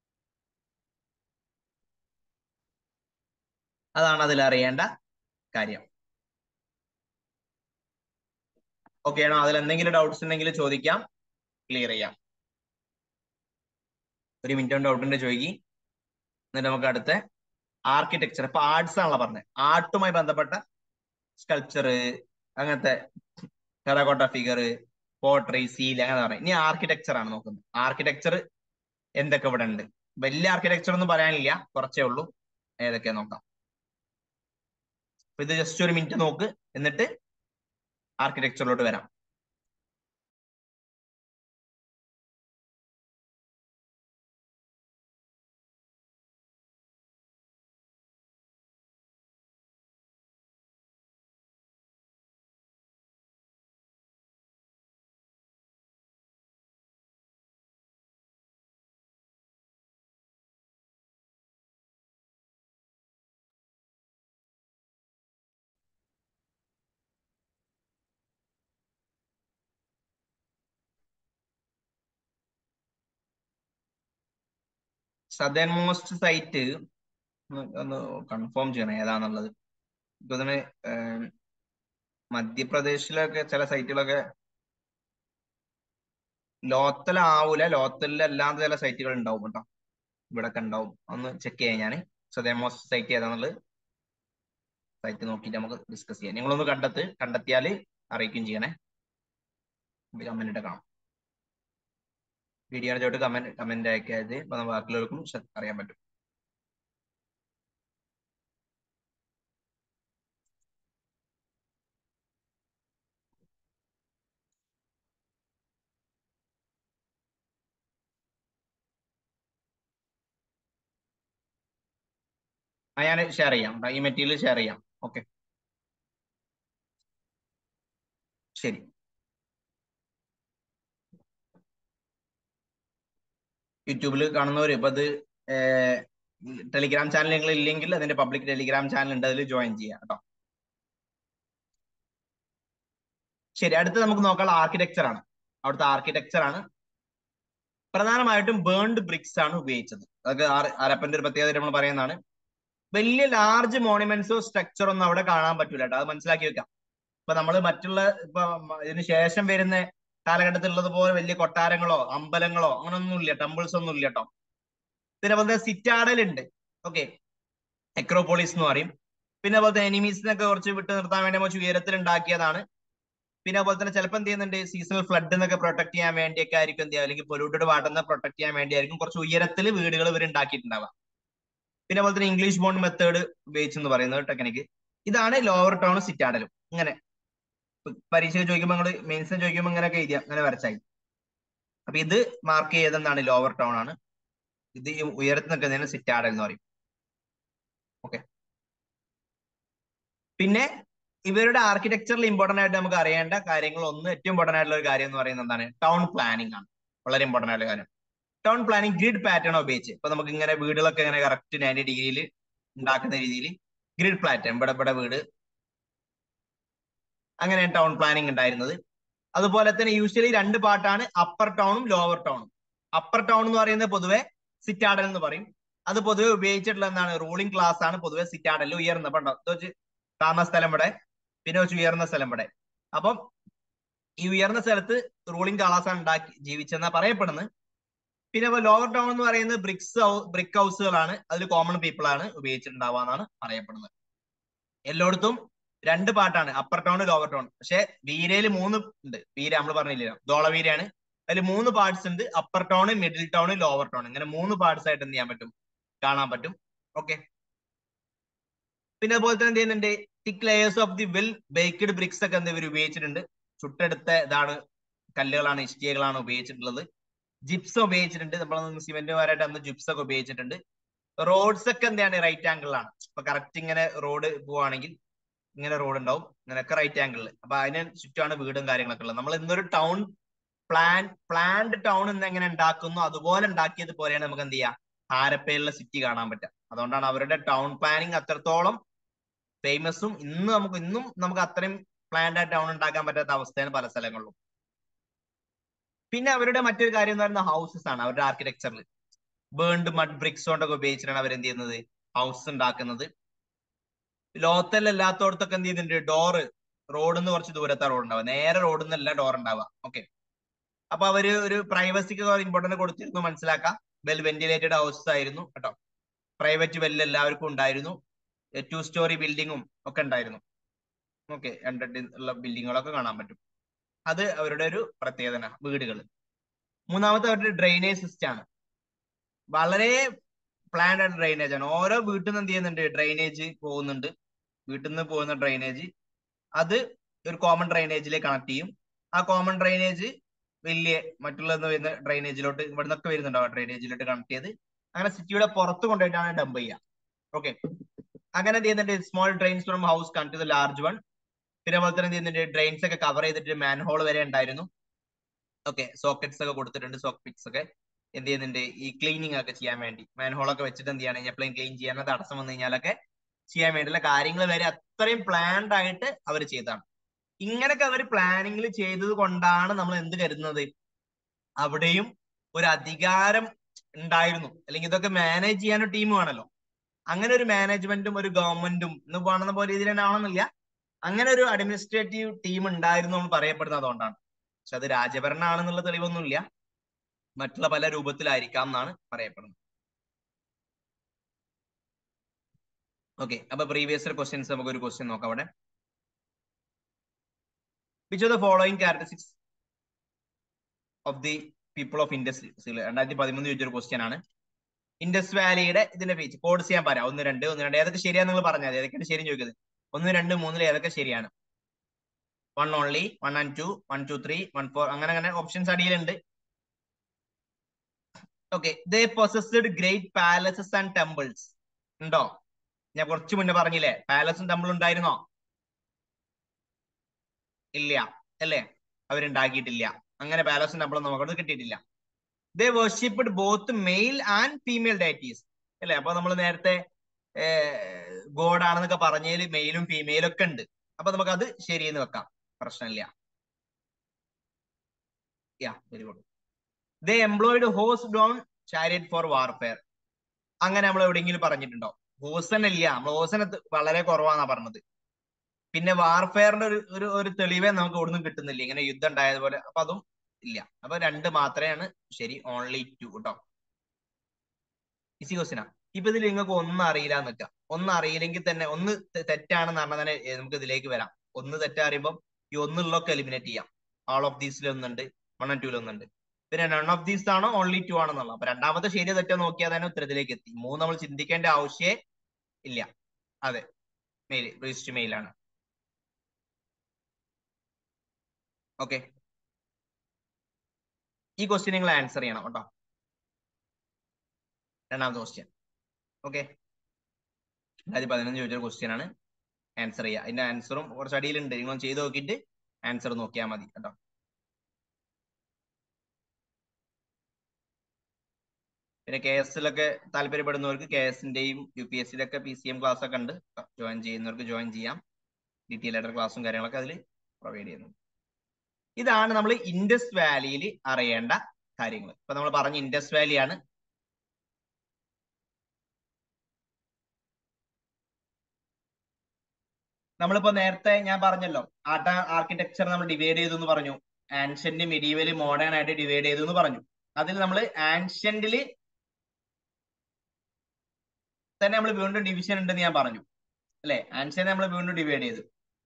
അതാണ് അതിൽ അറിയേണ്ട കാര്യം ഓക്കെ ആണോ അതിൽ എന്തെങ്കിലും ഡൗട്ട്സ് ഉണ്ടെങ്കിൽ ചോദിക്കാം ക്ലിയർ ചെയ്യാം ഒരു മിനിറ്റ് ഡൗട്ട് ഉണ്ട് ചോദിക്കി എന്നിട്ട് നമുക്ക് അടുത്ത ആർക്കിടെക്ചർ ഇപ്പൊ ആർട്സ് ആണല്ലോ പറഞ്ഞത് ആർട്ടുമായി ബന്ധപ്പെട്ട സ്കൾപ്ചർ അങ്ങനത്തെ ടെറാക്കോട്ട ഫിഗർ പോട്രി സീൽ അങ്ങനെ പറയാം ഇനി ആർക്കിടെക്ചർ ആണ് നോക്കുന്നത് ആർക്കിടെക്ചർ എന്തൊക്കെ ഇവിടെ ഉണ്ട് വലിയ ആർക്കിടെക്ചർ ഒന്നും പറയാനില്ല കുറച്ചേ ഉള്ളൂ ഏതൊക്കെ നോക്കാം അപ്പൊ ഇത് ജസ്റ്റ് ഒരു മിനിറ്റ് നോക്ക് എന്നിട്ട് ആർക്കിടെക്ചറിലോട്ട് വരാം സദേൺ മോസ്റ്റ് സൈറ്റ് ഒന്ന് കൺഫേം ചെയ്യണം ഏതാന്നുള്ളത് ഇപ്പൊ മധ്യപ്രദേശിലൊക്കെ ചില സൈറ്റുകളൊക്കെ ലോത്തൽ ആവൂല ലോത്തലിൽ അല്ലാതെ ചില സൈറ്റുകൾ ഉണ്ടാവും കേട്ടോ ഇവിടെ ഒക്കെ ഉണ്ടാവും ഒന്ന് ചെക്ക് ചെയ്യാം ഞാൻ സദേൺ മോസ്റ്റ് സൈറ്റ് ഏതാന്നുള്ളത് സൈറ്റ് നോക്കിയിട്ട് നമുക്ക് ഡിസ്കസ് ചെയ്യാം നിങ്ങളൊന്ന് കണ്ടെത്ത് കണ്ടെത്തിയാൽ അറിയിക്കുകയും ചെയ്യണേ കമന്റ് ഇട്ട് കാണാം വീഡിയോയുടെ ചോട്ട് കമന്റ് കമന്റ് അയക്കാതെ അപ്പൊ നമ്മൾ ബാക്കിയുള്ളവർക്കും അറിയാൻ പറ്റും ആ ഞാൻ ഷെയർ ചെയ്യാം ട്ടോ. ഈ മെറ്റീരിയൽ ഷെയർ ചെയ്യാം ഓക്കെ ശരി യൂട്യൂബിൽ കാണുന്നവർ ഇപ്പൊ അത് ടെലിഗ്രാം ചാനൽ നിങ്ങൾ ഇല്ലെങ്കിൽ അതിന്റെ പബ്ലിക് ടെലിഗ്രാം ചാനൽ ഉണ്ട് അതിൽ ജോയിൻ ചെയ്യാം കേട്ടോ ശരി അടുത്ത് നമുക്ക് നോക്കാനുള്ള ആർക്കിടെക്ചർ ആണ് അവിടുത്തെ ആർക്കിടെക്ചർ ആണ് പ്രധാനമായിട്ടും ബേൺഡ് ബ്രിക്സ് ആണ് ഉപയോഗിച്ചത് അതൊക്കെ അരപ്പന്റെ ഒരു പ്രത്യേകത നമ്മൾ പറയുന്നതാണ് വലിയ ലാർജ് മോണിമെന്റ്സോ സ്ട്രക്ചർ ഒന്നും അവിടെ കാണാൻ പറ്റൂല കേട്ടോ അത് മനസ്സിലാക്കി വെക്കാം ഇപ്പൊ നമ്മൾ മറ്റുള്ള ഇപ്പൊ ഇതിന് ശേഷം വരുന്ന കാലഘട്ടത്തിലുള്ളത് പോലെ വലിയ കൊട്ടാരങ്ങളോ അമ്പലങ്ങളോ അങ്ങനൊന്നും ഇല്ല ടെമ്പിൾസ് ഒന്നും ഇല്ല കേട്ടോ പിന്നെ അതുപോലെ സിറ്റാഡൽ ഉണ്ട് ഓക്കെ എക്രോപോളിസ് എന്ന് പറയും പിന്നെ അതുപോലെ എനിമീസിനൊക്കെ കുറച്ച് വിട്ട് നിർത്താൻ വേണ്ടി കുറച്ച് ഉയരത്തിൽ ഉണ്ടാക്കിയതാണ് പിന്നെ അതുപോലെ തന്നെ ചിലപ്പോൾ എന്ത് ചെയ്യുന്നുണ്ട് സീസണൽ ഫ്ലഡ് എന്നൊക്കെ പ്രൊട്ടക്ട് ചെയ്യാൻ വേണ്ടിയൊക്കെ ആയിരിക്കും എന്ത് ചെയ്യുക അല്ലെങ്കിൽ പൊല്യൂട്ടഡ് വാട്ടർ നിന്ന് പ്രൊട്ടക്ട് ചെയ്യാൻ വേണ്ടിയായിരിക്കും കുറച്ച് ഉയരത്തിൽ വീടുകൾ ഇവർ ഉണ്ടാക്കിയിട്ടുണ്ടാവുക പിന്നെ അതുപോലെ തന്നെ ഇംഗ്ലീഷ് ബോണ്ട് മെത്തേഡ് ഉപയോഗിച്ചെന്ന് പറയുന്നത് ടെക്നിക്ക് ഇതാണ് ലോവർ ടൗൺ സിറ്റാഡലും ഇങ്ങനെ പരീക്ഷ ചോദിക്കുമ്പോൾ നിങ്ങൾ മെയിൻസിന് ചോദിക്കുമ്പോൾ ഇങ്ങനെയൊക്കെ എഴുതിയ അങ്ങനെ വരച്ചായി അപ്പൊ ഇത് മാർക്ക് ചെയ്തെന്നാണ് ലോവർ ടൗൺ ആണ് ഇത് ഈ ഉയരത്ത് നിൽക്കുന്നതിന് സിറ്റാഡൽ എന്ന് പറയും ഓക്കെ പിന്നെ ഇവരുടെ ആർക്കിടെക്ചറിൽ ഇമ്പോർട്ടന്റ് ആയിട്ട് നമുക്ക് അറിയേണ്ട കാര്യങ്ങൾ ഒന്ന് ഏറ്റവും ഇമ്പോർട്ടന്റ് ആയിട്ടുള്ള ഒരു കാര്യം എന്ന് പറയുന്നത് എന്താണ് ടൗൺ പ്ലാനിംഗ് ആണ് വളരെ ഇമ്പോർട്ടന്റ് ആയിട്ടുള്ള കാര്യം ടൗൺ പ്ലാനിംഗ് ഗ്രിഡ് പാറ്റേൺ ഉപയോഗിച്ച് ഇപ്പൊ നമുക്ക് ഇങ്ങനെ വീടുകളൊക്കെ ഇങ്ങനെ കറക്റ്റ് നയൻറ്റി ഡിഗ്രിയിൽ ഉണ്ടാക്കുന്ന രീതിയിൽ ഗ്രിഡ് പാറ്റേൺ ഇവിടെ ഇവിടെ വീട് അങ്ങനെയാണ് ടൗൺ പ്ലാനിങ് ഉണ്ടായിരുന്നത് അതുപോലെ തന്നെ യൂഷ്വലി രണ്ട് പാർട്ടാണ് അപ്പർ ടൗണും ലോവർ ടൗണും അപ്പർ ടൗൺ എന്ന് പറയുന്നത് പൊതുവെ സിറ്റാഡൽ എന്ന് പറയും അത് പൊതുവെ ഉപയോഗിച്ചിട്ടുള്ള എന്താണ് റൂളിംഗ് ക്ലാസ് ആണ് പൊതുവെ സിറ്റാഡൽ ഉയർന്ന പണ്ടോ വെച്ച് താമസ സ്ഥലം ഇവിടെ പിന്നെ വെച്ച് ഉയർന്ന സ്ഥലം ഇവിടെ അപ്പം ഈ ഉയർന്ന സ്ഥലത്ത് റൂളിംഗ് ക്ലാസ് ആണ് ഉണ്ടാക്കി ജീവിച്ചെന്നാ പറയപ്പെടുന്നത് പിന്നെ ലോവർ ടൗൺ എന്ന് പറയുന്നത് ബ്രിക്സ് ബ്രിക്ക് ഹൗസുകളാണ് അതിൽ കോമൺ പീപ്പിൾ ആണ് ഉപയോഗിച്ചിട്ടുണ്ടാവുക എന്നാണ് പറയപ്പെടുന്നത് എല്ലായിടത്തും രണ്ട് പാട്ടാണ് അപ്പർ ടൗൺ ലോവർ ടൗൺ പക്ഷെ വീരയില് മൂന്ന് ഉണ്ട് വീര നമ്മൾ പറഞ്ഞില്ല ധോളവീരയാണ് അതിൽ മൂന്ന് പാർട്സ് ഉണ്ട് upper town middle town lower town ഇങ്ങനെ മൂന്ന് പാർട്സ് ആയിട്ട് എന്ത് ചെയ്യാൻ പറ്റും കാണാൻ പറ്റും ഓക്കെ പിന്നെ അതുപോലെ തന്നെ എന്ത് ചെയ്യുന്നുണ്ട് thick layers of the well baked bricks ഒക്കെ എന്ത് ഇവർ ഉപയോഗിച്ചിട്ടുണ്ട് ചുട്ടെടുത്ത ഇതാണ് കല്ലുകളാണ് ഇഷ്ടികകളാണ് ഉപയോഗിച്ചിട്ടുള്ളത് ജിപ്സ് ഉപയോഗിച്ചിട്ടുണ്ട് നമ്മൾ സിമെന്റുമാരായിട്ട് അന്ന് ജിപ്സ് ഒക്കെ ഉപയോഗിച്ചിട്ടുണ്ട് റോഡ്സ് ഒക്കെ എന്താണ് റൈറ്റ് ആംഗിളിലാണ് ഇപ്പൊ കറക്റ്റ് ഇങ്ങനെ റോഡ് പോവാണെങ്കിൽ ഇങ്ങനെ റോഡ് ഉണ്ടാവും ഇങ്ങനെയൊക്കെ റൈറ്റ് ആംഗിളിൽ അപ്പൊ അതിന് ചുറ്റുമാണ് വീടും കാര്യങ്ങളൊക്കെ ഉള്ളത് നമ്മൾ ഇന്നൊരു ടൗൺ പ്ലാൻ പ്ലാൻഡ് ടൗൺ ഇന്ന് എങ്ങനെ ഉണ്ടാക്കുന്നു അതുപോലെ ഉണ്ടാക്കിയത് പോലെയാണ് നമുക്ക് എന്ത് ചെയ്യാം ഹാരപ്പയിലുള്ള സിറ്റി കാണാൻ പറ്റുക അതുകൊണ്ടാണ് അവരുടെ ടൗൺ പ്ലാനിങ് അത്രത്തോളം ഫേമസും ഇന്ന് നമുക്ക് ഇന്നും നമുക്ക് അത്രയും പ്ലാൻഡ് ടൗൺ ഉണ്ടാക്കാൻ പറ്റാത്ത അവസ്ഥയാണ് പല സ്ഥലങ്ങളിലും പിന്നെ അവരുടെ മറ്റൊരു കാര്യം എന്ന് പറയുന്നത് ഹൗസസ് ആണ് അവരുടെ ആർക്കിടെക്ചറിൽ ബേൺഡ് മഡ് ബ്രിക്സ് കൊണ്ടൊക്കെ ഉപയോഗിച്ചിട്ടാണ് അവർ എന്ത് ചെയ്യുന്നത് ഹൗസ് ഉണ്ടാക്കുന്നത് ലോകത്തിൽ അല്ലാത്തടത്തൊക്കെ എന്ത് ചെയ്യുന്നുണ്ട് ഡോറ് റോഡിൽ നിന്ന് കുറച്ച് ദൂരത്തെ റോഡ് ഉണ്ടാവുക നേരെ റോഡിൽ നിന്നല്ല ഡോർ ഉണ്ടാവുക ഓക്കെ അപ്പൊ അവര് ഒരു പ്രൈവസിക്ക് ഇമ്പോർട്ടന്റ് കൊടുത്തിരുന്നു മനസ്സിലാക്കാം വെൽ വെന്റിലേറ്റഡ് ഹൗസസ് ആയിരുന്നു കേട്ടോ പ്രൈവറ്റ് വെൽ എല്ലാവർക്കും ഉണ്ടായിരുന്നു ടു സ്റ്റോറി ബിൽഡിങ്ങും ഒക്കെ ഉണ്ടായിരുന്നു ഓക്കെ രണ്ടിട്ട് ഉള്ള ബിൽഡിങ്ങുകളൊക്കെ കാണാൻ പറ്റും അത് അവരുടെ ഒരു പ്രത്യേകത വീടുകൾ മൂന്നാമത്തെ അവരുടെ ഡ്രെയിനേജ് സിസ്റ്റം ആണ് വളരെ പ്ലാൻഡ് ആയിട്ട് ഡ്രെയിനേജ് ആണ് ഓരോ വീട്ടിൽ നിന്ന് എന്ത് ചെയ്യുന്നുണ്ട് ഡ്രെയിനേജ് പോകുന്നുണ്ട് വീട്ടിൽ നിന്ന് പോകുന്ന ഡ്രെയിനേജ് അത് ഒരു കോമൺ ഡ്രെയിനേജിലേക്ക് കണക്ട് ചെയ്യും ആ കോമൺ ഡ്രെയിനേജ് വലിയ മറ്റുള്ള വരുന്ന ഡ്രെയിനേജിലോട്ട് ഇവിടെ നിന്നൊക്കെ വരുന്നുണ്ടാവും ഡ്രെയിനേജിലോട്ട് കണക്ട് ചെയ്ത് അങ്ങനെ സിറ്റിയുടെ പുറത്ത് കൊണ്ടുപോയിട്ടാണ് ഡംപ് ചെയ്യുക ഓക്കെ അങ്ങനെ എന്ത് ചെയ്യുന്നുണ്ട് സ്മോൾ ഡ്രെയിൻസ് ഫ്രം ഹൗസ് കൺ ടു ദ ലാർജ് വൺ പിന്നെ അതുപോലെ തന്നെ എന്ത് ചെയ്യുന്നുണ്ട് ഡ്രെയിൻസ് ഒക്കെ കവർ ചെയ്തിട്ട് മാൻഹോൾ വരെ ഉണ്ടായിരുന്നു ഓക്കെ സോക്കറ്റ്സ് ഒക്കെ കൊടുത്തിട്ടുണ്ട് സോക്കറ്റ്സ് ഒക്കെ എന്ത് ചെയ്യുന്നുണ്ട് ഈ ക്ലീനിങ് ഒക്കെ ചെയ്യാൻ വേണ്ടി മാൻഹോൾ ഒക്കെ വെച്ചിട്ട് എന്ത് ചെയ്യാണ് എപ്പോഴും ക്ലീൻ ചെയ്യാൻ തടസ്സം വന്നു കഴിഞ്ഞാലൊക്കെ ചെയ്യാൻ വേണ്ടിയുള്ള കാര്യങ്ങൾ വരെ അത്രയും പ്ലാൻഡ് ആയിട്ട് അവർ ചെയ്തതാണ് ഇങ്ങനൊക്കെ അവർ പ്ലാനിങ്ങിൽ ചെയ്തത് കൊണ്ടാണ് നമ്മൾ എന്ത് കരുതുന്നത് അവിടെയും ഒരു അധികാരം ഉണ്ടായിരുന്നു അല്ലെങ്കിൽ ഇതൊക്കെ മാനേജ് ചെയ്യാനൊരു ടീം വേണമല്ലോ അങ്ങനെ ഒരു മാനേജ്മെന്റും ഒരു ഗവൺമെന്റും ഇന്ന് കാണുന്ന പോലെ രീതിയിൽ തന്നെ ആവണമെന്നില്ല അങ്ങനെ ഒരു അഡ്മിനിസ്ട്രേറ്റീവ് ടീം ഉണ്ടായിരുന്നു നമ്മൾ പറയപ്പെടുന്നത് അതുകൊണ്ടാണ് പക്ഷെ അത് രാജഭരണമാണെന്നുള്ള തെളിവൊന്നുമില്ല മറ്റുള്ള പല രൂപത്തിലായിരിക്കാം എന്നാണ് പറയപ്പെടുന്നത് ഓക്കെ അപ്പൊ പ്രീവിയസ് ക്വസ്റ്റ്യൻസ് നമുക്ക് ഒരു ക്വസ്റ്റ്യൻ നോക്കാം അവിടെ which of the following characteristics of the people of Indus രണ്ടായിരത്തി പതിമൂന്ന് ചോദിച്ചൊരു ക്വസ്റ്റ്യൻ ആണ് ഇൻഡസ് വാലിയുടെ ഇതിന്റെ പേജ് കോഡ് ചെയ്യാൻ പറയാം ഒന്ന് രണ്ട് ഒന്ന് രണ്ട് ഏതൊക്കെ ശരിയാന്ന് നിങ്ങൾ പറഞ്ഞാൽ മതി ഏതൊക്കെയാണ് ശരി ചോദിക്കുന്നത് ഒന്ന് രണ്ട് മൂന്നിൽ ഏതൊക്കെ ശരിയാണ് one only one and two one two three one four അങ്ങനെ അങ്ങനെ ഓപ്ഷൻസ് അടിയിലുണ്ട് okay they possessed great palaces and temples ഉണ്ടോ ഞാൻ കുറച്ച് മുന്നേ പറഞ്ഞില്ലേ പാലസും ടെമ്പിളും ഉണ്ടായിരുന്നോ ഇല്ല അല്ലേ അവരുണ്ടാക്കിയിട്ടില്ല അങ്ങനെ പാലസും ടെമ്പിളും നമുക്കത് കിട്ടിയിട്ടില്ല they worshipped both male and female deities അല്ലേ അപ്പൊ നമ്മൾ നേരത്തെ ഗോഡ് ആണെന്നൊക്കെ പറഞ്ഞതിൽ മെയിലും ഫീമെയിലും ഒക്കെ ഉണ്ട് അപ്പൊ നമുക്ക് അത് ശരിയെന്ന് വെക്കാം പ്രശ്നമില്ല yeah very good they employed horse drawn chariot for warfare അങ്ങനെ നമ്മൾ എവിടെയെങ്കിലും പറഞ്ഞിട്ടുണ്ടോ ഹോസൻ ഇല്ല നമ്മൾ ഹോസൻ വളരെ കുറവാന്നാ പറഞ്ഞത് പിന്നെ വാർഫെയറിന്റെ ഒരു ഒരു ഒരു തെളിവേ നമുക്ക് ഇവിടുന്ന് കിട്ടുന്നില്ല ഇങ്ങനെ യുദ്ധം ഉണ്ടായതുപോലെ അപ്പൊ അതും ഇല്ല അപ്പൊ രണ്ട് മാത്രമാണ് ശരി ഓൺലി ടു കേട്ടോ ഈസി ക്വസ്റ്റിനാ ഇപ്പൊ ഇതിൽ നിങ്ങൾക്ക് ഒന്നും അറിയില്ല നിൽക്കാം ഒന്നും അറിയില്ലെങ്കിൽ തന്നെ ഒന്ന് തെറ്റാണെന്ന് പറഞ്ഞാൽ തന്നെ നമുക്ക് ഇതിലേക്ക് വരാം ഒന്ന് തെറ്റാ അറിയുമ്പോൾ ഈ ഒന്നുള്ളൊക്കെ എലിമിനേറ്റ് ചെയ്യാം ആൾ ഓഫ് ദീസിൽ ഒന്നുണ്ട് വൺ ആൻഡ് ടൂയിൽ ഒന്നുണ്ട് പിന്നെ നൺ ഓഫ് ദീസ് ആണോ ഓൺലി ടു ആണെന്നുള്ള അപ്പൊ രണ്ടാമത്തെ ശരി തെറ്റോ നോക്കിയാൽ തന്നെ ഉത്തരത്തിലേക്ക് എത്തി മൂന്ന് നമ്മൾ ചിന്തിക്കേണ്ട ആവശ്യമേ ഇല്ല അതെ മെയിൽ രജിസ്റ്റർ മെയിലാണ് ഓക്കെ ഈ ക്വസ്റ്റ്യൻ നിങ്ങൾ ആൻസർ ചെയ്യണം കേട്ടോ രണ്ടാമത്തെ ക്വസ്റ്റ്യൻ ഓക്കെ രണ്ടായിരത്തി പതിനൊന്ന് ചോദിച്ചൊരു ക്വസ്റ്റ്യൻ ആണ് ആൻസർ ചെയ്യുക അതിന്റെ ആൻസറും കുറച്ച് അടിയിലുണ്ട് നിങ്ങൾ ചെയ്ത് നോക്കിയിട്ട് ആൻസർ നോക്കിയാൽ മതി കേട്ടോ പിന്നെ കെ എസിലൊക്കെ താല്പര്യപ്പെടുന്നവർക്ക് കെ എസിന്റെയും യു പി എസ് സിയിലൊക്കെ പി സി എം ക്ലാസ് ഒക്കെ ഉണ്ട് ജോയിൻ ചെയ്യുന്നവർക്ക് ജോയിൻ ചെയ്യാം ഡീറ്റെയിൽ ആയിട്ട് ക്ലാസ്സും കാര്യങ്ങളൊക്കെ അതിൽ പ്രൊവൈഡ് ചെയ്യുന്നു ഇതാണ് നമ്മൾ ഇൻഡസ് വാലിയിൽ അറിയേണ്ട കാര്യങ്ങൾ ഇപ്പൊ നമ്മൾ പറഞ്ഞ ഇൻഡസ് വാലിയാണ് നമ്മളിപ്പോ നേരത്തെ ഞാൻ പറഞ്ഞല്ലോ ആർട്ട് ആർക്കിടെക്ചർ നമ്മൾ ഡിവൈഡ് ചെയ്തു എന്ന് പറഞ്ഞു ആൻഷ്യന്റ് മിഡീവല് മോഡേൺ ആയിട്ട് ഡിവൈഡ് ചെയ്തു എന്ന് പറഞ്ഞു അതിൽ നമ്മൾ ആൻഷ്യന്റില് തന്നെ നമ്മൾ വീണ്ടും ഡിവിഷൻ ഉണ്ടെന്ന് ഞാൻ പറഞ്ഞു അല്ലെ ആൻഷ്യന്റ് നമ്മൾ വീണ്ടും ഡിവൈഡ് ചെയ്തു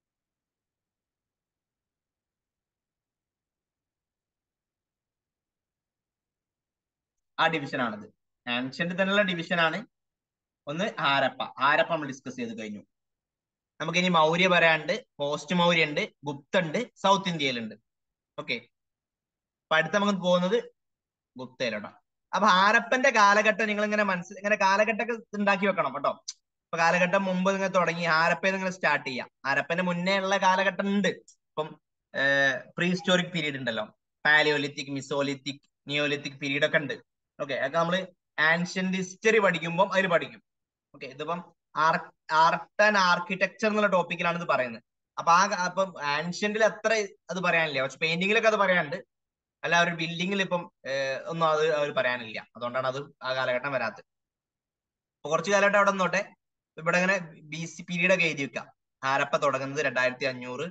ആ ഡിവിഷൻ ആണിത് ആൻഷ്യന്റ് തന്നെയുള്ള ഡിവിഷൻ ആണ് ഒന്ന് ഹാരപ്പ ഹാരപ്പ നമ്മൾ ഡിസ്കസ് ചെയ്ത് കഴിഞ്ഞു നമുക്ക് ഇനി മൗര്യ പറയാണ്ട് പോസ്റ്റ് മൗര്യ ഉണ്ട് ഗുപ്ത ഉണ്ട് സൗത്ത് ഇന്ത്യയിലുണ്ട് ഓക്കെ അപ്പൊ അടുത്ത നമുക്ക് പോകുന്നത് ഗുപ്തയിലോട്ടാ അപ്പൊ ഹാരപ്പന്റെ കാലഘട്ടം നിങ്ങൾ ഇങ്ങനെ മനസ്സിൽ ഇങ്ങനെ കാലഘട്ടമൊക്കെ ഉണ്ടാക്കി വെക്കണം കേട്ടോ ഇപ്പൊ കാലഘട്ടം മുമ്പ് നിങ്ങൾ തുടങ്ങി ഹാരപ്പയിൽ നിങ്ങൾ സ്റ്റാർട്ട് ചെയ്യാം ഹാരപ്പന്റെ മുന്നേ ഉള്ള കാലഘട്ടം ഉണ്ട് ഇപ്പം പ്രീ ഹിസ്റ്റോറിക് പീരീഡ് ഉണ്ടല്ലോ പാലിയോലിത്തിക് മിസോലിത്തിക് നിയോലിത്തിക് പീരീഡ് ഒക്കെ ഉണ്ട് ഓക്കെ അതൊക്കെ നമ്മൾ ആൻഷ്യന്റ് ഹിസ്റ്ററി പഠിക്കുമ്പോൾ അതിൽ പഠിക്കും ഓക്കെ ഇതിപ്പം ആർട്ട് ആൻഡ് ആർക്കിടെക്ചർ എന്നുള്ള ടോപ്പിക്കിലാണ് ഇത് പറയുന്നത് അപ്പൊ ആ അപ്പം ആൻഷ്യന്റിൽ അത്ര അത് പറയാനില്ല പക്ഷെ പെയിന്റിങ്ങിലൊക്കെ അത് പറയാനുണ്ട് അല്ല ഒരു ബിൽഡിങ്ങിൽ ഇപ്പം ഏഹ്, ഒന്നും അത് അവർ പറയാനില്ല അതുകൊണ്ടാണ് അത് ആ കാലഘട്ടം വരാത്തത് അപ്പൊ കുറച്ച് കാലഘട്ടം അവിടെ നിന്നോട്ടെ ഇവിടെ ഇങ്ങനെ ബി സി പീരീഡ് ഒക്കെ എഴുതി വെക്കാം ഹാരപ്പ തുടങ്ങുന്നത് രണ്ടായിരത്തി അഞ്ഞൂറ്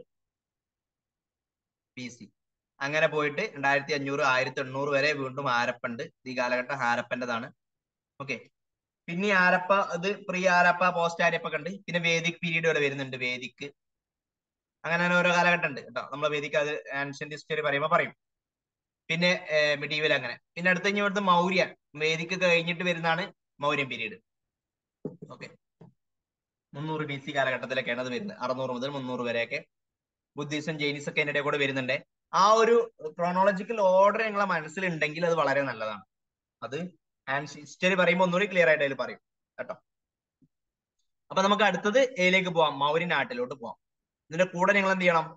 ബി സി അങ്ങനെ പോയിട്ട് രണ്ടായിരത്തി അഞ്ഞൂറ് ആയിരത്തി എണ്ണൂറ് വരെ വീണ്ടും ഹാരപ്പുണ്ട് ഈ കാലഘട്ടം ഹാരപ്പന്റേതാണ് ഓക്കെ പിന്നെ ഈ ഹാരപ്പ ഇത് പ്രീ ഹാരപ്പ പോസ്റ്റ് ഹാരപ്പ ഒക്കെ ഉണ്ട് പിന്നെ വേദിക് പീരീഡ് ഇവിടെ വരുന്നുണ്ട് വേദിക്ക് അങ്ങനെ അങ്ങനെ ഓരോ കാലഘട്ടം ഉണ്ട് കേട്ടോ നമ്മൾ വേദിക്ക് അത് ആൻഷ്യന്റ് ഹിസ്റ്ററി പറയുമ്പോൾ പറയും പിന്നെ മിഡീവൽ അങ്ങനെ പിന്നെ അടുത്ത കഴിഞ്ഞ ഇവിടുത്തെ മൗര്യ വേദിക്ക് കഴിഞ്ഞിട്ട് വരുന്നതാണ് മൗര്യൻ പീരീഡ് ഓക്കെ മുന്നൂറ് ബി സി കാലഘട്ടത്തിലൊക്കെയാണ് അത് വരുന്നത് അറുന്നൂറ് മുതൽ മുന്നൂറ് വരെയൊക്കെ ബുദ്ധിസം ജൈനിസ് ഒക്കെ അതിന്റെ കൂടെ വരുന്നുണ്ട് ആ ഒരു ക്രോണോളജിക്കൽ ഓർഡർ നിങ്ങളെ മനസ്സിലുണ്ടെങ്കിൽ അത് വളരെ നല്ലതാണ് അത് ഹിസ്റ്ററി പറയുമ്പോൾ ഒന്നുകൂടി ക്ലിയർ ആയിട്ട് അതിൽ പറയും കേട്ടോ അപ്പൊ നമുക്ക് അടുത്തത് ഏലേക്ക് പോവാം മൗര്യ നാട്ടിലോട്ട് പോവാം ഇതിന്റെ കൂടെ നിങ്ങൾ എന്ത് ചെയ്യണം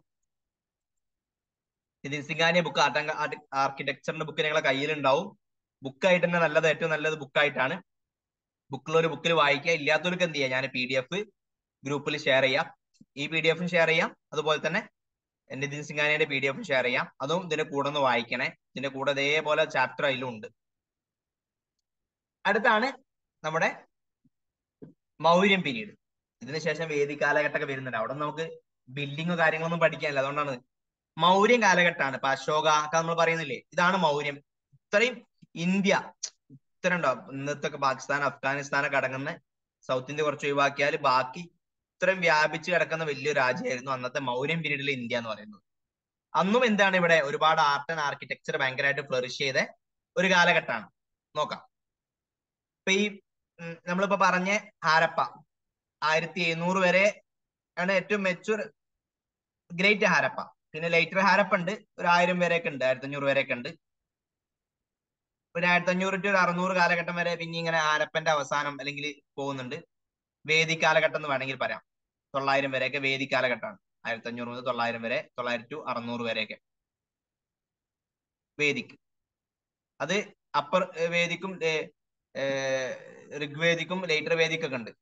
ഇത് സിംഗാനിയ ബുക്ക് ആർട്ട് ആർക്കിടെക്ചറിന്റെ ബുക്ക് നിങ്ങളെ കയ്യിലുണ്ടാവും ബുക്കായിട്ട് തന്നെ നല്ലത് ഏറ്റവും നല്ലത് ബുക്കായിട്ടാണ് ബുക്കിലൊരു ബുക്കിൽ വായിക്കുക ഇല്ലാത്തവർക്ക് എന്ത് ചെയ്യാം ഞാൻ പി ഡി എഫ് ഗ്രൂപ്പിൽ ഷെയർ ചെയ്യാം ഈ പി ഡി എഫും ഷെയർ ചെയ്യാം അതുപോലെ തന്നെ നിതിൻ സിംഗാനിയുടെ പി ഡി എഫും ഷെയർ ചെയ്യാം അതും ഇതിന്റെ കൂടെ ഒന്ന് വായിക്കണേ ഇതിന്റെ കൂടെ ഇതേപോലെ ചാപ്റ്റർ അതിലും ഉണ്ട് അടുത്താണ് നമ്മുടെ മൗര്യൻ പീരീഡ് ഇതിന് ശേഷം വേദി കാലഘട്ടമൊക്കെ വരുന്നുണ്ട് അവിടെ നമുക്ക് ബിൽഡിങ്ങോ കാര്യങ്ങളൊന്നും പഠിക്കാനില്ല അതുകൊണ്ടാണ് മൗര്യൻ കാലഘട്ടമാണ് ഇപ്പൊ അശോക ഒക്കെ നമ്മൾ പറയുന്നില്ലേ ഇതാണ് മൗര്യം ഇത്രയും ഇന്ത്യ ഇത്ര ഉണ്ടോ ഇന്നത്തെ ഒക്കെ പാകിസ്ഥാൻ അഫ്ഗാനിസ്ഥാനൊക്കെ അടങ്ങുന്ന സൗത്ത് ഇന്ത്യ കുറച്ച് ഒഴിവാക്കിയാൽ ബാക്കി ഇത്രയും വ്യാപിച്ച് കിടക്കുന്ന വലിയൊരു രാജ്യമായിരുന്നു അന്നത്തെ മൗര്യൻ പീരീഡിലെ ഇന്ത്യ എന്ന് പറയുന്നത് അന്നും എന്താണ് ഇവിടെ ഒരുപാട് ആർട്ട് ആൻഡ് ആർക്കിടെക്ചർ ഭയങ്കരമായിട്ട് ഫ്ലറിഷ് ചെയ്ത ഒരു കാലഘട്ടമാണ് നോക്കാം ഇപ്പൊ ഈ ഉം, നമ്മളിപ്പോ പറഞ്ഞ ഹാരപ്പ ആയിരത്തി എഴുന്നൂറ് വരെ ആണ് ഏറ്റവും മെച്ചൂർ ഗ്രേറ്റ് ഹാരപ്പ പിന്നെ ലൈറ്റർ ഹാരപ്പ ഉണ്ട് ഒരു ആയിരം വരെയൊക്കെ ഉണ്ട് ആയിരത്തി അഞ്ഞൂറ് വരെയൊക്കെ ഉണ്ട് ഒരു ആയിരത്തി അഞ്ഞൂറ് ടു ഒരു അറുന്നൂറ് കാലഘട്ടം വരെ പിന്നെ ഇങ്ങനെ ഹാരപ്പന്റെ അവസാനം അല്ലെങ്കിൽ പോകുന്നുണ്ട് വേദി കാലഘട്ടം എന്ന് വേണമെങ്കിൽ പറയാം തൊള്ളായിരം വരെയൊക്കെ വേദി കാലഘട്ടമാണ് ആയിരത്തി അഞ്ഞൂറ് മുതൽ തൊള്ളായിരം വരെ തൊള്ളായിരം ടു അറുന്നൂറ് വരെയൊക്കെ വേദിക്ക് അത് അപ്പർ വേദിക്കും ഏ- ഏ, ഋഗ്വേദിക്കും ലേറ്റർ വേദിക്കൊക്കെ ഉണ്ട്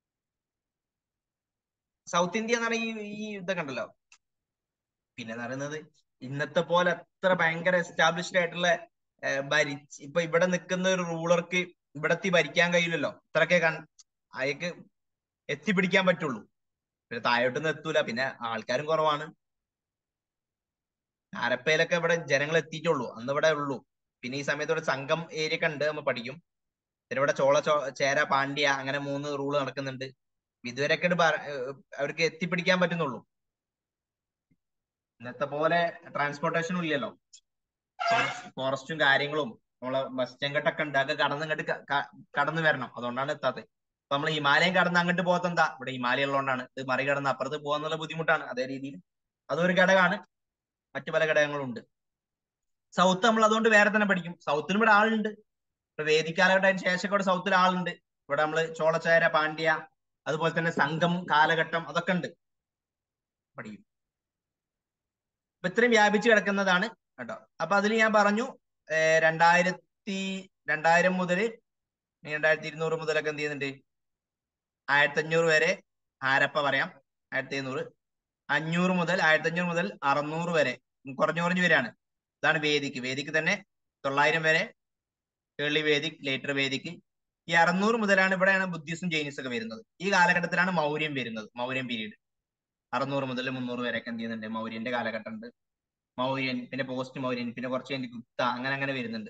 സൗത്ത് ഇന്ത്യ എന്ന് പറഞ്ഞാൽ ഈ ഈ ഇതൊക്കെ ഉണ്ടല്ലോ പിന്നെ എന്ന് പറയുന്നത് ഇന്നത്തെ പോലെ അത്ര ഭയങ്കര എസ്റ്റാബ്ലിഷ്ഡ് ആയിട്ടുള്ള ഏഹ്, ഭരിച്ച് ഇപ്പൊ ഇവിടെ നിൽക്കുന്ന ഒരു റൂളർക്ക് ഇവിടെത്തി ഭരിക്കാൻ കഴിയില്ലല്ലോ ഇത്രയൊക്കെ കൺ അയക്ക് എത്തിപ്പിടിക്കാൻ പറ്റുള്ളൂ പിന്നെ താഴോട്ടൊന്നും എത്തൂല പിന്നെ ആൾക്കാരും കുറവാണ് ആരപ്പയിലൊക്കെ ഇവിടെ ജനങ്ങൾ എത്തിയിട്ടുള്ളൂ അന്ന് ഇവിടെ ഉള്ളൂ പിന്നെ ഈ സമയത്ത് ഇവിടെ സംഘം ഏരിയ ഒക്കെ ഉണ്ട് നമ്മൾ പഠിക്കും പിന്നെ ഇവിടെ ചോള ചോ ചേര പാണ്ഡ്യ അങ്ങനെ മൂന്ന് റൂള് നടക്കുന്നുണ്ട് ഇതുവരെയൊക്കെ ഇത് ഭര- ഏഹ് അവർക്ക് എത്തിപ്പിടിക്കാൻ പറ്റുന്നുള്ളൂ ഇന്നത്തെ പോലെ ട്രാൻസ്പോർട്ടേഷനും ഇല്ലല്ലോ ഫോറസ്റ്റും കാര്യങ്ങളും നമ്മളെ ബസ് ചെങ്കട്ടൊക്കെ ഉണ്ട് അതൊക്കെ കടന്ന് ഇങ്ങോട്ട് ക- ക- കടന്നു വരണം അതുകൊണ്ടാണ് എത്താത്തത് അപ്പൊ നമ്മൾ ഹിമാലയം കടന്ന് അങ്ങോട്ട് പോകാത്ത എന്താ ഇവിടെ ഹിമാലയം ഉള്ളതുകൊണ്ടാണ് ഇത് മറികടന്ന് അപ്പുറത്ത് പോകാന്നുള്ള ബുദ്ധിമുട്ടാണ് അതേ രീതിയിൽ അതൊരു ഘടകമാണ് മറ്റു പല ഘടകങ്ങളും ഉണ്ട് സൗത്ത് നമ്മൾ അതുകൊണ്ട് വേറെ തന്നെ പഠിക്കും സൗത്തിനും ഇവിടെ ആളുണ്ട് ഇപ്പൊ വേദിക്കാലഘട്ടത്തിന് ശേഷം ഇവിടെ സൗത്തിൽ ആളുണ്ട് ഇവിടെ നമ്മള് ചോളച്ചേര പാണ്ഡ്യ അതുപോലെ തന്നെ സംഘം കാലഘട്ടം അതൊക്കെ ഉണ്ട് പഠിക്കും അപ്പൊ ഇത്രയും വ്യാപിച്ചു കിടക്കുന്നതാണ് കേട്ടോ അപ്പൊ അതിൽ ഞാൻ പറഞ്ഞു ഏഹ് രണ്ടായിരത്തി രണ്ടായിരം മുതൽ രണ്ടായിരത്തി ഇരുന്നൂറ് മുതലൊക്കെ എന്ത് ചെയ്യുന്നുണ്ട് ആയിരത്തി അഞ്ഞൂറ് വരെ ഹാരപ്പ പറയാം ആയിരത്തി എഴുന്നൂറ് അഞ്ഞൂറ് മുതൽ ആയിരത്തി അഞ്ഞൂറ് മുതൽ അറുന്നൂറ് വരെ കുറഞ്ഞു കുറഞ്ഞു വരികയാണ് ഇതാണ് വേദിക്ക് വേദിക്ക് തന്നെ തൊള്ളായിരം വരെ ഏർലി വേദിക് ലേറ്റർ വേദിക്ക് ഈ അറുന്നൂറ് മുതലാണ് ഇവിടെയാണ് ബുദ്ധിസം ജൈനിസ് ഒക്കെ വരുന്നത് ഈ കാലഘട്ടത്തിലാണ് മൗര്യം വരുന്നത് മൗര്യം പീരീഡ് അറുന്നൂറ് മുതൽ മുന്നൂറ് വരെയൊക്കെ എന്ത് ചെയ്യുന്നുണ്ട് മൗര്യന്റെ കാലഘട്ടം ഉണ്ട് മൗര്യൻ പിന്നെ പോസ്റ്റ് മൗര്യൻ പിന്നെ കുറച്ച് കഴിഞ്ഞ് ഗുപ്ത അങ്ങനെ അങ്ങനെ വരുന്നുണ്ട്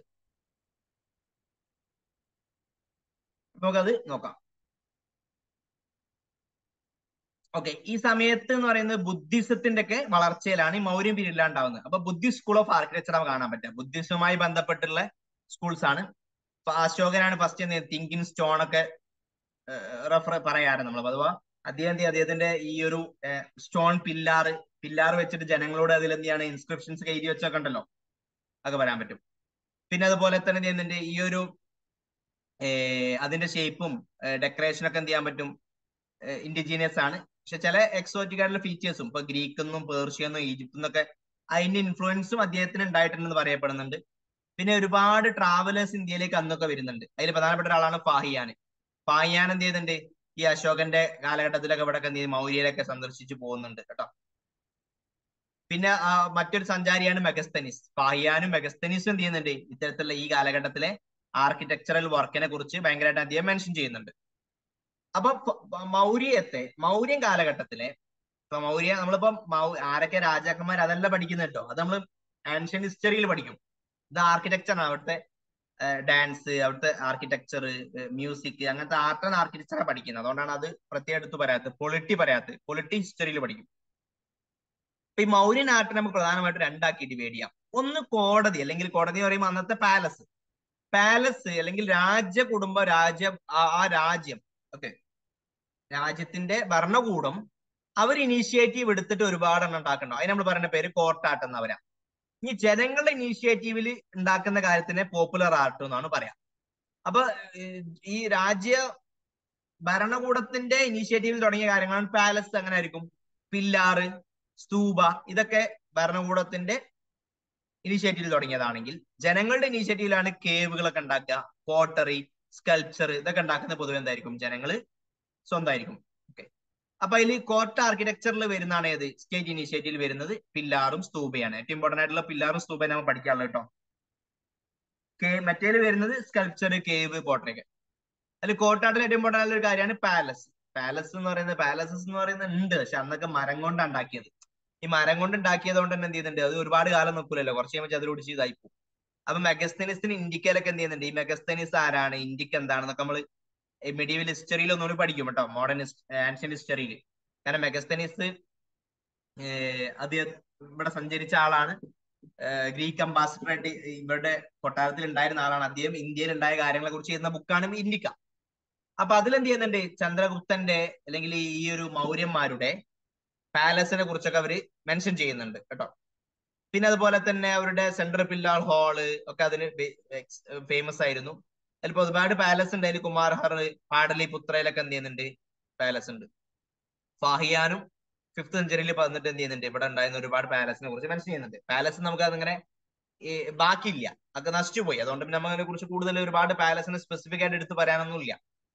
അപ്പൊ നമുക്കത് നോക്കാം ഓക്കെ ഈ സമയത്ത് എന്ന് പറയുന്നത് ബുദ്ധിസത്തിന്റെ ഒക്കെ വളർച്ചയിലാണ് ഈ മൗര്യൻ പീരീഡിലാണ് ഉണ്ടാവുന്നത് അപ്പൊ ബുദ്ധിസ്റ്റ് സ്കൂൾ ഓഫ് ആർക്കിടെക്ചർ നമുക്ക് കാണാൻ പറ്റുക ബുദ്ധിസവുമായി ബന്ധപ്പെട്ടുള്ള സ്കൂൾസ് ആണ് ഇപ്പൊ അശോകനാണ് ഫസ്റ്റ് തിങ്കിങ് സ്റ്റോൺ ഒക്കെ റെഫർ പറയാറ് നമ്മൾ അഥവാ അദ്ദേഹം എന്ത് ചെയ്യും? അദ്ദേഹത്തിന്റെ ഈ ഒരു സ്റ്റോൺ പില്ലാറ് പില്ലാറ് വെച്ചിട്ട് ജനങ്ങളോട് അതിൽ എന്ത് ചെയ്യാണ് ഇൻസ്ക്രിപ്ഷൻസ് ഒക്കെ എഴുതി വെച്ചൊക്കെ ഉണ്ടല്ലോ അതൊക്കെ പറയാൻ പറ്റും പിന്നെ അതുപോലെ തന്നെ എന്ത് ചെയ്യുന്നുണ്ട് ഈ ഒരു ഏർ അതിന്റെ ഷേപ്പും ഡെക്കറേഷനും ഒക്കെ എന്ത് ചെയ്യാൻ പറ്റും ഇൻഡിജീനിയസ് ആണ് പക്ഷെ ചില എക്സോറ്റിക് ആയിട്ടുള്ള ഫീച്ചേഴ്സും ഇപ്പൊ ഗ്രീക്കെന്നും പേർഷ്യന്നും ഈജിപ്തിൽ നിന്നൊക്കെ അതിന്റെ ഇൻഫ്ലുവൻസും അദ്ദേഹത്തിന് ഉണ്ടായിട്ടുണ്ടെന്ന് പറയപ്പെടുന്നുണ്ട് പിന്നെ ഒരുപാട് ട്രാവലേഴ്സ് ഇന്ത്യയിലേക്ക് അന്നൊക്കെ വരുന്നുണ്ട് അതിൽ പ്രധാനപ്പെട്ട ഒരാളാണ് ഫാഹിയാൻ ഫാഹിയാൻ എന്ത് ചെയ്യുന്നുണ്ട് ഈ അശോകന്റെ കാലഘട്ടത്തിലൊക്കെ ഇവിടെ എന്ത് ചെയ്യും മൗര്യയിലൊക്കെ സന്ദർശിച്ചു പോകുന്നുണ്ട് കേട്ടോ പിന്നെ ആ, മറ്റൊരു സഞ്ചാരിയാണ് മെഗസ്തനിസ് പാഹിയാനും മെഗസ്തനിസും എന്ത് ചെയ്യുന്നുണ്ട് ഇത്തരത്തിലുള്ള ഈ കാലഘട്ടത്തിലെ ആർക്കിടെക്ചറൽ വർക്കിനെ കുറിച്ച് ഭയങ്കരമായിട്ട് അദ്ദേഹം മെൻഷൻ ചെയ്യുന്നുണ്ട് അപ്പൊ പ- പ- മൗര്യത്തെ മൗര്യൻ കാലഘട്ടത്തിലെ ഇപ്പൊ മൗര്യ നമ്മളിപ്പോ മൗ ആരൊക്കെ രാജാക്കന്മാർ അതല്ല പഠിക്കുന്നത് കേട്ടോ അത് നമ്മൾ ആൻഷ്യൻ ഹിസ്റ്ററിയിൽ പഠിക്കും ഇത് ആർക്കിടെക്ചർ അവിടുത്തെ ഡാൻസ് അവിടുത്തെ ആർക്കിടെക്ചർ മ്യൂസിക് അങ്ങനത്തെ ആർട്ട് ആൻഡ് ആർക്കിടെക്ചർ പഠിക്കുന്നത് അതുകൊണ്ടാണ് അത് പ്രത്യേകം എടുത്ത് പറയാത്തത് പൊളിറ്റി പറയാത്തത് പൊളിറ്റി ഹിസ്റ്ററിയിൽ പഠിക്കും ഇപ്പൊ ഈ മൗര്യൻ ആർട്ട് നമുക്ക് പ്രധാനമായിട്ട് രണ്ടാക്കി ഡിവൈഡ് ചെയ്യാം ഒന്ന് കോടതി അല്ലെങ്കിൽ കോടതി എന്ന് പറയുമ്പോൾ അന്നത്തെ പാലസ് പാലസ് അല്ലെങ്കിൽ രാജ്യ കുടുംബ രാജ്യ ആ- ആ രാജ്യം ഓക്കെ രാജ്യത്തിന്റെ ഭരണകൂടം അവർ ഇനീഷ്യേറ്റീവ് എടുത്തിട്ട് ഒരുപാട് എണ്ണം ഉണ്ടാക്കണ്ടോ അതിന് നമ്മൾ പറയുന്ന പേര് കോർട്ട് എന്നവരാ ഇനി ജനങ്ങളുടെ ഇനീഷ്യേറ്റീവിൽ ഉണ്ടാക്കുന്ന കാര്യത്തിനെ പോപ്പുലർ ആർട്ട് എന്നാണ് പറയാം അപ്പൊ ഏഹ്, ഈ രാജ്യ ഭരണകൂടത്തിന്റെ ഇനീഷ്യേറ്റീവിൽ തുടങ്ങിയ കാര്യങ്ങളാണ് പാലസ് അങ്ങനെ ആയിരിക്കും പില്ലാറ് സ്തൂപ ഇതൊക്കെ ഭരണകൂടത്തിന്റെ ഇനീഷ്യേറ്റീവിൽ തുടങ്ങിയതാണെങ്കിൽ ജനങ്ങളുടെ ഇനീഷ്യേറ്റീവിലാണ് കേവുകളൊക്കെ ഉണ്ടാക്കുക പോട്ടറി സ്കൾപ്ചർ ഇതൊക്കെ ഉണ്ടാക്കുന്ന പൊതുവെ എന്തായിരിക്കും ജനങ്ങൾ സ്വന്തമായിരിക്കും ഓക്കെ അപ്പൊ അതിൽ കോർട്ട് ആർക്കിടെക്ചറിൽ വരുന്നതാണ് ഏത് സ്റ്റേറ്റ് ഇനീഷ്യേറ്റീവിൽ വരുന്നത് പില്ലാറും സ്തൂപയാണ് ഏറ്റവും ഇമ്പോർട്ടന്റ് ആയിട്ടുള്ള പില്ലാറും സ്തൂപയും നമ്മൾ പഠിക്കാനുള്ളത് കേട്ടോ കേ മറ്റേല് വരുന്നത് സ്കൾപ്ചർ കേവ് പോട്ടറി ഒക്കെ അതിൽ കോർട്ടാട്ടിൽ ഏറ്റവും ഇമ്പോർട്ടന്റ് ആയിട്ടുള്ള ഒരു കാര്യമാണ് പാലസ് പാലസ് എന്ന് പറയുന്നത് പാലസസ് എന്ന് പറയുന്നത് ഉണ്ട് പക്ഷെ അന്നൊക്കെ മരം കൊണ്ടാണ് ഉണ്ടാക്കിയത് ഈ മരം കൊണ്ട് ഉണ്ടാക്കിയത് കൊണ്ട് തന്നെ എന്ത് ചെയ്യുന്നുണ്ട് അത് ഒരുപാട് കാലം നിൽക്കില്ലല്ലോ കുറച്ച് കഴിയുമ്പോൾ ചതുര് പിടിച്ച് ഇതായി പോകും അപ്പൊ മെഗസ്തനിസിന് ഇന്ത്യക്കയിലൊക്കെ എന്ത് ചെയ്യുന്നുണ്ട് ഈ മെഗസ്തനിസ് ആരാണ് ഇന്ത്യക്ക് എന്താണെന്നൊക്കെ നമ്മൾ മെഡീവൽ ഹിസ്റ്ററിയിൽ ഒന്നുകൂടി പഠിക്കും കേട്ടോ മോഡേൺ ആൻഷ്യൻ ഹിസ്റ്ററിയിൽ കാരണം മെഗസ്തനിസ് അത് ഇവിടെ സഞ്ചരിച്ച ആളാണ് ഏഹ് ഗ്രീക്ക് അംബാസിഡർ ആയിട്ട് ഇവരുടെ കൊട്ടാരത്തിൽ ഉണ്ടായിരുന്ന ആളാണ് അദ്ദേഹം ഇന്ത്യയിൽ ഉണ്ടായ കാര്യങ്ങളെ കുറിച്ച് ചെയ്യുന്ന ബുക്കാണ് ഇന്ത്യക്ക അപ്പൊ അതിൽ എന്ത് ചെയ്യുന്നുണ്ട് ചന്ദ്രഗുപ്തന്റെ അല്ലെങ്കിൽ ഈ ഒരു മൗര്യന്മാരുടെ പാലസിനെ കുറിച്ചൊക്കെ അവര് മെൻഷൻ ചെയ്യുന്നുണ്ട് കേട്ടോ പിന്നെ അതുപോലെ തന്നെ അവരുടെ സെൻട്രൽ പില്ലാർ ഹാള് ഒക്കെ അതിന് ഫേമസ് ആയിരുന്നു അതിലിപ്പോ ഒരുപാട് പാലസ് ഉണ്ട് അതിൽ കുമാർഹർ പാടലിപുത്രയിലൊക്കെ എന്ത് ചെയ്യുന്നുണ്ട് പാലസ് ഉണ്ട് ഫാഹിയാനും ഫിഫ്ത് സെഞ്ചുറിയിൽ വന്നിട്ട് എന്ത് ചെയ്യുന്നുണ്ട് ഇവിടെ ഉണ്ടായിരുന്ന ഒരുപാട് പാലസിനെ കുറിച്ച് മെൻഷൻ ചെയ്യുന്നുണ്ട് പാലസ് നമുക്ക് അതിങ്ങനെ ഈ ബാക്കിയില്ല അതൊക്കെ നശിച്ചു പോയി അതുകൊണ്ട് പിന്നെ നമുക്ക് അതിനെ കുറിച്ച് കൂടുതൽ ഒരുപാട് പാലസിനെ സ്പെസിഫിക് ആയിട്ട് എടുത്ത് പറയാനൊന്നുമില്ല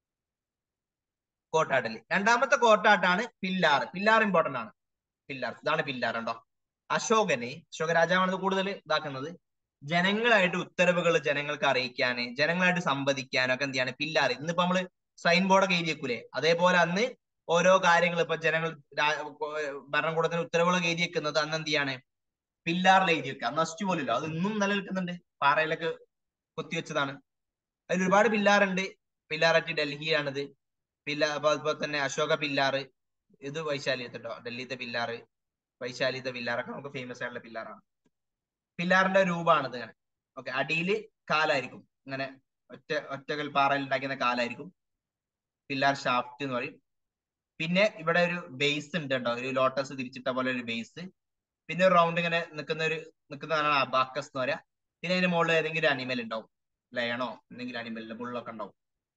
കോട്ടാട്ടിൽ രണ്ടാമത്തെ കോട്ടാട്ടാണ് പില്ലാർ പില്ലാർ ഇമ്പോർട്ടന്റ് ആണ് പില്ലാർ ഇതാണ് പില്ലാർ ഉണ്ടോ അശോകനെ അശോക രാജാവാണ് ഇത് കൂടുതൽ ഇതാക്കുന്നത് ജനങ്ങളായിട്ട് ഉത്തരവുകൾ ജനങ്ങൾക്ക് അറിയിക്കാന് ജനങ്ങളായിട്ട് സംവദിക്കാനൊക്കെ എന്ത് ചെയ്യാണ് പില്ലാർ ഇന്നിപ്പോ നമ്മള് സൈൻ ബോർഡൊക്കെ എഴുതി വെക്കൂലേ അതേപോലെ അന്ന് ഓരോ കാര്യങ്ങൾ ഇപ്പൊ ജനങ്ങൾ രാ- ഭരണകൂടത്തിന് ഉത്തരവുകളൊക്കെ എഴുതി വെക്കുന്നത് അന്ന് എന്ത് ചെയ്യാണ് പില്ലാറിൽ എഴുതി വെക്കുക അന്ന് നശിച്ചു പോലില്ല അത് ഇന്നും നിലനിൽക്കുന്നുണ്ട് പാറയിലൊക്കെ കൊത്തിവെച്ചതാണ് അതിൽ ഒരുപാട് പില്ലാറുണ്ട് പില്ലാറായിട്ട് ഡൽഹിയാണിത് പില്ല അപ്പൊ അതുപോലെ തന്നെ അശോക പില്ലാറ് ഇത് വൈശാലിയത്ത് കേട്ടോ ഡൽഹിത്തെ പില്ലാറ് വൈശാലിയത്തെ പില്ലാറൊക്കെ നമുക്ക് ഫേമസ് ആയിട്ടുള്ള പില്ലാറാണ് പില്ലാറിന്റെ രൂപമാണിത് ഇങ്ങനെ ഓക്കെ അടിയില് കാലായിരിക്കും ഇങ്ങനെ ഒറ്റ ഒറ്റകൽ പാറയിൽ ഉണ്ടാക്കുന്ന കാലായിരിക്കും പില്ലാർ ഷാഫ്റ്റ് എന്ന് പറയും പിന്നെ ഇവിടെ ഒരു ബേസ് ഉണ്ട് കേട്ടോ ഒരു ലോട്ടസ് തിരിച്ചിട്ട പോലെ ഒരു ബേസ് പിന്നെ ഒരു റൗണ്ട് ഇങ്ങനെ നിൽക്കുന്ന ഒരു നിൽക്കുന്നതാണ് അബാക്കസ് എന്ന് പറയാ പിന്നെ അതിന്റെ മുകളിൽ ഏതെങ്കിലും അനിമൽ ഉണ്ടാവും ലയണോ എന്തെങ്കിലും അനിമലിന്റെ ബുള്ളൊക്കെ ഉണ്ടാവും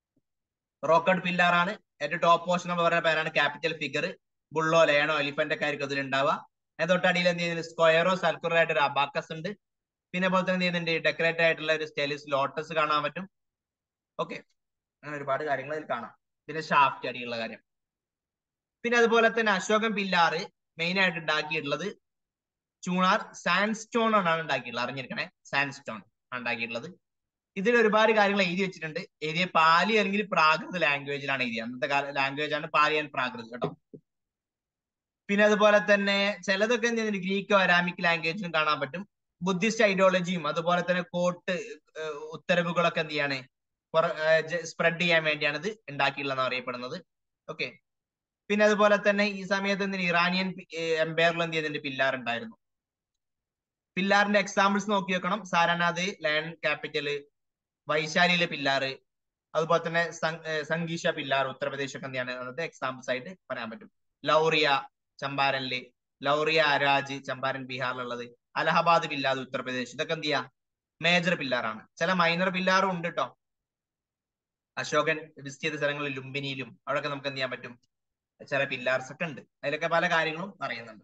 റോക്കഡ് പില്ലാർ ആണ് ഏറ്റവും ടോപ്പ് പോർഷൻ എന്ന് പറയുന്ന പേരാണ് ക്യാപിറ്റൽ ഫിഗർ ബുള്ളോ ലയണോ എലിഫന്റ് ഒക്കെ ആയിരിക്കും അതിൽ ഉണ്ടാവുക അതിന് തൊട്ടടിയിൽ എന്ത് ചെയ്യുന്നത് സ്ക്വയറോ സർക്കുലർ ആയിട്ട് ഒരു അബാക്കസ് ഉണ്ട് പിന്നെ പോലെ തന്നെ എന്ത് ചെയ്യുന്നുണ്ട് ഡെക്കറേറ്റ് ആയിട്ടുള്ള ഒരു സ്റ്റെലിസ് ലോട്ടസ് കാണാൻ പറ്റും ഓക്കെ അങ്ങനെ ഒരുപാട് കാര്യങ്ങൾ അതിൽ കാണാം പിന്നെ ഷാഫ്റ്റ് അടിയുള്ള കാര്യം പിന്നെ അതുപോലെ തന്നെ അശോകൻ പില്ലാറ് മെയിൻ ആയിട്ട് ഉണ്ടാക്കിയിട്ടുള്ളത് ചൂണാർ സാൻഡ് സ്റ്റോൺ ആണ് ഉണ്ടാക്കിയിട്ടുള്ളത് അറിഞ്ഞിരിക്കണേ സാൻഡ് സ്റ്റോൺ ആണ് ഉണ്ടാക്കിയിട്ടുള്ളത് ഇതിൽ ഒരുപാട് കാര്യങ്ങൾ എഴുതി വെച്ചിട്ടുണ്ട് എഴുതിയ പാലി അല്ലെങ്കിൽ പ്രാകൃത ലാംഗ്വേജിലാണ് എഴുതിയത് അന്നത്തെ കാല ലാംഗ്വേജ് ആണ് പാലി ആൻഡ് പ്രാകൃത് കേട്ടോ പിന്നെ അതുപോലെ തന്നെ ചിലതൊക്കെ എന്ത് ചെയ്യുന്നുണ്ട് ഗ്രീക്കോ അരാമിക് ലാംഗ്വേജിലും കാണാൻ പറ്റും ബുദ്ധിസ്റ്റ് ഐഡിയോളജിയും അതുപോലെ തന്നെ കോട്ട് ഉത്തരവുകളൊക്കെ എന്ത് ചെയ്യാണ് സ്പ്രെഡ് ചെയ്യാൻ വേണ്ടിയാണ് ഇത് ഉണ്ടാക്കിയിട്ടുള്ളതെന്ന് അറിയപ്പെടുന്നത് ഓക്കെ പിന്നെ അതുപോലെ തന്നെ ഈ സമയത്ത് എന്തിന് ഇറാനിയൻ എംപയറിൽ എന്ത് ചെയ്യുന്നുണ്ട് പില്ലാർ ഉണ്ടായിരുന്നു പില്ലാറിന്റെ എക്സാമ്പിൾസ് നോക്കി വെക്കണം സാരാനാഥ് ലയൺ ക്യാപിറ്റല് വൈശാലിയിലെ പില്ലാറ് അതുപോലെ തന്നെ സംഗീഷ പില്ലാർ ഉത്തർപ്രദേശ് ഒക്കെ എന്താണ് അന്നത്തെ എക്സാമ്പിൾസ് ആയിട്ട് പറയാൻ പറ്റും ലൗറിയ ചമ്പാരനില് ലൗറിയ അരാജ് ചമ്പാരൻ ബീഹാറിലുള്ളത് അലഹബാദ് പില്ലാർ ഉത്തർപ്രദേശ് ഇതൊക്കെ എന്ത് ചെയ്യാ മേജർ പില്ലാറാണ് ചില മൈനർ പില്ലാറും ഉണ്ട് കേട്ടോ അശോകൻ വിസിറ്റ് ചെയ്ത സ്ഥലങ്ങളിൽ ലുംബിനിയിലും അവിടെയൊക്കെ നമുക്ക് എന്ത് ചെയ്യാൻ പറ്റും ചില പില്ലാർസ് ഒക്കെ ഉണ്ട് അതിലൊക്കെ പല കാര്യങ്ങളും പറയുന്നുണ്ട്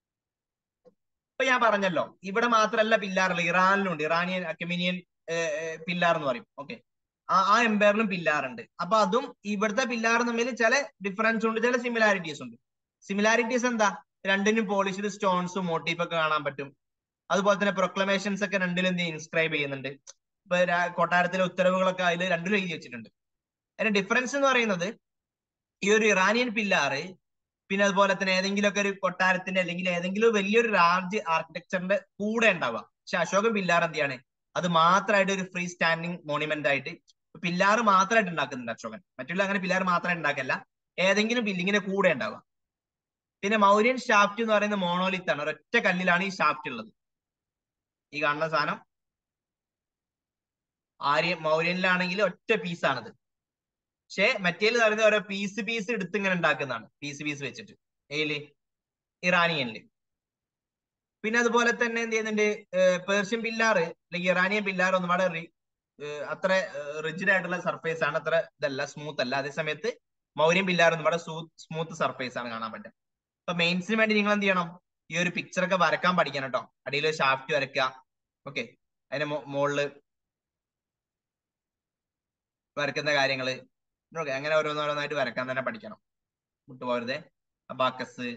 ഇപ്പൊ ഞാൻ പറഞ്ഞല്ലോ ഇവിടെ മാത്രമല്ല പില്ലാറുള്ള ഇറാനിലുണ്ട് ഇറാനിയൻ അക്കമിനിയൻ പില്ലാർ എന്ന് പറയും ഓക്കെ ആ ആ എംപയറിലും പില്ലാർ ഉണ്ട് അപ്പൊ അതും ഇവിടുത്തെ പില്ലാർ തമ്മിൽ ചില ഡിഫറൻസ് ഉണ്ട് ചില സിമിലാരിറ്റീസ് ഉണ്ട് സിമിലാരിറ്റീസ് എന്താ രണ്ടിനും പോളിഷ്ഡ് സ്റ്റോൺസും മോട്ടീഫ് ഒക്കെ കാണാൻ പറ്റും അതുപോലെ തന്നെ പ്രൊക്ലമേഷൻസ് ഒക്കെ രണ്ടിലും എന്ത് ഇൻസ്ക്രൈബ് ചെയ്യുന്നുണ്ട് ഇപ്പൊ രാ- കൊട്ടാരത്തിലെ ഉത്തരവുകളൊക്കെ അതിൽ രണ്ടിലും എഴുതി വെച്ചിട്ടുണ്ട് അതിന്റെ ഡിഫറൻസ് എന്ന് പറയുന്നത് ഈ ഒരു ഇറാനിയൻ പില്ലാറ് പിന്നെ അതുപോലെ തന്നെ ഏതെങ്കിലും ഒക്കെ ഒരു കൊട്ടാരത്തിന്റെ അല്ലെങ്കിൽ ഏതെങ്കിലും വലിയൊരു ലാർജ് ആർക്കിടെക്ചറിന്റെ കൂടെ ഉണ്ടാവുക പക്ഷെ അശോകൻ പില്ലാർ എന്തെയാണ് അത് മാത്രമായിട്ട് ഒരു ഫ്രീ സ്റ്റാൻഡിങ് മോണിമെന്റ് ആയിട്ട് പില്ലാറ് മാത്രമായിട്ട് ഉണ്ടാക്കുന്നുണ്ട് അശോകൻ മറ്റുള്ള അങ്ങനെ പില്ലാർ മാത്രമായിട്ട് ഉണ്ടാക്കല്ല ഏതെങ്കിലും ബില്ലിങ്ങിന്റെ കൂടെ ഉണ്ടാവുക പിന്നെ മൗര്യൻ ഷാഫ്റ്റ് എന്ന് പറയുന്ന മോണോലിത്ത് ആണ് ഒരൊറ്റ കല്ലിലാണ് ഈ ഷാഫ്റ്റ് ഉള്ളത് ഈ കാണുന്ന സാധനം ആര്യ മൗര്യനിലാണെങ്കിൽ ഒറ്റ പീസാണിത് പക്ഷേ മറ്റേൽ പറയുന്ന ഓരോ പീസ് പീസ് എടുത്ത് ഇങ്ങനെ ഉണ്ടാക്കുന്നതാണ് പീസ് പീസ് വെച്ചിട്ട് ഏല് ഇറാനിയനില് പിന്നെ അതുപോലെ തന്നെ എന്ത് ചെയ്യുന്നുണ്ട് പേർഷ്യൻ പില്ലാറ് അല്ലെങ്കിൽ ഇറാനിയൻ പില്ലാർ ഒന്നും പാടെ റി- ഏഹ് അത്ര റിജിഡ് ആയിട്ടുള്ള സർഫേസ് ആണ് അത്ര ഇതല്ല സ്മൂത്ത് അല്ല അതേ സമയത്ത് മൗര്യൻ പില്ലാർ ഒന്നും പാടെ സ്മൂത്ത് സർഫേസ് ആണ് കാണാൻ പറ്റുക അപ്പൊ മെയിൻസിന് വേണ്ടി നിങ്ങൾ എന്ത് ചെയ്യണം ഈ ഒരു പിക്ചർ ഒക്കെ വരക്കാൻ പഠിക്കണം കേട്ടോ അടിയിൽ ഒരു ഷാഫ്റ്റ് വരയ്ക്കുക ഓക്കെ അതിന്റെ മുകളില് വരക്കുന്ന കാര്യങ്ങള് ഓക്കെ അങ്ങനെ ഓരോന്നോരോന്നായിട്ട് വരക്കാൻ തന്നെ പഠിക്കണം വിട്ടുപോകരുതേ അബാക്കസ്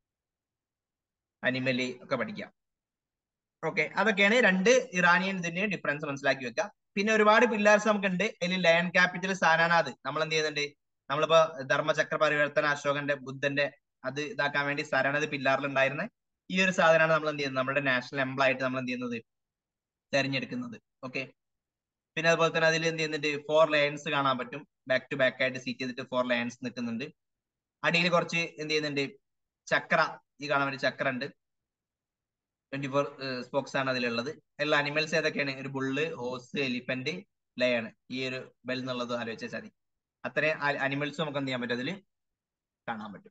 അനിമലി ഒക്കെ പഠിക്കാം ഓക്കെ അതൊക്കെയാണ് രണ്ട് ഇറാനിയൻ ഇതിന്റെ ഡിഫറൻസ് മനസ്സിലാക്കി വെക്കുക പിന്നെ ഒരുപാട് പില്ലേഴ്സ് നമുക്കുണ്ട് അതിൽ ലയൺ ക്യാപിറ്റൽ സാരാനാഥ് നമ്മൾ എന്ത് ചെയ്യുന്നുണ്ട് നമ്മളിപ്പോ ധർമ്മചക്ര പരിവർത്തന അശോകന്റെ ബുദ്ധന്റെ അത് ഇതാക്കാൻ വേണ്ടി സാരാനാഥ് പില്ലാറിൽ ഉണ്ടായിരുന്ന ഈ ഒരു സാധനമാണ് നമ്മൾ എന്ത് ചെയ്യുന്നത് നമ്മുടെ നാഷണൽ എംപ്ലോ ആയിട്ട് നമ്മൾ എന്ത് ചെയ്യുന്നത് തെരഞ്ഞെടുക്കുന്നത് ഓക്കെ പിന്നെ അതുപോലെ തന്നെ അതിൽ എന്ത് ചെയ്യുന്നുണ്ട് ഫോർ ലയൺസ് കാണാൻ പറ്റും ബാക്ക് ടു ബാക്ക് ആയിട്ട് സീറ്റ് ചെയ്തിട്ട് ഫോർ ലയൺസ് നിൽക്കുന്നുണ്ട് അടിയിൽ കുറച്ച് എന്ത് ചെയ്യുന്നുണ്ട് ചക്ര ഈ കാണാൻ വേണ്ടി ചക്ര ഉണ്ട് ട്വന്റി ഫോർ സ്പോക്സ് ആണ് അതിലുള്ളത് എല്ലാ അനിമൽസ് ഏതൊക്കെയാണ് ഒരു ബുള്ള് ഹോസ് എലിഫന്റ് ലയൺ ഈ ഒരു ബെൽ എന്നുള്ളത് ആലോചിച്ചാൽ മതി അത്രയും അനിമൽസ് നമുക്ക് എന്ത് ചെയ്യാൻ പറ്റും അതിൽ കാണാൻ പറ്റും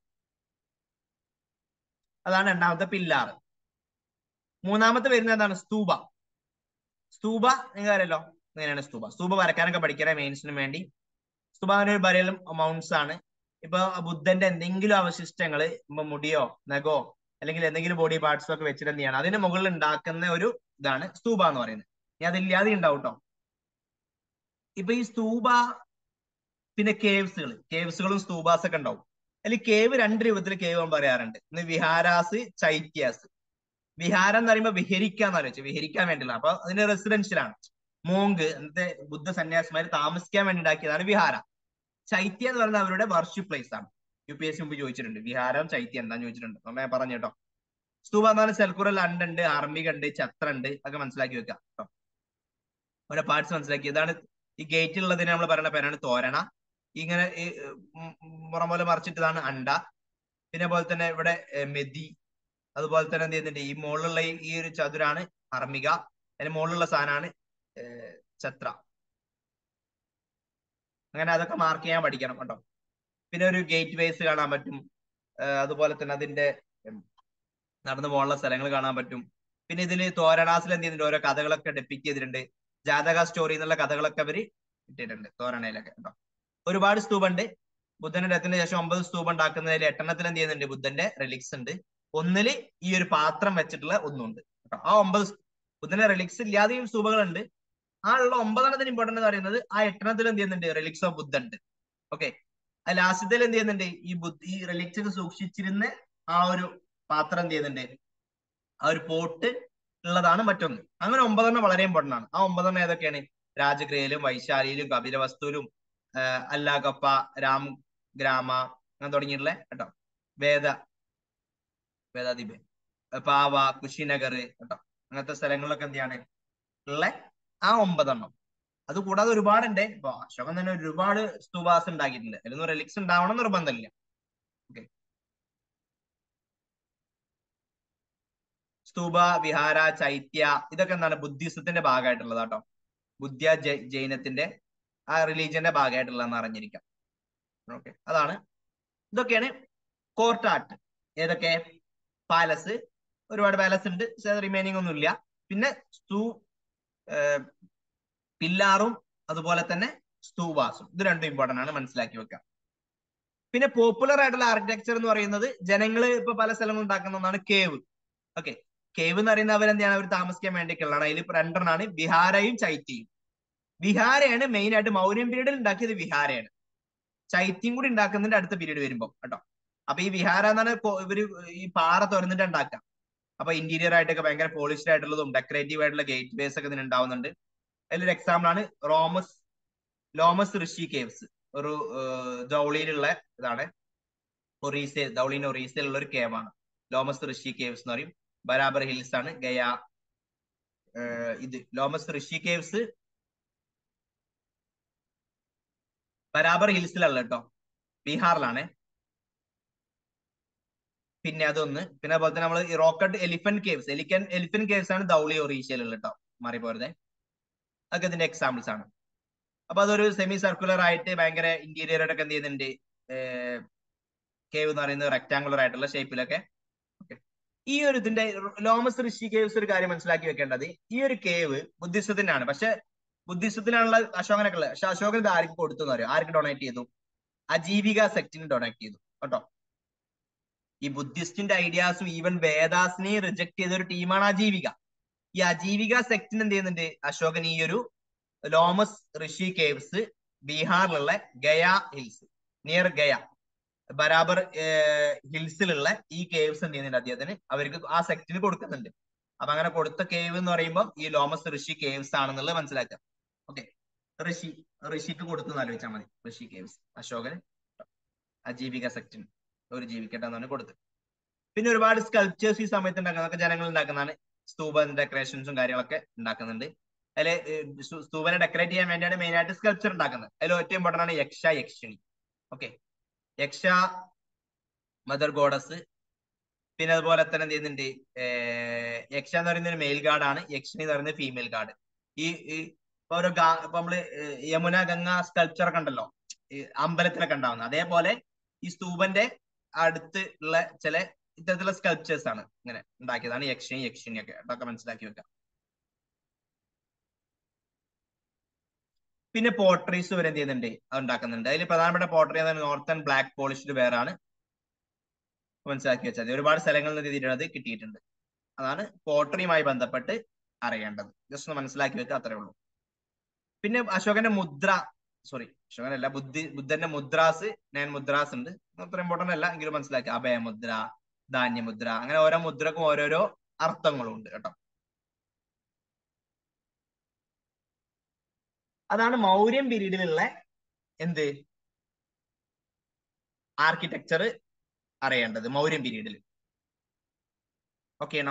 അതാണ് രണ്ടാമത്തെ പില്ലാറ് മൂന്നാമത്തെ വരുന്നത് എന്താണ് സ്തൂപ സ്തൂപ നിങ്ങൾക്ക് അറിയാലോ ഇങ്ങനെയാണ് സ്തൂപ സ്തൂപ വരക്കാനൊക്കെ പഠിക്കണേ മെയിൻസിന് വേണ്ടി സ്തൂപ അങ്ങനെ ഒരു ബരൽ മൗണ്ട്സ് ആണ് ഇപ്പൊ ബുദ്ധന്റെ എന്തെങ്കിലും അവശിഷ്ടങ്ങൾ ഇപ്പൊ മുടിയോ നഖോ അല്ലെങ്കിൽ എന്തെങ്കിലും ബോഡി പാർട്സോ ഒക്കെ വെച്ചിട്ട് എന്ത് ചെയ്യണം അതിന് മുകളിൽ ഉണ്ടാക്കുന്ന ഒരു ഇതാണ് സ്തൂപ എന്ന് പറയുന്നത് ഇനി അതില്ലാതെ ഉണ്ടാവും കേട്ടോ ഇപ്പൊ ഈ സ്തൂപ പിന്നെ കേവ്സുകൾ കേവ്സുകളും സ്തൂപാസ് ഒക്കെ ഉണ്ടാവും അതിൽ കേവ് രണ്ട് രൂപത്തിൽ കേവ് നമ്മൾ പറയാറുണ്ട് ഇന്ന് വിഹാരാസ് ചൈത്യാസ് വിഹാരം എന്ന് പറയുമ്പോൾ വിഹരിക്കാന്ന് ആലോചിച്ചു വിഹരിക്കാൻ വേണ്ടിയുള്ള അപ്പൊ അതിന് റെസിഡൻഷ്യൽ ആണ് മോങ്ക് അന്നത്തെ ബുദ്ധ സന്യാസിമാർ താമസിക്കാൻ വേണ്ടി ഉണ്ടാക്കിയതാണ് വിഹാര ചൈത്യ എന്ന് പറയുന്നത് അവരുടെ വർഷിപ്പ് പ്ലേസ് ആണ് യു പി എസ് മുമ്പ് ചോദിച്ചിട്ടുണ്ട് വിഹാരം ചൈത്യം എന്താന്ന് ചോദിച്ചിട്ടുണ്ട് നമ്മൾ ഞാൻ പറഞ്ഞു കേട്ടോ സ്തൂപ എന്ന് പറഞ്ഞാൽ സെൽക്കുറ ലണ്ട് ഉണ്ട് ആർമിക ഉണ്ട് ഛത്ര ഉണ്ട് ഒക്കെ മനസ്സിലാക്കി വെക്കാം കേട്ടോ ഓരോ പാർട്സ് മനസ്സിലാക്കി ഇതാണ് ഈ ഗേറ്റ് ഉള്ളതിനെ നമ്മൾ പറയുന്ന പേരാണ് തോരണ ഇങ്ങനെ ഈ ഉം, മുറം പോലെ മറിച്ചിട്ടതാണ് അണ്ട പിന്നെ പോലെ തന്നെ ഇവിടെ ഏഹ്, മെതി അതുപോലെ തന്നെ എന്ത് ചെയ്യുന്നുണ്ട് ഈ മുകളിലുള്ള ഈ- ഈ ഒരു ചതുരാണ് അർമിക അതിന് മുകളിലുള്ള സാധനമാണ് ഏഹ്, ഛത്ര അങ്ങനെ അതൊക്കെ മാർക്ക് ചെയ്യാൻ പഠിക്കണം കേട്ടോ പിന്നെ ഒരു ഗേറ്റ് വേസ് കാണാൻ പറ്റും ഏഹ്, അതുപോലെ തന്നെ അതിന്റെ ഉം, നടന്നു പോകാനുള്ള സ്ഥലങ്ങൾ കാണാൻ പറ്റും പിന്നെ ഇതിൽ തോരണാസിൽ എന്ത് ചെയ്യുന്നുണ്ട് ഓരോ കഥകളൊക്കെ ഡെപ്പിക്ട് ചെയ്തിട്ടുണ്ട് ജാതക സ്റ്റോറി എന്നുള്ള കഥകളൊക്കെ അവര് ഇട്ടിട്ടുണ്ട് തോരണയിലൊക്കെ കേട്ടോ ഒരുപാട് സ്തൂപുണ്ട് ബുദ്ധന്റെ ഡെത്തിന് ശേഷം ഒമ്പത് സ്തൂപം ഉണ്ടാക്കുന്നതിൽ എട്ടെണ്ണത്തിൽ എന്ത് ചെയ്യുന്നുണ്ട് ബുദ്ധന്റെ റിലിക്സ് ഉണ്ട് ഒന്നില് ഈ ഒരു പാത്രം വെച്ചിട്ടുള്ള ഒന്നുണ്ട് കേട്ടോ ആ ഒമ്പത് സ്- ബുദ്ധന്റെ റിലിക്സ് ഇല്ലാതെയും സ്തൂപകളുണ്ട് ആ ഉള്ള ഒമ്പതെണ്ണത്തിന് ഇമ്പോർട്ടന്റ് എന്ന് പറയുന്നത് ആ എട്ടെണ്ണത്തിൽ എന്ത് ചെയ്യുന്നുണ്ട് റിലിക്സ് ഓഫ് ബുദ്ധ ഉണ്ട് ഓക്കെ ആ ലാസ്റ്റത്തിൽ എന്ത് ചെയ്യുന്നുണ്ട് ഈ ബുദ്ധ ഈ റിലിക്സിന് സൂക്ഷിച്ചിരുന്ന ആ ഒരു പാത്രം എന്ത് ചെയ്യുന്നുണ്ട് ആ ഒരു പോട്ട് ഉള്ളതാണ് മറ്റൊന്ന് അങ്ങനെ ഒമ്പതെണ്ണം വളരെ ഇമ്പോർട്ടന്റ് ആണ് ആ ഒമ്പതെണ്ണം ഏതൊക്കെയാണ് രാജഗൃഹയിലും വൈശാലിയിലും കപിലവസ്തുവിലും അല്ലാകപ്പ രാം ഗ്രാമ അങ്ങനെ തുടങ്ങിയിട്ടുള്ള കേട്ടോ വേദ വേദാദിപ് പാവ കുശിനഗർ കേട്ടോ അങ്ങനത്തെ സ്ഥലങ്ങളിലൊക്കെ എന്താണ് ഉള്ള ആ ഒമ്പതെണ്ണം അത് കൂടാതെ ഒരുപാടുണ്ട് ഇപ്പൊ അശോകൻ തന്നെ ഒരുപാട് സ്തൂപാസ് ഉണ്ടാക്കിയിട്ടുണ്ട് അതിലൊന്നും റെലിക്സ് ഉണ്ടാവണം എന്ന് നിർബന്ധമില്ല ഓക്കെ സ്തൂപ വിഹാര ചൈത്യ ഇതൊക്കെ എന്താണ് ബുദ്ധിസത്തിന്റെ ഭാഗമായിട്ടുള്ളത് കേട്ടോ ബുദ്ധ്യ ജൈ- ജൈനത്തിന്റെ ആ റിലീജിയന്റെ ഭാഗമായിട്ടുള്ളതെന്ന് അറിഞ്ഞിരിക്കാം ഓക്കെ അതാണ് ഇതൊക്കെയാണ് കോർട്ട് ആർട്ട് ഏതൊക്കെ പാലസ് ഒരുപാട് പാലസ് ഉണ്ട് റിമൈനിങ് ഒന്നുമില്ല പിന്നെ സ്തൂ ഏഹ്, പില്ലാറും അതുപോലെ തന്നെ സ്തൂവാസും ഇത് രണ്ടും ഇമ്പോർട്ടന്റ് ആണ് മനസ്സിലാക്കി വെക്കുക പിന്നെ പോപ്പുലർ ആയിട്ടുള്ള ആർക്കിടെക്ചർ എന്ന് പറയുന്നത് ജനങ്ങൾ ഇപ്പൊ പല സ്ഥലങ്ങളും ഉണ്ടാക്കുന്ന ഒന്നാണ് കേവ് ഓക്കെ കേവ് എന്ന് പറയുന്നത് അവരെന്താണ് അവർ താമസിക്കാൻ വേണ്ടിയൊക്കെയുള്ളതാണ് അതിൽ രണ്ടെണ്ണമാണ് ബിഹാരയും ചൈത്യയും വിഹാരയാണ് മെയിൻ ആയിട്ട് മൗര്യൻ പീരീഡിൽ ഉണ്ടാക്കിയത് വിഹാരയാണ് ചൈത്യം കൂടി ഉണ്ടാക്കുന്നതിന്റെ അടുത്ത പീരീഡ് വരുമ്പോൾ കേട്ടോ അപ്പൊ ഈ വിഹാര എന്നാണ് കൊ- ഇവര് ഈ പാറ തുറന്നിട്ട് ഉണ്ടാക്കാം അപ്പൊ ഇന്റീരിയർ ആയിട്ടൊക്കെ ഭയങ്കര പോളിഷ്ഡ് ആയിട്ടുള്ളതും ഡെക്കറേറ്റീവ് ആയിട്ടുള്ള ഗേറ്റ് വേസ് ഒക്കെ ഇതിന് ഉണ്ടാവുന്നുണ്ട് അതിലൊരു എക്സാമ്പിൾ ആണ് റോമസ് ലോമസ് ഋഷി കേവ്സ് ഒരു ഏഹ്, ജൗളിയിലുള്ള ഇതാണ് ഒറീസ ദൗളിന്റെ ഒറീസയിലുള്ള ഒരു കേവ് ആണ് ലോമസ് ഋഷി കേവ്സ് എന്ന് പറയും ബരാബർ ഹിൽസ് ആണ് ഗയ ഏഹ്, ഇത് ലോമസ് ഋഷി കേവ്സ് ബരാബർ ഹിൽസിലുള്ള കേട്ടോ ബീഹാറിലാണ് പിന്നെ അതൊന്ന് പിന്നെ അതുപോലെ തന്നെ നമ്മൾ റോക്കറ്റ് എലിഫന്റ് കേവ്സ് എലിക്കൻ എലിഫന്റ് കേവ്സ് ആണ് ദൗളി ഒറീസയിലുള്ള കേട്ടോ മാറി പോരുതേ അതൊക്കെ ഇതിന്റെ എക്സാമ്പിൾസ് ആണ് അപ്പൊ അതൊരു സെമി സർക്കുലർ ആയിട്ട് ഭയങ്കര ഇന്റീരിയർ ആയിട്ടൊക്കെ എന്ത് ചെയ്യുന്നുണ്ട് കേവ് എന്ന് പറയുന്നത് റെക്ടാങ്കുലർ ആയിട്ടുള്ള ഷേപ്പിലൊക്കെ ഈ ഒരു ഇതിന്റെ ലോമസ് ഋഷി കേവ്സ് ഒരു കാര്യം മനസ്സിലാക്കി വെക്കേണ്ടത് ഈ ഒരു കേവ് ബുദ്ധിസത്തിനാണ് പക്ഷെ ബുദ്ധിസത്തിനാണുള്ള അശോകനൊക്കെ ഉള്ളത് പക്ഷെ അശോകൻ ഇത് ആർക്ക് കൊടുത്തു എന്ന് അറിയോ ആർക്ക് ഡൊണേറ്റ് ചെയ്തു അജീവിക സെക്ടിന് ഡൊണേറ്റ് ചെയ്തു കേട്ടോ ഈ ബുദ്ധിസ്റ്റിന്റെ ഐഡിയാസും ഈവൻ വേദാസിനെയും റിജക്ട് ചെയ്ത ഒരു ടീമാണ് അജീവിക ഈ അജീവിക സെക്ടിന് എന്ത് ചെയ്യുന്നുണ്ട് അശോകൻ ഈ ഒരു ലോമസ് ഋഷി കേവ്സ് ബീഹാറിലുള്ള ഗയ ഹിൽസ് നിയർ ഗയ ബരാബർ ഹിൽസിലുള്ള ഈ കേവ്സ് എന്ത് ചെയ്യുന്നുണ്ട് അദ്ദേഹത്തിന് അവർക്ക് ആ സെക്ടിന് കൊടുക്കുന്നുണ്ട് അപ്പൊ അങ്ങനെ കൊടുത്ത കേവ് എന്ന് പറയുമ്പോൾ ഈ ലോമസ് ഋഷി കേവ്സ് ആണെന്നുള്ളത് മനസ്സിലാക്കാം ഓക്കെ ഋഷി ഋഷിക്ക് കൊടുത്തു ആലോചിച്ചാൽ മതി ഋഷി കേവ്സ് അശോകന് അജീവിക സെക്ടിന് ഒരു ജീവിക്കട്ടെ എന്നാണ് കൊടുത്തത് പിന്നെ ഒരുപാട് സ്കൾപ്ചേഴ്സ് ഈ സമയത്ത് ഉണ്ടാക്കുന്നത് അതൊക്കെ ജനങ്ങൾ ഉണ്ടാക്കുന്നതാണ് സ്തൂപ ഡെക്കറേഷൻസും കാര്യങ്ങളൊക്കെ ഉണ്ടാക്കുന്നുണ്ട് അതിൽ സ്തൂപനെ ഡെക്കറേറ്റ് ചെയ്യാൻ വേണ്ടിയാണ് മെയിൻ ആയിട്ട് സ്കൾപ്ചർ ഉണ്ടാക്കുന്നത് അതിൽ ഏറ്റവും ഇമ്പോർട്ടൻ്റ് ആണ് Yaksha Yakshini okay Yaksha mother goddess പിന്നെ അതുപോലെ തന്നെ എന്ത് ചെയ്യുന്നുണ്ട് ഏർ യക്ഷ എന്ന് പറയുന്നത് മെയിൽ ഗാർഡാണ് യക്ഷിണി എന്ന് പറയുന്നത് ഫീമെയിൽ ഗാർഡ് ഈ ഈ ഇപ്പൊ ഒരു ഗാ ഇപ്പൊ നമ്മള് ഏർ യമുന ഗംഗ സ്കൾപ്ചർ ഒക്കെ ഉണ്ടല്ലോ ഈ അമ്പലത്തിലൊക്കെ ഉണ്ടാവുന്നത് അതേപോലെ ഈ സ്തൂപന്റെ അടുത്ത് ഉള്ള ചില ഇത്തരത്തിലുള്ള സ്കൾപ്ചേഴ്സ് ആണ് ഇങ്ങനെ ഉണ്ടാക്കിയതാണ് യക്ഷിണി യക്ഷിണി ഒക്കെ അതൊക്കെ മനസ്സിലാക്കി വെക്കാം പിന്നെ പോർട്രീസ് വരെ എന്ത് ചെയ്യുന്നുണ്ട് അത് ഉണ്ടാക്കുന്നുണ്ട് അതിൽ പ്രധാനപ്പെട്ട പോർട്രി നോർത്തേൺ ബ്ലാക്ക് പോളിഷ്ഡ് വേറാണ് മനസ്സിലാക്കി വെച്ചത് ഒരുപാട് സ്ഥലങ്ങളിൽ നിന്ന് രീതിയിലുള്ളത് കിട്ടിയിട്ടുണ്ട് അതാണ് പോർട്ടറിയുമായി ബന്ധപ്പെട്ട് അറിയേണ്ടത് ജസ്റ്റ് ഒന്ന് മനസ്സിലാക്കി വെക്കുക അത്രേ ഉള്ളൂ പിന്നെ അശോകന്റെ മുദ്ര സോറി അശോകനല്ല ബുദ്ധി ബുദ്ധന്റെ മുദ്രാസ് നയൻ മുദ്രാസ് ഉണ്ട് അത്ര ഇമ്പോർട്ടന്റ് അല്ല എങ്കിലും മനസ്സിലാക്കി അഭയമുദ്ര ധാന്യമുദ്ര അങ്ങനെ ഓരോ മുദ്രക്കും ഓരോരോ അർത്ഥങ്ങളും ഉണ്ട് കേട്ടോ അതാണ് മൗര്യൻ പീരീഡിലുള്ള എന്ത് ആർക്കിടെക്ചർ അറിയേണ്ടത് മൗര്യൻ പീരീഡിൽ ഓക്കെ ആണോ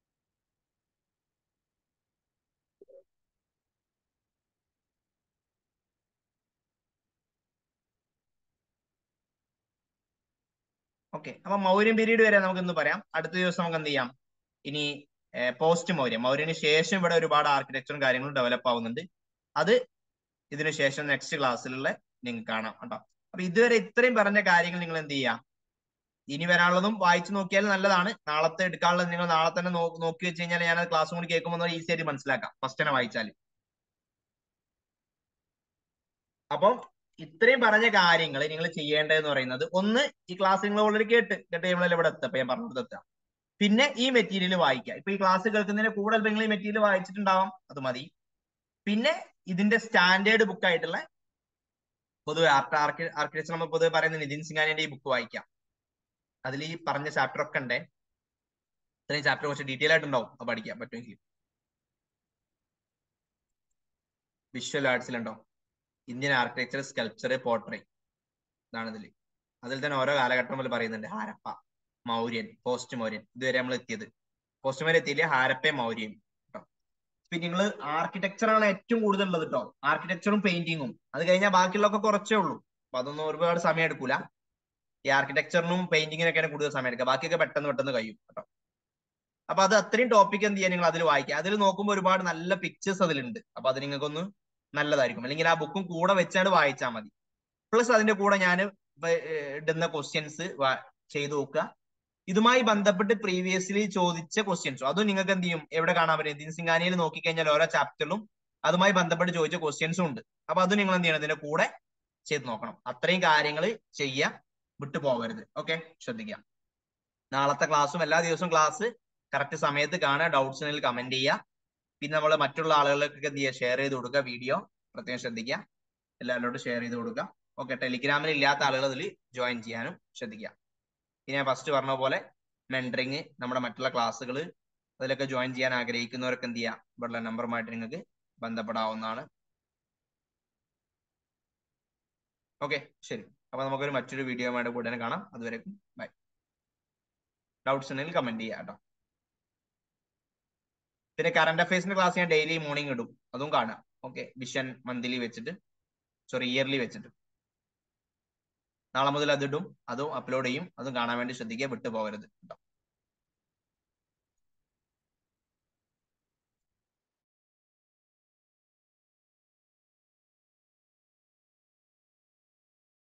ഓക്കെ അപ്പൊ മൗര്യൻ പീരീഡ് വരെ നമുക്ക് ഇന്ന് പറയാം അടുത്ത ദിവസം നമുക്ക് എന്ത് ചെയ്യാം ഇനി പോസ്റ്റ് മൗര്യം മൗര്യന് ശേഷം ഇവിടെ ഒരുപാട് ആർക്കിടെക്ചറും കാര്യങ്ങളും ഡെവലപ്പ് ആവുന്നുണ്ട് അത് ഇതിനു ശേഷം നെക്സ്റ്റ് ക്ലാസ്സിലുള്ള നിങ്ങൾക്ക് കാണാം കേട്ടോ അപ്പൊ ഇതുവരെ ഇത്രയും പറഞ്ഞ കാര്യങ്ങൾ നിങ്ങൾ എന്ത് ചെയ്യാം ഇനി വരാനുള്ളതും വായിച്ചു നോക്കിയാൽ നല്ലതാണ് നാളത്തെ എടുക്കാനുള്ളത് നിങ്ങൾ നാളെ തന്നെ നോ- നോക്കി വെച്ച് കഴിഞ്ഞാൽ ഞാൻ ക്ലാസ് കൂടി കേൾക്കുമ്പോൾ ഈസി ആയിട്ട് മനസ്സിലാക്കാം ഫസ്റ്റ് തന്നെ വായിച്ചാൽ അപ്പം ഇത്രയും പറഞ്ഞ കാര്യങ്ങൾ നിങ്ങൾ ചെയ്യേണ്ടതെന്ന് പറയുന്നത് ഒന്ന് ഈ ക്ലാസ് നിങ്ങൾ ഓൾറെഡി കേട്ട് കേട്ട് കഴിയുമ്പോൾ ഇവിടെ എത്താം ഞാൻ പറഞ്ഞത് എത്താം പിന്നെ ഈ മെറ്റീരിയൽ വായിക്കുക ഇപ്പൊ ഈ ക്ലാസ് കേൾക്കുന്നതിന് കൂടെ നിങ്ങൾ ഈ മെറ്റീരിയൽ വായിച്ചിട്ടുണ്ടാവാം അത് മതി പിന്നെ ഇതിന്റെ സ്റ്റാൻഡേർഡ് ബുക്ക് ആയിട്ടുള്ള പൊതുവെ ആർക്കിടെക്ചർ നമ്മൾ പൊതുവെ പറയുന്ന നിതിൻ സിംഗാനിന്റെ ഈ ബുക്ക് വായിക്കാം അതിൽ ഈ പറഞ്ഞ ചാപ്റ്റർ ഒക്കെ ഉണ്ട് ഇത്രയും ചാപ്റ്റർ കുറച്ച് ഡീറ്റെയിൽ ആയിട്ടുണ്ടാവും അത് പഠിക്കാൻ പറ്റുമെങ്കിൽ വിഷ്വൽ ആർട്സിലുണ്ടോ ഇന്ത്യൻ ആർക്കിടെക്ചർ സ്കൾപ്ചർ പോർട്രേ ഇതാണ് ഇതിൽ അതിൽ തന്നെ ഓരോ കാലഘട്ടം നമ്മൾ പറയുന്നുണ്ട് ഹാരപ്പ മൗര്യൻ പോസ്റ്റ് മൗര്യൻ ഇതുവരെ നമ്മൾ എത്തിയത് പോസ്റ്റ് മൗര്യൻ എത്തിയില്ല ഹാരപ്പ മൗര്യൻ കേട്ടോ പിന്നെ നിങ്ങൾ ആർക്കിടെക്ചർ ആണ് ഏറ്റവും കൂടുതൽ ഉള്ളത് കേട്ടോ ആർക്കിടെക്ചറും പെയിന്റിങ്ങും അത് കഴിഞ്ഞാൽ ബാക്കിയുള്ളതൊക്കെ കുറച്ചേ ഉള്ളൂ അപ്പൊ അതൊന്നും ഒരുപാട് സമയം എടുക്കൂല ഈ ആർക്കിടെക്ചറിനും പെയിന്റിങ്ങിനൊക്കെയാണ് കൂടുതൽ സമയം എടുക്കുക ബാക്കിയൊക്കെ പെട്ടെന്ന് പെട്ടെന്ന് കഴിയും കേട്ടോ അപ്പൊ അത് അത്രയും ടോപ്പിക് എന്ത് ചെയ്യാൻ നിങ്ങൾ അതിൽ വായിക്കുക അതിൽ നോക്കുമ്പോൾ ഒരുപാട് നല്ല പിക്ചേഴ്സ് അതിലുണ്ട് അപ്പൊ അത് നിങ്ങൾക്കൊന്ന് നല്ലതായിരിക്കും അല്ലെങ്കിൽ ആ ബുക്കും കൂടെ വെച്ചാണ്ട് വായിച്ചാൽ മതി പ്ലസ് അതിന്റെ കൂടെ ഞാൻ ഇടുന്ന ക്വസ്റ്റ്യൻസ് ചെയ്തു നോക്കുക ഇതുമായി ബന്ധപ്പെട്ട് പ്രീവിയസ്ലി ചോദിച്ച ക്വസ്റ്റ്യൻസും അതും നിങ്ങൾക്ക് എന്ത് ചെയ്യും എവിടെ കാണാൻ പറ്റും നിതിൻ സിംഗാനിയിൽ നോക്കിക്കഴിഞ്ഞാൽ ഓരോ ചാപ്റ്ററിലും അതുമായി ബന്ധപ്പെട്ട് ചോദിച്ച ക്വസ്റ്റ്യൻസും ഉണ്ട് അപ്പൊ അത് നിങ്ങൾ എന്ത് ചെയ്യണം ഇതിന്റെ കൂടെ ചെയ്ത് നോക്കണം അത്രയും കാര്യങ്ങൾ ചെയ്യുക വിട്ടു പോകരുത് ഓക്കെ ശ്രദ്ധിക്കാം നാളത്തെ ക്ലാസ്സും എല്ലാ ദിവസവും ക്ലാസ് കറക്റ്റ് സമയത്ത് കാണുക ഡൗട്ട്സിനിൽ കമന്റ് ചെയ്യുക പിന്നെ നമ്മൾ മറ്റുള്ള ആളുകൾക്കൊക്കെ എന്ത് ചെയ്യുക ഷെയർ ചെയ്ത് കൊടുക്കുക വീഡിയോ പ്രത്യേകം ശ്രദ്ധിക്കുക എല്ലാവരോടും ഷെയർ ചെയ്ത് കൊടുക്കുക ഓക്കെ ടെലിഗ്രാമിൽ ഇല്ലാത്ത ആളുകൾ അതിൽ ജോയിൻ ചെയ്യാനും ശ്രദ്ധിക്കുക ഇനി ഞാൻ ഫസ്റ്റ് പറഞ്ഞ പോലെ മെൻറ്ററിങ് നമ്മുടെ മറ്റുള്ള ക്ലാസ്സുകൾ അതിലൊക്കെ ജോയിൻ ചെയ്യാൻ ആഗ്രഹിക്കുന്നവർക്ക് എന്ത് ചെയ്യാം ഇവിടെയുള്ള നമ്പറുമായിട്ട് നിങ്ങൾക്ക് ബന്ധപ്പെടാവുന്നതാണ് ഓക്കെ ശരി അപ്പൊ നമുക്കൊരു മറ്റൊരു വീഡിയോ ആയിട്ട് ഉടനെ കാണാം അതുവരെക്കും ബൈ ഡൗട്ട്സ് ഉണ്ടെങ്കിൽ കമന്റ് ചെയ്യാം കേട്ടോ പിന്നെ കറണ്ട് അഫയേഴ്സിന്റെ ക്ലാസ് ഞാൻ ഡെയിലി മോർണിംഗ് ഇടും അതും കാണാം ഓക്കെ വിഷൻ മന്ത്ലി വെച്ചിട്ട് സോറി ഇയർലി വെച്ചിട്ട് നാളെ മുതൽ അതിടും അതും അപ്ലോഡ് ചെയ്യും അതും കാണാൻ വേണ്ടി ശ്രദ്ധിക്കുക വിട്ടു പോകരുത് കേട്ടോ